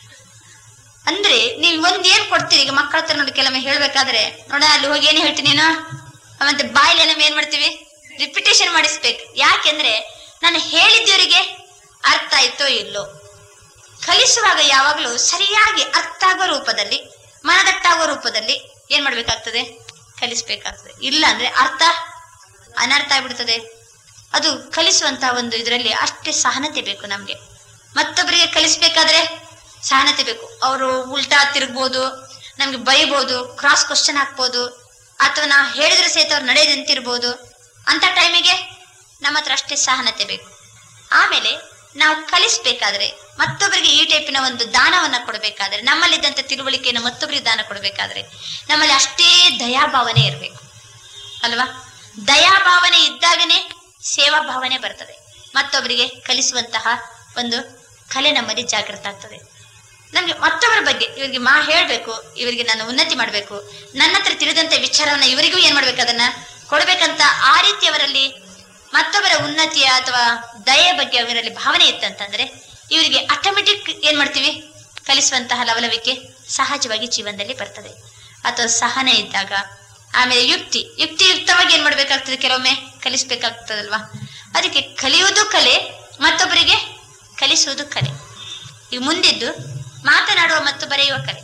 ಅಂದ್ರೆ ನೀವು ಒಂದ್ ಏನ್ ಕೊಡ್ತೀರಿ ಈಗ ಮಕ್ಕಳ ಹತ್ರ ನೋಡಿ ಕೆಲವೊಮ್ಮೆ ಹೇಳ್ಬೇಕಾದ್ರೆ ನೋಡ ಅಲ್ಲಿ ಹೋಗಿ ಏನ್ ಹೇಳ್ತೀನಿ ನೀನು ಮತ್ತೆ ಬಾಯಲ್ಲಿ ನಮ್ಮ ಏನ್ ಮಾಡ್ತೀವಿ ರಿಪಿಟೇಷನ್ ಮಾಡಿಸ್ಬೇಕು ಯಾಕೆಂದ್ರೆ ನಾನು ಹೇಳಿದ್ದವರಿಗೆ ಅರ್ಥ ಆಯ್ತೋ ಇಲ್ಲೋ ಕಲಿಸುವಾಗ ಯಾವಾಗಲೂ ಸರಿಯಾಗಿ ಅರ್ಥ ಆಗೋ ರೂಪದಲ್ಲಿ ಮನದಟ್ಟಾಗೋ ರೂಪದಲ್ಲಿ ಏನ್ ಮಾಡ್ಬೇಕಾಗ್ತದೆ ಕಲಿಸ್ಬೇಕಾಗ್ತದೆ ಇಲ್ಲ ಅಂದ್ರೆ ಅರ್ಥ ಅನರ್ಥ ಆಗ್ಬಿಡ್ತದೆ ಅದು ಕಲಿಸುವಂತಹ ಒಂದು ಇದರಲ್ಲಿ ಅಷ್ಟೇ ಸಹನತೆ ಬೇಕು ನಮ್ಗೆ ಮತ್ತೊಬ್ಬರಿಗೆ ಕಲಿಸ್ಬೇಕಾದ್ರೆ ಸಹನತೆ ಬೇಕು ಅವರು ಉಲ್ಟಾ ತಿರುಗ್ಬೋದು ನಮ್ಗೆ ಬೈಬೋದು ಕ್ರಾಸ್ ಕ್ವಶನ್ ಹಾಕ್ಬೋದು ಅಥವಾ ನಾವು ಹೇಳಿದ್ರೆ ಸಹಿತ ಅವ್ರು ನಡೆಯದಂತಿರ್ಬೋದು ಅಂತ ಟೈಮಿಗೆ ನಮ್ಮ ಹತ್ರ ಅಷ್ಟೇ ಸಹನತೆ ಬೇಕು ಆಮೇಲೆ ನಾವು ಕಲಿಸ್ಬೇಕಾದ್ರೆ ಮತ್ತೊಬ್ಬರಿಗೆ ಈ ಟೈಪಿನ ಒಂದು ದಾನವನ್ನ ಕೊಡಬೇಕಾದ್ರೆ ನಮ್ಮಲ್ಲಿದ್ದಂತ ತಿಳುವಳಿಕೆಯನ್ನು ಮತ್ತೊಬ್ಬರಿಗೆ ದಾನ ಕೊಡಬೇಕಾದ್ರೆ ನಮ್ಮಲ್ಲಿ ಅಷ್ಟೇ ದಯಾಭಾವನೆ ಇರಬೇಕು ಅಲ್ವಾ ದಯಾಭಾವನೆ ಇದ್ದಾಗನೇ ಸೇವಾ ಭಾವನೆ ಬರ್ತದೆ ಮತ್ತೊಬ್ಬರಿಗೆ ಕಲಿಸುವಂತಹ ಒಂದು ಕಲೆ ನಮ್ಮಲ್ಲಿ ಜಾಗೃತ ಆಗ್ತದೆ ನಮ್ಗೆ ಮತ್ತೊಬ್ಬರ ಬಗ್ಗೆ ಇವರಿಗೆ ಮಾ ಹೇಳ್ಬೇಕು ಇವರಿಗೆ ನಾನು ಉನ್ನತಿ ಮಾಡ್ಬೇಕು ನನ್ನ ಹತ್ರ ತಿಳಿದಂತ ವಿಚಾರವನ್ನ ಇವರಿಗೂ ಏನ್ ಮಾಡ್ಬೇಕು ಅದನ್ನ ಕೊಡ್ಬೇಕಂತ ಆ ರೀತಿ ಅವರಲ್ಲಿ ಮತ್ತೊಬ್ಬರ ಉನ್ನತಿಯ ಅಥವಾ ದಯೆ ಬಗ್ಗೆ ಅವರಲ್ಲಿ ಭಾವನೆ ಇತ್ತಂತಂದ್ರೆ ಇವರಿಗೆ ಆಟೋಮೆಟಿಕ್ ಏನ್ ಮಾಡ್ತೀವಿ ಕಲಿಸುವಂತಹ ಲವಲವಿಕೆ ಸಹಜವಾಗಿ ಜೀವನದಲ್ಲಿ ಬರ್ತದೆ ಅಥವಾ ಸಹನೆ ಇದ್ದಾಗ ಆಮೇಲೆ ಯುಕ್ತಿ ಯುಕ್ತಿಯುಕ್ತವಾಗಿ ಏನ್ ಮಾಡ್ಬೇಕಾಗ್ತದೆ ಕೆಲವೊಮ್ಮೆ ಕಲಿಸ್ಬೇಕಾಗ್ತದಲ್ವಾ ಅದಕ್ಕೆ ಕಲಿಯುವುದು ಕಲೆ ಮತ್ತೊಬ್ಬರಿಗೆ ಕಲಿಸುವುದು ಕಲೆ ಈಗ ಮುಂದಿದ್ದು ಮಾತನಾಡುವ ಮತ್ತು ಬರೆಯುವ ಕಲೆ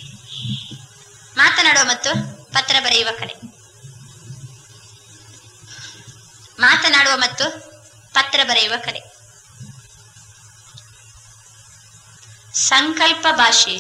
ಮಾತನಾಡುವ ಮತ್ತು ಪತ್ರ ಬರೆಯುವ ಕಲೆ ಮಾತನಾಡುವ ಮತ್ತು ಪತ್ರ ಬರೆಯುವ ಕಲೆ ಸಂಕಲ್ಪ ಭಾಷೆ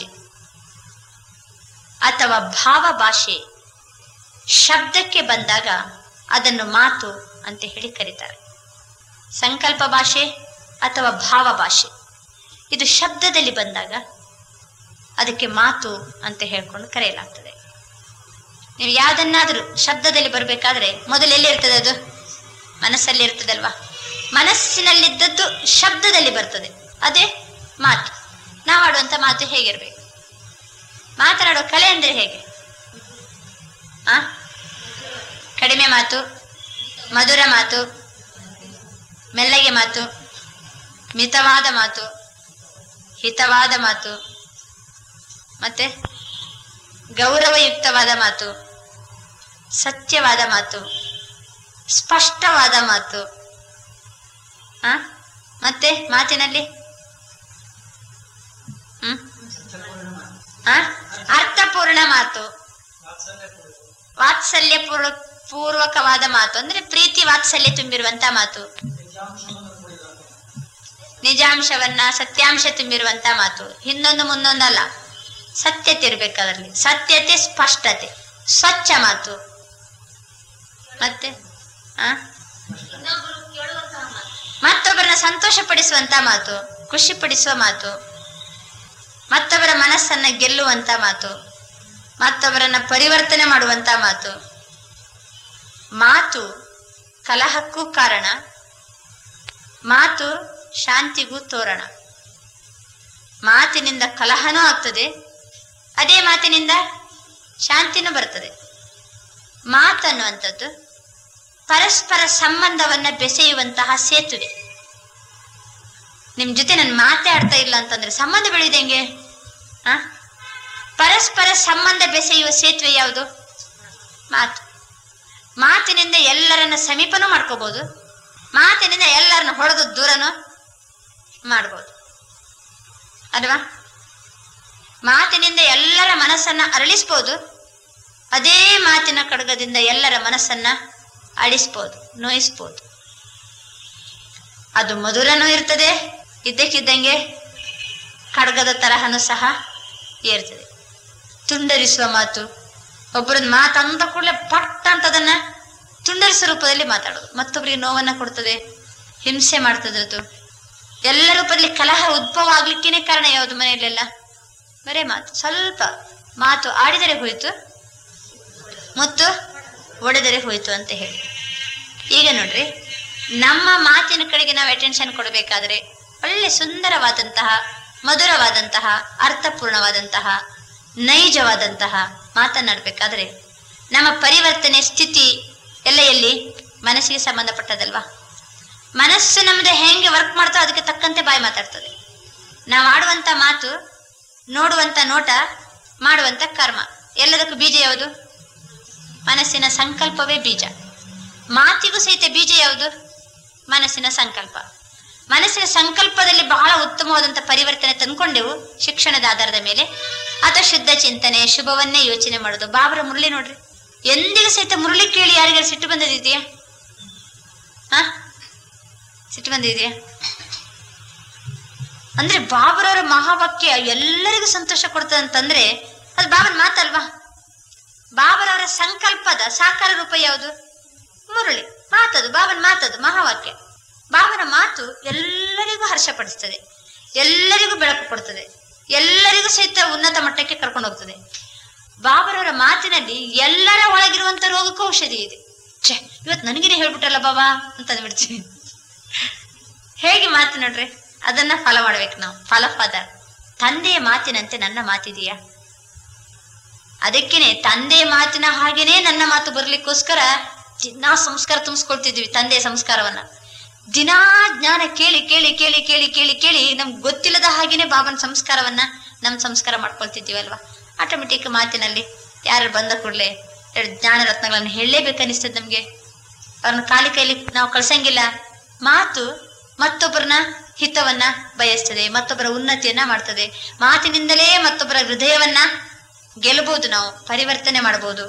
ಅಥವಾ ಭಾವ ಭಾಷೆ ಶಬ್ದಕ್ಕೆ ಬಂದಾಗ ಅದನ್ನು ಮಾತು ಅಂತ ಹೇಳಿ ಕರೀತಾರೆ ಸಂಕಲ್ಪ ಭಾಷೆ ಅಥವಾ ಭಾವ ಭಾಷೆ ಇದು ಶಬ್ದದಲ್ಲಿ ಬಂದಾಗ ಅದಕ್ಕೆ ಮಾತು ಅಂತ ಹೇಳ್ಕೊಂಡು ಕರೆಯಲಾಗ್ತದೆ ನೀವು ಯಾವ್ದನ್ನಾದ್ರೂ ಶಬ್ದದಲ್ಲಿ ಬರಬೇಕಾದ್ರೆ ಮೊದಲು ಎಲ್ಲಿ ಇರ್ತದೆ ಅದು ಮನಸ್ಸಲ್ಲಿ ಇರ್ತದಲ್ವಾ ಮನಸ್ಸಿನಲ್ಲಿದ್ದದ್ದು ಶಬ್ದದಲ್ಲಿ ಬರ್ತದೆ ಅದೇ ಮಾತು ನಾವು ಆಡುವಂತ ಮಾತು ಹೇಗಿರ್ಬೇಕು ಮಾತನಾಡುವ ಕಲೆ ಅಂದ್ರೆ ಹೇಗೆ ಆ ಕಡಿಮೆ ಮಾತು ಮಧುರ ಮಾತು ಮೆಲ್ಲಗೆ ಮಾತು ಮಿತವಾದ ಮಾತು ಹಿತವಾದ ಮಾತು ಮತ್ತೆ ಗೌರವಯುಕ್ತವಾದ ಮಾತು ಸತ್ಯವಾದ ಮಾತು ಸ್ಪಷ್ಟವಾದ ಮಾತು ಆ ಮತ್ತೆ ಮಾತಿನಲ್ಲಿ ಹ್ಮ್ ಆ ಅರ್ಥಪೂರ್ಣ ಮಾತು ವಾತ್ಸಲ್ಯ ಪೂರ್ವ ಪೂರ್ವಕವಾದ ಮಾತು ಅಂದ್ರೆ ಪ್ರೀತಿ ವಾತ್ಸಲ್ಯ ತುಂಬಿರುವಂತ ಮಾತು ನಿಜಾಂಶವನ್ನ ಸತ್ಯಾಂಶ ತುಂಬಿರುವಂತ ಮಾತು ಹಿಂದೊಂದು ಮುಂದೊಂದಲ್ಲ ಸತ್ಯತೆ ಇರ್ಬೇಕು ಅದರಲ್ಲಿ ಸತ್ಯತೆ ಸ್ಪಷ್ಟತೆ ಸ್ವಚ್ಛ ಮಾತು ಮತ್ತೆ ಆ ಮತ್ತೊಬ್ಬರನ್ನ ಸಂತೋಷ ಪಡಿಸುವಂತ ಮಾತು ಖುಷಿ ಪಡಿಸುವ ಮಾತು ಮತ್ತೊಬ್ಬರ ಮನಸ್ಸನ್ನ ಗೆಲ್ಲುವಂತ ಮಾತು ಮತ್ತೊಬ್ಬರನ್ನ ಪರಿವರ್ತನೆ ಮಾಡುವಂತ ಮಾತು ಮಾತು ಕಲಹಕ್ಕೂ ಕಾರಣ ಮಾತು ಶಾಂತಿಗೂ ತೋರಣ ಮಾತಿನಿಂದ ಕಲಹನೂ ಆಗ್ತದೆ ಅದೇ ಮಾತಿನಿಂದ ಶಾಂತಿನೂ ಬರ್ತದೆ ಮಾತನ್ನುವಂಥದ್ದು ಪರಸ್ಪರ ಸಂಬಂಧವನ್ನ ಬೆಸೆಯುವಂತಹ ಸೇತುವೆ ನಿಮ್ ಜೊತೆ ನಾನು ಮಾತಾಡ್ತಾ ಇಲ್ಲ ಅಂತಂದ್ರೆ ಸಂಬಂಧ ಬೆಳೆಯುವುದು ಹೆಂಗೆ ಆ ಪರಸ್ಪರ ಸಂಬಂಧ ಬೆಸೆಯುವ ಸೇತುವೆ ಯಾವುದು ಮಾತು ಮಾತಿನಿಂದ ಎಲ್ಲರನ್ನ ಸಮೀಪನೂ ಮಾಡ್ಕೋಬಹುದು ಮಾತಿನಿಂದ ಎಲ್ಲರನ್ನ ಹೊಡೆದು ದೂರನೂ ಮಾಡ್ಬೋದು ಅಲ್ವಾ ಮಾತಿನಿಂದ ಎಲ್ಲರ ಮನಸ್ಸನ್ನ ಅರಳಿಸ್ಬೋದು ಅದೇ ಮಾತಿನ ಕಡಗದಿಂದ ಎಲ್ಲರ ಮನಸ್ಸನ್ನ ಅಳಿಸ್ಬೋದು ನೋಯಿಸ್ಬೋದು ಅದು ಮಧುರನೂ ಇರ್ತದೆ ಇದ್ದಕ್ಕಿದ್ದಂಗೆ ಖಡ್ಗದ ತರಹನೂ ಸಹ ಏರ್ತದೆ ತುಂಡರಿಸುವ ಮಾತು ಒಬ್ಬರನ್ನ ಮಾತಂದ ಕೂಡಲೇ ಪಟ್ ಅಂತ ಅದನ್ನ ತುಂಡರಿಸುವ ರೂಪದಲ್ಲಿ ಮಾತಾಡೋದು ಮತ್ತೊಬ್ಬರಿಗೆ ನೋವನ್ನ ಕೊಡ್ತದೆ ಹಿಂಸೆ ಮಾಡ್ತದೆ ಅದು ಎಲ್ಲ ರೂಪದಲ್ಲಿ ಕಲಹ ಉದ್ಭವ ಆಗ್ಲಿಕ್ಕೇನೆ ಕಾರಣ ಯಾವುದು ಮನೆಯಲ್ಲೆಲ್ಲ ಬರೇ ಮಾತು ಸ್ವಲ್ಪ ಮಾತು ಆಡಿದರೆ ಹೋಯ್ತು ಮತ್ತು ಒಡೆದರೆ ಹೋಯ್ತು ಅಂತ ಹೇಳಿ ಈಗ ನೋಡ್ರಿ ನಮ್ಮ ಮಾತಿನ ಕಡೆಗೆ ನಾವು ಅಟೆನ್ಷನ್ ಕೊಡಬೇಕಾದ್ರೆ ಒಳ್ಳೆ ಸುಂದರವಾದಂತಹ ಮಧುರವಾದಂತಹ ಅರ್ಥಪೂರ್ಣವಾದಂತಹ ನೈಜವಾದಂತಹ ಮಾತನಾಡಬೇಕಾದ್ರೆ ನಮ್ಮ ಪರಿವರ್ತನೆ ಸ್ಥಿತಿ ಎಲ್ಲ ಎಲ್ಲಿ ಮನಸ್ಸಿಗೆ ಸಂಬಂಧಪಟ್ಟದಲ್ವಾ ಮನಸ್ಸು ನಮ್ದು ಹೆಂಗೆ ವರ್ಕ್ ಮಾಡ್ತೋ ಅದಕ್ಕೆ ತಕ್ಕಂತೆ ಬಾಯಿ ಮಾತಾಡ್ತದೆ ನಾವು ಆಡುವಂತ ಮಾತು ನೋಡುವಂತ ನೋಟ ಮಾಡುವಂತ ಕರ್ಮ ಎಲ್ಲದಕ್ಕೂ ಬೀಜ ಯಾವುದು ಮನಸ್ಸಿನ ಸಂಕಲ್ಪವೇ ಬೀಜ ಮಾತಿಗೂ ಸಹಿತ ಬೀಜ ಯಾವುದು ಮನಸ್ಸಿನ ಸಂಕಲ್ಪ ಮನಸ್ಸಿನ ಸಂಕಲ್ಪದಲ್ಲಿ ಬಹಳ ಉತ್ತಮವಾದಂತ ಪರಿವರ್ತನೆ ತಂದ್ಕೊಂಡೆವು ಶಿಕ್ಷಣದ ಆಧಾರದ ಮೇಲೆ ಅಥವಾ ಶುದ್ಧ ಚಿಂತನೆ ಶುಭವನ್ನೇ ಯೋಚನೆ ಮಾಡೋದು ಬಾಬರ ಮುರಳಿ ನೋಡ್ರಿ ಎಂದಿಗೂ ಸಹಿತ ಮುರಳಿ ಕೇಳಿ ಯಾರಿಗಾರು ಸಿಟ್ಟು ಬಂದದಿದೆಯಾ ಹಾ ಸಿಟ್ಟು ಬಂದಿದೆಯಾ ಅಂದ್ರೆ ಬಾಬರವರ ಮಹಾವಾಕ್ಯ ಎಲ್ಲರಿಗೂ ಸಂತೋಷ ಕೊಡ್ತದೆ ಅಂತಂದ್ರೆ ಅದು ಬಾಬನ ಮಾತಲ್ವಾ ಬಾಬರವರ ಸಂಕಲ್ಪದ ಸಾಕಾರ ರೂಪ ಯಾವುದು ಮುರಳಿ ಮಾತದು ಬಾಬನ ಮಾತದು ಮಹಾವಾಕ್ಯ ಬಾಬನ ಮಾತು ಎಲ್ಲರಿಗೂ ಹರ್ಷಪಡಿಸ್ತದೆ ಎಲ್ಲರಿಗೂ ಬೆಳಕು ಕೊಡ್ತದೆ ಎಲ್ಲರಿಗೂ ಸಹಿತ ಉನ್ನತ ಮಟ್ಟಕ್ಕೆ ಕರ್ಕೊಂಡು ಹೋಗ್ತದೆ ಬಾಬರವರ ಮಾತಿನಲ್ಲಿ ಎಲ್ಲರ ಒಳಗಿರುವಂತ ರೋಗಕ್ಕೂ ಔಷಧಿ ಇದೆ ಛೆ ಇವತ್ತು ನನಗೇನೆ ಹೇಳ್ಬಿಟ್ಟಲ್ಲ ಬಾಬಾ ಅಂತ ಅಂದ್ಬಿಡ್ತೀವಿ ಹೇಗೆ ಮಾತು ನೋಡ್ರಿ ಅದನ್ನ ಫಲ ಮಾಡ್ಬೇಕು ನಾವು ಫಲಪದ ತಂದೆಯ ಮಾತಿನಂತೆ ನನ್ನ ಮಾತಿದೆಯಾ ಅದಕ್ಕೇನೆ ತಂದೆಯ ಮಾತಿನ ಹಾಗೇನೆ ನನ್ನ ಮಾತು ಬರ್ಲಿಕ್ಕೋಸ್ಕರ ದಿನಾ ಸಂಸ್ಕಾರ ತುಂಬಿಸ್ಕೊಳ್ತಿದ್ವಿ ತಂದೆಯ ಸಂಸ್ಕಾರವನ್ನ ದಿನಾ ಜ್ಞಾನ ಕೇಳಿ ಕೇಳಿ ಕೇಳಿ ಕೇಳಿ ಕೇಳಿ ಕೇಳಿ ನಮ್ಗೆ ಗೊತ್ತಿಲ್ಲದ ಹಾಗೇನೆ ಬಾಬನ ಸಂಸ್ಕಾರವನ್ನ ನಮ್ ಸಂಸ್ಕಾರ ಮಾಡ್ಕೊಳ್ತಿದ್ದೀವಿ ಅಲ್ವಾ ಆಟೋಮೆಟಿಕ್ ಮಾತಿನಲ್ಲಿ ಯಾರು ಬಂದ ಕೂಡಲೇ ಎರಡು ಜ್ಞಾನ ರತ್ನಗಳನ್ನ ಹೇಳಲೇಬೇಕನ್ನಿಸ್ತದೆ ನಮ್ಗೆ ಅವ್ರನ್ನ ಖಾಲಿ ಕೈಲಿ ನಾವು ಕಳ್ಸಂಗಿಲ್ಲ ಮಾತು ಮತ್ತೊಬ್ಬರನ್ನ ಹಿತವನ್ನ ಬಯಸ್ತದೆ ಮತ್ತೊಬ್ಬರ ಉನ್ನತಿಯನ್ನ ಮಾಡ್ತದೆ ಮಾತಿನಿಂದಲೇ ಮತ್ತೊಬ್ಬರ ಹೃದಯವನ್ನ ಗೆಲ್ಲಬಹುದು ನಾವು ಪರಿವರ್ತನೆ ಮಾಡಬಹುದು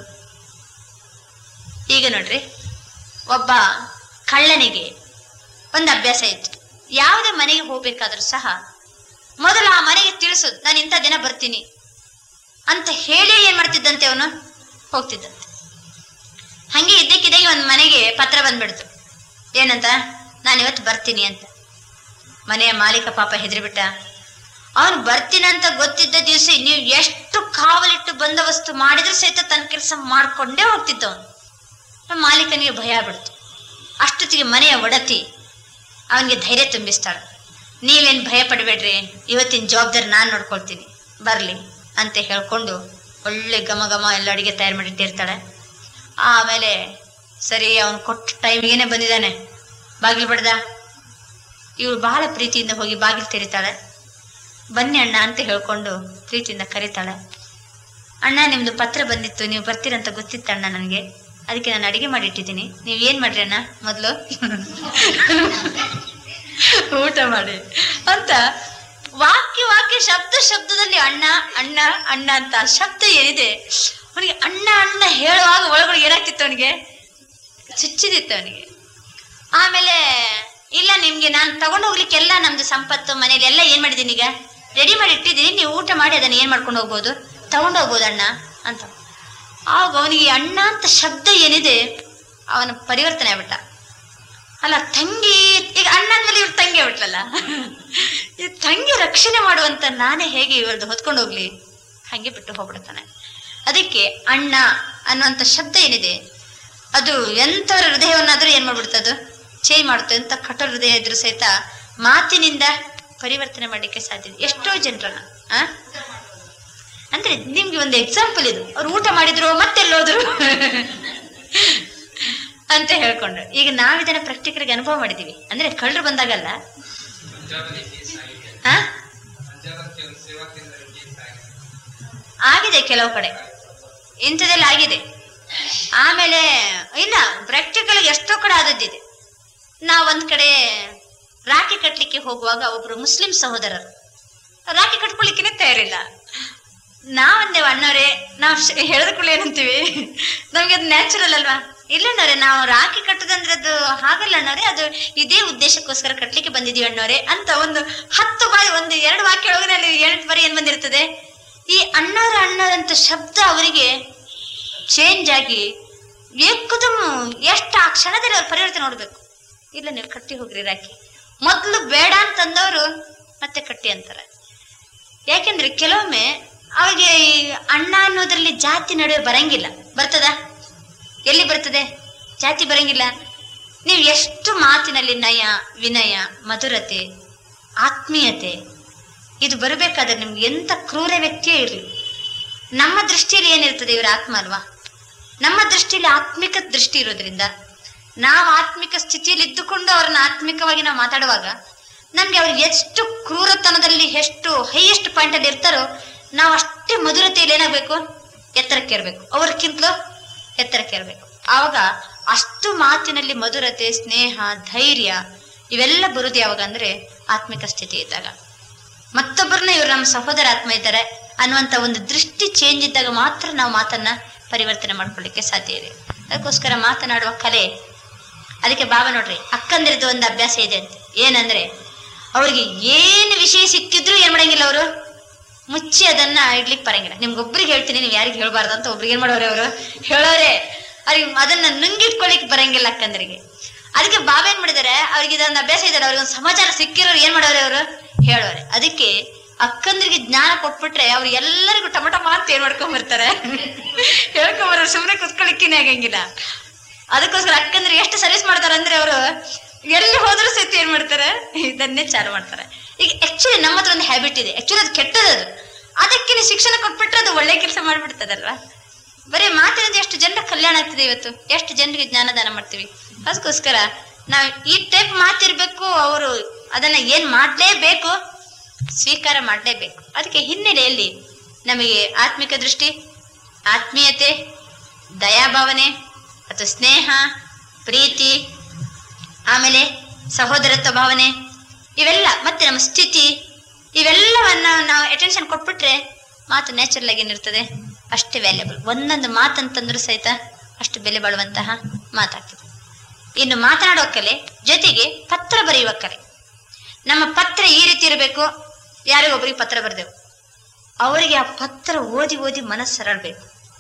ಈಗ ನೋಡ್ರಿ ಒಬ್ಬ ಕಳ್ಳನಿಗೆ ಒಂದು ಅಭ್ಯಾಸ ಇತ್ತು ಯಾವುದೇ ಮನೆಗೆ ಹೋಗ್ಬೇಕಾದ್ರೂ ಸಹ ಮೊದಲು ಆ ಮನೆಗೆ ತಿಳಿಸೋದು ನಾನು ಇಂಥ ದಿನ ಬರ್ತೀನಿ ಅಂತ ಹೇಳಿ ಏನ್ ಮಾಡ್ತಿದ್ದಂತೆ ಅವನು ಹೋಗ್ತಿದ್ದಂತೆ ಹಂಗೆ ಇದ್ದಕ್ಕಿದ್ದಾಗೆ ಒಂದು ಮನೆಗೆ ಪತ್ರ ಬಂದ್ಬಿಡ್ತು ಏನಂತ ನಾನು ಇವತ್ತು ಬರ್ತೀನಿ ಅಂತ ಮನೆಯ ಮಾಲೀಕ ಪಾಪ ಹೆದರಿಬಿಟ್ಟ ಅವನು ಬರ್ತೀನಿ ಅಂತ ಗೊತ್ತಿದ್ದ ದಿವಸ ನೀವು ಎಷ್ಟು ಕಾವಲಿಟ್ಟು ಬಂದೋಬಸ್ತು ಮಾಡಿದ್ರು ಸಹಿತ ತನ್ನ ಕೆಲಸ ಮಾಡ್ಕೊಂಡೇ ಹೋಗ್ತಿದ್ದವನು ನಮ್ಮ ಮಾಲೀಕನಿಗೆ ಭಯ ಬಿಡ್ತು ಅಷ್ಟೊತ್ತಿಗೆ ಮನೆಯ ಒಡತಿ ಅವನಿಗೆ ಧೈರ್ಯ ತುಂಬಿಸ್ತಾಳೆ ನೀವೇನು ಭಯ ಪಡಬೇಡ್ರಿ ಇವತ್ತಿನ ಜವಾಬ್ದಾರಿ ನಾನು ನೋಡ್ಕೊಳ್ತೀನಿ ಬರಲಿ ಅಂತ ಹೇಳ್ಕೊಂಡು ಒಳ್ಳೆ ಘಮ ಘಮ ಎಲ್ಲ ಅಡಿಗೆ ತಯಾರು ಮಾಡಿಟ್ಟಿರ್ತಾಳೆ ಆಮೇಲೆ ಸರಿ ಅವನು ಕೊಟ್ಟ ಟೈಮಿಗೇನೆ ಬಂದಿದ್ದಾನೆ ಬಾಗಿಲು ಬಡ್ದ ಇವಳು ಬಹಳ ಪ್ರೀತಿಯಿಂದ ಹೋಗಿ ಬಾಗಿಲು ತೆರಿತಾಳೆ ಬನ್ನಿ ಅಣ್ಣ ಅಂತ ಹೇಳ್ಕೊಂಡು ಪ್ರೀತಿಯಿಂದ ಕರೀತಾಳೆ ಅಣ್ಣ ನಿಮ್ದು ಪತ್ರ ಬಂದಿತ್ತು ನೀವು ಬರ್ತೀರಂತ ಗೊತ್ತಿತ್ತು ಅಣ್ಣ ನನಗೆ ಅದಕ್ಕೆ ನಾನು ಅಡಿಗೆ ಮಾಡಿಟ್ಟಿದ್ದೀನಿ ನೀವು ಏನ್ ಮಾಡ್ರಿ ಅಣ್ಣ ಮೊದಲು ಊಟ ಮಾಡಿ ಅಂತ ವಾಕ್ಯ ವಾಕ್ಯ ಶಬ್ದ ಶಬ್ದದಲ್ಲಿ ಅಣ್ಣ ಅಣ್ಣ ಅಣ್ಣ ಅಂತ ಆ ಶಬ್ದ ಏನಿದೆ ಅವನಿಗೆ ಅಣ್ಣ ಅಣ್ಣ ಹೇಳುವಾಗ ಒಳಗಡೆ ಏನಾಗ್ತಿತ್ತು ಅವನಿಗೆ ಚುಚ್ಚಿದಿತ್ತು ಅವನಿಗೆ ಆಮೇಲೆ ಇಲ್ಲ ನಿಮ್ಗೆ ನಾನು ತಗೊಂಡು ಹೋಗ್ಲಿಕ್ಕೆಲ್ಲ ನಮ್ದು ಸಂಪತ್ತು ಮನೇಲಿ ಎಲ್ಲ ಏನ್ ಮಾಡಿದ್ದೀನಿ ಈಗ ರೆಡಿ ಮಾಡಿ ಇಟ್ಟಿದ್ದೀನಿ ನೀವು ಊಟ ಮಾಡಿ ಅದನ್ನ ಏನ್ ಮಾಡ್ಕೊಂಡು ಹೋಗ್ಬೋದು ತಗೊಂಡು ಹೋಗ್ಬೋದು ಅಣ್ಣ ಅಂತ ಆಗ ಅವನಿಗೆ ಅಣ್ಣ ಅಂತ ಶಬ್ದ ಏನಿದೆ ಅವನ ಪರಿವರ್ತನೆ ಆಗ್ಬಿಟ್ಟ ಅಲ್ಲ ತಂಗಿ ಈಗ ಅಣ್ಣ ಅಂದ್ಮೇಲೆ ಇವ್ರ ತಂಗಿ ಆಗ್ಬಿಟ್ಲಲ್ಲ ಈ ತಂಗಿ ರಕ್ಷಣೆ ಮಾಡುವಂತ ನಾನೇ ಹೇಗೆ ಇವಳ್ದು ಹೊತ್ಕೊಂಡು ಹೋಗ್ಲಿ ಹಂಗೆ ಬಿಟ್ಟು ಹೋಗ್ಬಿಡ್ತಾನೆ ಅದಕ್ಕೆ ಅಣ್ಣ ಅನ್ನುವಂಥ ಶಬ್ದ ಏನಿದೆ ಅದು ಎಂಥವ್ರ ಹೃದಯವನ್ನಾದ್ರೂ ಏನ್ ಮಾಡ್ಬಿಡ್ತದು ಚೇಂಜ್ ಮಾಡುತ್ತೆ ಅಂತ ಕಠೋರ ಹೃದಯ ಇದ್ರು ಸಹಿತ ಮಾತಿನಿಂದ ಪರಿವರ್ತನೆ ಮಾಡ್ಲಿಕ್ಕೆ ಸಾಧ್ಯ ಇದೆ ಎಷ್ಟೋ ಜನರನ್ನ ಆ ಅಂದ್ರೆ ನಿಮ್ಗೆ ಒಂದು ಎಕ್ಸಾಂಪಲ್ ಇದು ಅವ್ರು ಊಟ ಮಾಡಿದ್ರು ಮತ್ತೆಲ್ಲೋದ್ರು ಅಂತ ಹೇಳ್ಕೊಂಡ್ರು ಈಗ ನಾವ್ ಇದನ್ನ ಪ್ರಾಕ್ಟಿಕಲ್ಗೆ ಅನುಭವ ಮಾಡಿದೀವಿ ಅಂದ್ರೆ ಕಳ್ಳರು ಬಂದಾಗಲ್ಲ ಆ ಆಗಿದೆ ಕೆಲವು ಕಡೆ ಇಂಥದೆಲ್ಲ ಆಗಿದೆ ಆಮೇಲೆ ಇಲ್ಲ ಪ್ರಾಕ್ಟಿಕಲ್ ಎಷ್ಟೋ ಕಡೆ ಆದದ್ದಿದೆ ನಾವ್ ಒಂದ್ ಕಡೆ ರಾಖಿ ಕಟ್ಲಿಕ್ಕೆ ಹೋಗುವಾಗ ಒಬ್ರು ಮುಸ್ಲಿಂ ಸಹೋದರರು ರಾಖಿ ಕಟ್ಕೊಳ್ಲಿಕ್ಕೆ ತಯಾರಿಲ್ಲ ನಾವಂದೇವ ಅಣ್ಣವ್ರೆ ನಾವ್ ಹೇಳಿದ ಕೂಡಲೇ ಏನಂತೀವಿ ನಮ್ಗೆ ಅದು ನ್ಯಾಚುರಲ್ ಅಲ್ವಾ ಇಲ್ಲ ಅಣ್ಣವ್ರೆ ನಾವು ರಾಖಿ ಕಟ್ಟದಂದ್ರೆ ಅದು ಹಾಗಲ್ಲ ಅಣ್ಣವ್ರೆ ಅದು ಇದೇ ಉದ್ದೇಶಕ್ಕೋಸ್ಕರ ಕಟ್ಲಿಕ್ಕೆ ಬಂದಿದೀವಿ ಅಣ್ಣವ್ರೆ ಅಂತ ಒಂದು ಹತ್ತು ಬಾರಿ ಒಂದು ಎರಡು ವಾಕ್ಯ ಒಳಗಡೆ ಅಲ್ಲಿ ಎಂಟು ಬಾರಿ ಏನ್ ಬಂದಿರ್ತದೆ ಈ ಅಣ್ಣವ್ರ ಅಣ್ಣರಂತ ಶಬ್ದ ಅವರಿಗೆ ಚೇಂಜ್ ಆಗಿ ಏಕದಮ್ ಎಷ್ಟು ಆ ಕ್ಷಣದಲ್ಲಿ ಅವ್ರ ಪರಿವರ್ತನೆ ನೋಡ್ಬೇಕು ಇಲ್ಲ ನೀವು ಕಟ್ಟಿ ಹೋಗ್ರಿ ರಾಖಿ ಮೊದ್ಲು ಬೇಡ ಅಂತಂದವರು ಮತ್ತೆ ಕಟ್ಟಿ ಅಂತಾರೆ ಯಾಕೆಂದ್ರೆ ಕೆಲವೊಮ್ಮೆ ಅವಿಗೆ ಈ ಅಣ್ಣ ಅನ್ನೋದ್ರಲ್ಲಿ ಜಾತಿ ನಡುವೆ ಬರಂಗಿಲ್ಲ ಬರ್ತದ ಎಲ್ಲಿ ಬರ್ತದೆ ಜಾತಿ ಬರಂಗಿಲ್ಲ ನೀವು ಎಷ್ಟು ಮಾತಿನಲ್ಲಿ ನಯ ವಿನಯ ಮಧುರತೆ ಆತ್ಮೀಯತೆ ಇದು ಬರಬೇಕಾದ್ರೆ ನಿಮ್ಗೆ ಎಂತ ಕ್ರೂರ ವ್ಯಕ್ತಿಯೇ ಇರಲಿ ನಮ್ಮ ದೃಷ್ಟಿಯಲ್ಲಿ ಏನಿರ್ತದೆ ಇವರ ಆತ್ಮ ಅಲ್ವಾ ನಮ್ಮ ದೃಷ್ಟಿಯಲ್ಲಿ ಆತ್ಮಿಕ ದೃಷ್ಟಿ ಇರೋದ್ರಿಂದ ನಾವು ಆತ್ಮಿಕ ಸ್ಥಿತಿಯಲ್ಲಿ ಇದ್ದುಕೊಂಡು ಅವ್ರನ್ನ ಆತ್ಮಿಕವಾಗಿ ನಾವು ಮಾತಾಡುವಾಗ ನಮ್ಗೆ ಅವ್ರಿಗೆ ಎಷ್ಟು ಕ್ರೂರತನದಲ್ಲಿ ಎಷ್ಟು ಹೈಯೆಸ್ಟ್ ಪಾಯಿಂಟ್ ಅಲ್ಲಿ ಇರ್ತಾರೋ ನಾವು ಅಷ್ಟೇ ಮಧುರತೆಯಲ್ಲಿ ಏನಾಗಬೇಕು ಎತ್ತರಕ್ಕೆ ಇರಬೇಕು ಅವ್ರಕ್ಕಿಂತಲೂ ಎತ್ತರಕ್ಕೆ ಇರಬೇಕು ಆವಾಗ ಅಷ್ಟು ಮಾತಿನಲ್ಲಿ ಮಧುರತೆ ಸ್ನೇಹ ಧೈರ್ಯ ಇವೆಲ್ಲ ಬರುದು ಯಾವಾಗ ಅಂದ್ರೆ ಆತ್ಮಿಕ ಸ್ಥಿತಿ ಇದ್ದಾಗ ಮತ್ತೊಬ್ಬರನ್ನ ಇವ್ರು ನಮ್ಮ ಸಹೋದರ ಆತ್ಮ ಇದ್ದಾರೆ ಅನ್ನುವಂತ ಒಂದು ದೃಷ್ಟಿ ಚೇಂಜ್ ಇದ್ದಾಗ ಮಾತ್ರ ನಾವು ಮಾತನ್ನ ಪರಿವರ್ತನೆ ಮಾಡ್ಕೊಳ್ಳಿಕ್ಕೆ ಸಾಧ್ಯ ಇದೆ ಅದಕ್ಕೋಸ್ಕರ ಮಾತನಾಡುವ ಕಲೆ ಅದಕ್ಕೆ ಬಾಬಾ ನೋಡ್ರಿ ಅಕ್ಕಂದಿರದು ಒಂದು ಅಭ್ಯಾಸ ಇದೆ ಅಂತ ಏನಂದ್ರೆ ಅವ್ರಿಗೆ ಏನು ವಿಷಯ ಸಿಕ್ಕಿದ್ರು ಏನ್ ಮಾಡಂಗಿಲ್ಲ ಅವರು ಮುಚ್ಚಿ ಅದನ್ನ ಇಡ್ಲಿಕ್ಕೆ ಬರಂಗಿಲ್ಲ ನಿಮ್ಗೊಬ್ರಿಗೆ ಹೇಳ್ತೀನಿ ನೀವು ಯಾರಿಗೆ ಹೇಳ್ಬಾರ್ದು ಅಂತ ಒಬ್ರಿಗೆ ಏನ್ ಮಾಡೋರೆ ಅವರು ಹೇಳೋರೆ ಅವ್ರಿಗೆ ಅದನ್ನ ನುಂಗಿಟ್ಕೊಳಿಕ್ ಬರಂಗಿಲ್ಲ ಅಕ್ಕಂದರಿಗೆ ಅದಕ್ಕೆ ಬಾಬಾ ಏನ್ ಮಾಡಿದಾರೆ ಅವ್ರಿಗೆ ಇದೊಂದು ಅಭ್ಯಾಸ ಇದ್ದಾರೆ ಅವ್ರಿಗೆ ಒಂದು ಸಮಾಚಾರ ಸಿಕ್ಕಿರೋರು ಏನ್ ಮಾಡೋರೆ ಅವರು ಹೇಳೋರೆ ಅದಕ್ಕೆ ಅಕ್ಕಂದ್ರಿಗೆ ಜ್ಞಾನ ಕೊಟ್ಬಿಟ್ರೆ ಅವ್ರು ಎಲ್ಲರಿಗೂ ಟಮಟ ಮಾತು ಏನ್ ಮಾಡ್ಕೊಂಡ್ ಬರ್ತಾರೆ ಹೇಳ್ಕೊಂಬರೋ ಸುಮ್ಮನೆ ಕುತ್ಕೊಳಿಕ್ಕೇನೆ ಆಗಂಗಿಲ್ಲ ಅದಕ್ಕೋಸ್ಕರ ಅಕ್ಕಂದ್ರೆ ಎಷ್ಟು ಸರ್ವಿಸ್ ಮಾಡ್ತಾರೆ ಅಂದ್ರೆ ಅವರು ಎಲ್ಲಿ ಹೋದ್ರು ಸಹಿತ ಏನ್ ಮಾಡ್ತಾರೆ ಇದನ್ನೇ ಚಾಲು ಮಾಡ್ತಾರೆ ಈಗ ಆಕ್ಚುಲಿ ನಮ್ಮ ಹತ್ರ ಒಂದು ಹ್ಯಾಬಿಟ್ ಇದೆ ಆಕ್ಚುಲಿ ಅದು ಕೆಟ್ಟದದು ಅದಕ್ಕೆ ನೀವು ಶಿಕ್ಷಣ ಕೊಟ್ಬಿಟ್ರೆ ಅದು ಒಳ್ಳೆ ಕೆಲಸ ಮಾಡ್ಬಿಡ್ತದಲ್ವಾ ಬರೀ ಮಾತಿನಿಂದ ಎಷ್ಟು ಜನರ ಕಲ್ಯಾಣ ಆಗ್ತದೆ ಇವತ್ತು ಎಷ್ಟು ಜನರಿಗೆ ಜ್ಞಾನದಾನ ಮಾಡ್ತೀವಿ ಅದಕ್ಕೋಸ್ಕರ ನಾವು ಈ ಟೈಪ್ ಮಾತಿರ್ಬೇಕು ಅವರು ಅದನ್ನ ಏನ್ ಮಾಡ್ಲೇಬೇಕು ಸ್ವೀಕಾರ ಮಾಡಲೇಬೇಕು ಅದಕ್ಕೆ ಹಿನ್ನೆಲೆಯಲ್ಲಿ ನಮಗೆ ಆತ್ಮಿಕ ದೃಷ್ಟಿ ಆತ್ಮೀಯತೆ ದಯಾಭಾವನೆ ಅಥವಾ ಸ್ನೇಹ ಪ್ರೀತಿ ಆಮೇಲೆ ಸಹೋದರತ್ವ ಭಾವನೆ ಇವೆಲ್ಲ ಮತ್ತೆ ನಮ್ಮ ಸ್ಥಿತಿ ಇವೆಲ್ಲವನ್ನ ನಾವು ಅಟೆನ್ಷನ್ ಕೊಟ್ಬಿಟ್ರೆ ಮಾತು ನ್ಯಾಚುರಲ್ ಆಗಿ ಏನಿರ್ತದೆ ಅಷ್ಟೇ ವ್ಯಾಲ್ಯಬಲ್ ಒಂದೊಂದು ಮಾತಂತಂದ್ರೂ ಸಹಿತ ಅಷ್ಟು ಬೆಲೆ ಬಾಳುವಂತಹ ಮಾತಾಗ್ತದೆ ಇನ್ನು ಮಾತನಾಡುವ ಕಲೆ ಜೊತೆಗೆ ಪತ್ರ ಬರೆಯುವ ಕಲೆ ನಮ್ಮ ಪತ್ರ ಈ ರೀತಿ ಇರಬೇಕು ಯಾರಿಗೊಬ್ಬರಿಗೆ ಪತ್ರ ಬರೆದೆವು ಅವರಿಗೆ ಆ ಪತ್ರ ಓದಿ ಓದಿ ಮನಸ್ಸು ಸರಳಬೇಕು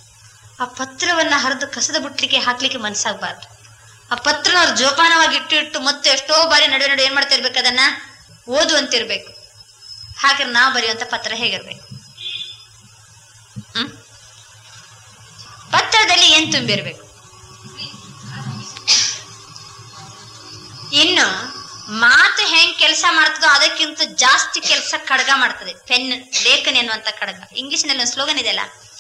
ಆ ಪತ್ರವನ್ನ ಹರಿದು ಕಸದ ಬುಟ್ಲಿಕ್ಕೆ ಹಾಕ್ಲಿಕ್ಕೆ ಮನಸ್ಸಾಗಬಾರ್ದು ಆ ಪತ್ರನ ಅವ್ರು ಜೋಪಾನವಾಗಿ ಇಟ್ಟು ಇಟ್ಟು ಮತ್ತೆ ಎಷ್ಟೋ ಬಾರಿ ನಡುವೆ ನಡುವೆ ಏನ್ ಮಾಡ್ತಾ ಇರ್ಬೇಕು ಅದನ್ನ ಓದುವಂತಿರ್ಬೇಕು ಹಾಗೆ ನಾವು ಬರೆಯುವಂತ ಪತ್ರ ಹೇಗಿರ್ಬೇಕು ಹ್ಮ್ ಪತ್ರದಲ್ಲಿ ಏನ್ ತುಂಬಿರ್ಬೇಕು ಇನ್ನು ಮಾತು ಹೆಂಗ್ ಕೆಲಸ ಮಾಡ್ತದೋ ಅದಕ್ಕಿಂತ ಜಾಸ್ತಿ ಕೆಲಸ ಖಡ್ಗ ಮಾಡ್ತದೆ ಪೆನ್ ಲೇಖನಿ ಅನ್ನುವಂತ ಖಡ್ಗ ಇಂಗ್ಲಿಷ್ನಲ್ಲಿ ಒಂದು ಸ್ಲೋಗನ್ ಇದೆಯಲ್ಲ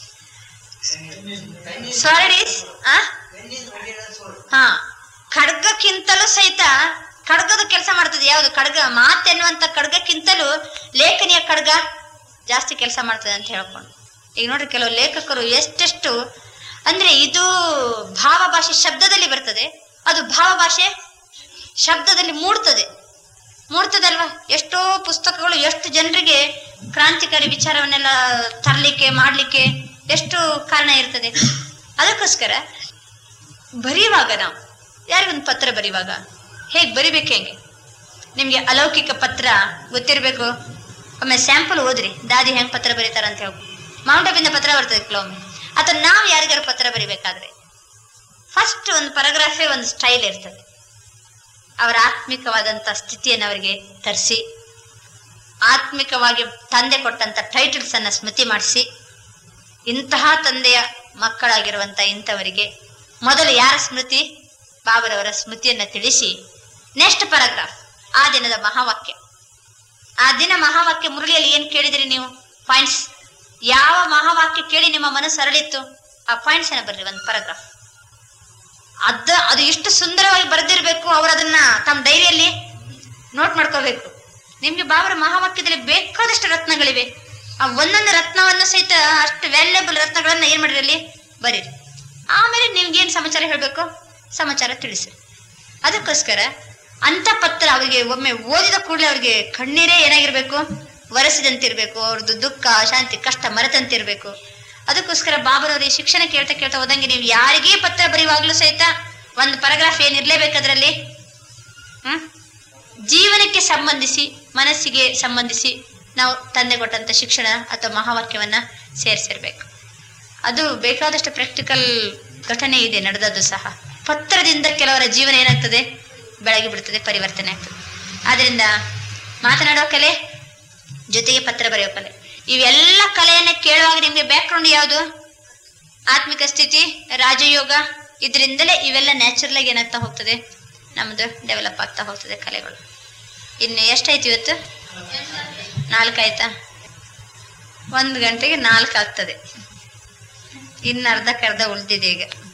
ಸ್ವರ್ಡ್ ಆ ಹಾ ಖಡ್ಗಕ್ಕಿಂತಲೂ ಸಹಿತ ಖಡ್ಗದ ಕೆಲಸ ಮಾಡ್ತದೆ ಯಾವುದು ಖಡ್ಗ ಮಾತೆನ್ನುವಂತ ಖಡ್ಗಕ್ಕಿಂತಲೂ ಲೇಖನಿಯ ಖಡ್ಗ ಜಾಸ್ತಿ ಕೆಲಸ ಮಾಡ್ತದೆ ಅಂತ ಹೇಳ್ಕೊಂಡು ಈಗ ನೋಡ್ರಿ ಕೆಲವು ಲೇಖಕರು ಎಷ್ಟೆಷ್ಟು ಅಂದ್ರೆ ಇದು ಭಾವ ಭಾಷೆ ಶಬ್ದದಲ್ಲಿ ಬರ್ತದೆ ಅದು ಭಾವ ಭಾಷೆ ಶಬ್ದದಲ್ಲಿ ಮೂಡ್ತದೆ ಮೂಡ್ತದಲ್ವಾ ಎಷ್ಟೋ ಪುಸ್ತಕಗಳು ಎಷ್ಟು ಜನರಿಗೆ ಕ್ರಾಂತಿಕಾರಿ ವಿಚಾರವನ್ನೆಲ್ಲ ತರಲಿಕ್ಕೆ ಮಾಡ್ಲಿಕ್ಕೆ ಎಷ್ಟು ಕಾರಣ ಇರ್ತದೆ ಅದಕ್ಕೋಸ್ಕರ ಬರೆಯುವಾಗ ನಾವು ಯಾರಿಗೊಂದು ಪತ್ರ ಬರೆಯುವಾಗ ಹೇಗೆ ಬರಿಬೇಕು ಹೆಂಗೆ ನಿಮ್ಗೆ ಅಲೌಕಿಕ ಪತ್ರ ಗೊತ್ತಿರಬೇಕು ಒಮ್ಮೆ ಸ್ಯಾಂಪಲ್ ಓದ್ರಿ ದಾದಿ ಹೆಂಗ್ ಪತ್ರ ಬರೀತಾರ ಅಂತ ಹೇಳಿ ಮೌಂಟ್ ಅಬಿಂದ ಪತ್ರ ಬರ್ತದೆ ಕೆಲವೊಮ್ಮೆ ಅಥವಾ ನಾವು ಯಾರಿಗಾರು ಪತ್ರ ಬರಿಬೇಕಾದ್ರೆ ಫಸ್ಟ್ ಒಂದು ಪರಗ್ರಾಫೇ ಒಂದು ಸ್ಟೈಲ್ ಇರ್ತದೆ ಅವರ ಆತ್ಮಿಕವಾದಂಥ ಸ್ಥಿತಿಯನ್ನು ಅವರಿಗೆ ತರಿಸಿ ಆತ್ಮಿಕವಾಗಿ ತಂದೆ ಕೊಟ್ಟಂತ ಟೈಟಲ್ಸ್ ಅನ್ನ ಸ್ಮೃತಿ ಮಾಡಿಸಿ ಇಂತಹ ತಂದೆಯ ಮಕ್ಕಳಾಗಿರುವಂತ ಇಂಥವರಿಗೆ ಮೊದಲು ಯಾರ ಸ್ಮೃತಿ ಬಾಬರವರ ಸ್ಮೃತಿಯನ್ನ ತಿಳಿಸಿ ನೆಕ್ಸ್ಟ್ ಪ್ಯಾರಾಗ್ರಾಫ್ ಆ ದಿನದ ಮಹಾವಾಕ್ಯ ಆ ದಿನ ಮಹಾವಾಕ್ಯ ಮುರಳಿಯಲ್ಲಿ ಏನ್ ಕೇಳಿದ್ರಿ ನೀವು ಪಾಯಿಂಟ್ಸ್ ಯಾವ ಮಹಾವಾಕ್ಯ ಕೇಳಿ ನಿಮ್ಮ ಮನಸ್ಸು ಅರಳಿತ್ತು ಆ ಪಾಯಿಂಟ್ಸ್ ಅನ್ನ ಬರ್ರಿ ಒಂದು ಪ್ಯಾರಾಗ್ರಾಫ್ ಅದ ಅದು ಎಷ್ಟು ಸುಂದರವಾಗಿ ಬರೆದಿರ್ಬೇಕು ಅವ್ರು ಅದನ್ನ ತಮ್ಮ ಡೈರಿಯಲ್ಲಿ ನೋಟ್ ಮಾಡ್ಕೋಬೇಕು ನಿಮ್ಗೆ ಬಾಬರ ಮಹಾವಾಕ್ಯದಲ್ಲಿ ಬೇಕಾದಷ್ಟು ರತ್ನಗಳಿವೆ ಆ ಒಂದೊಂದು ರತ್ನವನ್ನು ಸಹಿತ ಅಷ್ಟು ವ್ಯಾಲ್ಯಬಲ್ ರತ್ನಗಳನ್ನ ಏನ್ ಮಾಡಿರಿ ಅಲ್ಲಿ ಬರೀರಿ ಆಮೇಲೆ ನಿಮ್ಗೆ ಏನ್ ಸಮಾಚಾರ ಹೇಳ್ಬೇಕು ಸಮಾಚಾರ ತಿಳಿಸಿ ಅದಕ್ಕೋಸ್ಕರ ಅಂತ ಪತ್ರ ಅವರಿಗೆ ಒಮ್ಮೆ ಓದಿದ ಕೂಡಲೇ ಅವ್ರಿಗೆ ಕಣ್ಣೀರೇ ಏನಾಗಿರ್ಬೇಕು ಒರೆಸಿದಂತಿರ್ಬೇಕು ಅವ್ರದ್ದು ದುಃಖ ಶಾಂತಿ ಕಷ್ಟ ಮರೆತಂತಿರ್ಬೇಕು ಅದಕ್ಕೋಸ್ಕರ ಬಾಬರವ್ರ ಈ ಶಿಕ್ಷಣ ಕೇಳ್ತಾ ಕೇಳ್ತಾ ಹೋದಂಗೆ ನೀವು ಯಾರಿಗೇ ಪತ್ರ ಬರೆಯುವಾಗ್ಲೂ ಸಹಿತ ಒಂದು ಪ್ಯಾರಾಗ್ರಾಫ್ ಏನಿರ್ಲೇಬೇಕು ಅದರಲ್ಲಿ ಹ್ಮ್ ಜೀವನಕ್ಕೆ ಸಂಬಂಧಿಸಿ ಮನಸ್ಸಿಗೆ ಸಂಬಂಧಿಸಿ ನಾವು ತಂದೆ ಕೊಟ್ಟಂತ ಶಿಕ್ಷಣ ಅಥವಾ ಮಹಾವಾಕ್ಯವನ್ನ ಸೇರಿಸಿರ್ಬೇಕು ಅದು ಬೇಕಾದಷ್ಟು ಪ್ರಾಕ್ಟಿಕಲ್ ಘಟನೆ ಇದೆ ನಡೆದದ್ದು ಸಹ ಪತ್ರದಿಂದ ಕೆಲವರ ಜೀವನ ಏನಾಗ್ತದೆ ಬೆಳಗಿ ಬಿಡ್ತದೆ ಪರಿವರ್ತನೆ ಆಗ್ತದೆ ಆದ್ರಿಂದ ಮಾತನಾಡೋ ಕಲೆ ಜೊತೆಗೆ ಪತ್ರ ಬರೆಯೋ ಕಲೆ ಇವೆಲ್ಲ ಕಲೆಯನ್ನ ಕೇಳುವಾಗ ನಿಮ್ಗೆ ಬ್ಯಾಕ್ಗ್ರೌಂಡ್ ಯಾವುದು ಆತ್ಮಿಕ ಸ್ಥಿತಿ ರಾಜಯೋಗ ಇದರಿಂದಲೇ ಇವೆಲ್ಲ ನ್ಯಾಚುರಲ್ ಆಗಿ ಏನಾಗ್ತಾ ಹೋಗ್ತದೆ ನಮ್ದು ಡೆವಲಪ್ ಆಗ್ತಾ ಹೋಗ್ತದೆ ಕಲೆಗಳು ಇನ್ನು ಎಷ್ಟಾಯ್ತು ಇವತ್ತು ನಾಲ್ಕಾಯ್ತಾ ಒಂದು ಗಂಟೆಗೆ ನಾಲ್ಕು ಆಗ್ತದೆ ಇನ್ನು ಅರ್ಧಕ್ಕರ್ಧ ಉಳಿದಿದೆ ಈಗ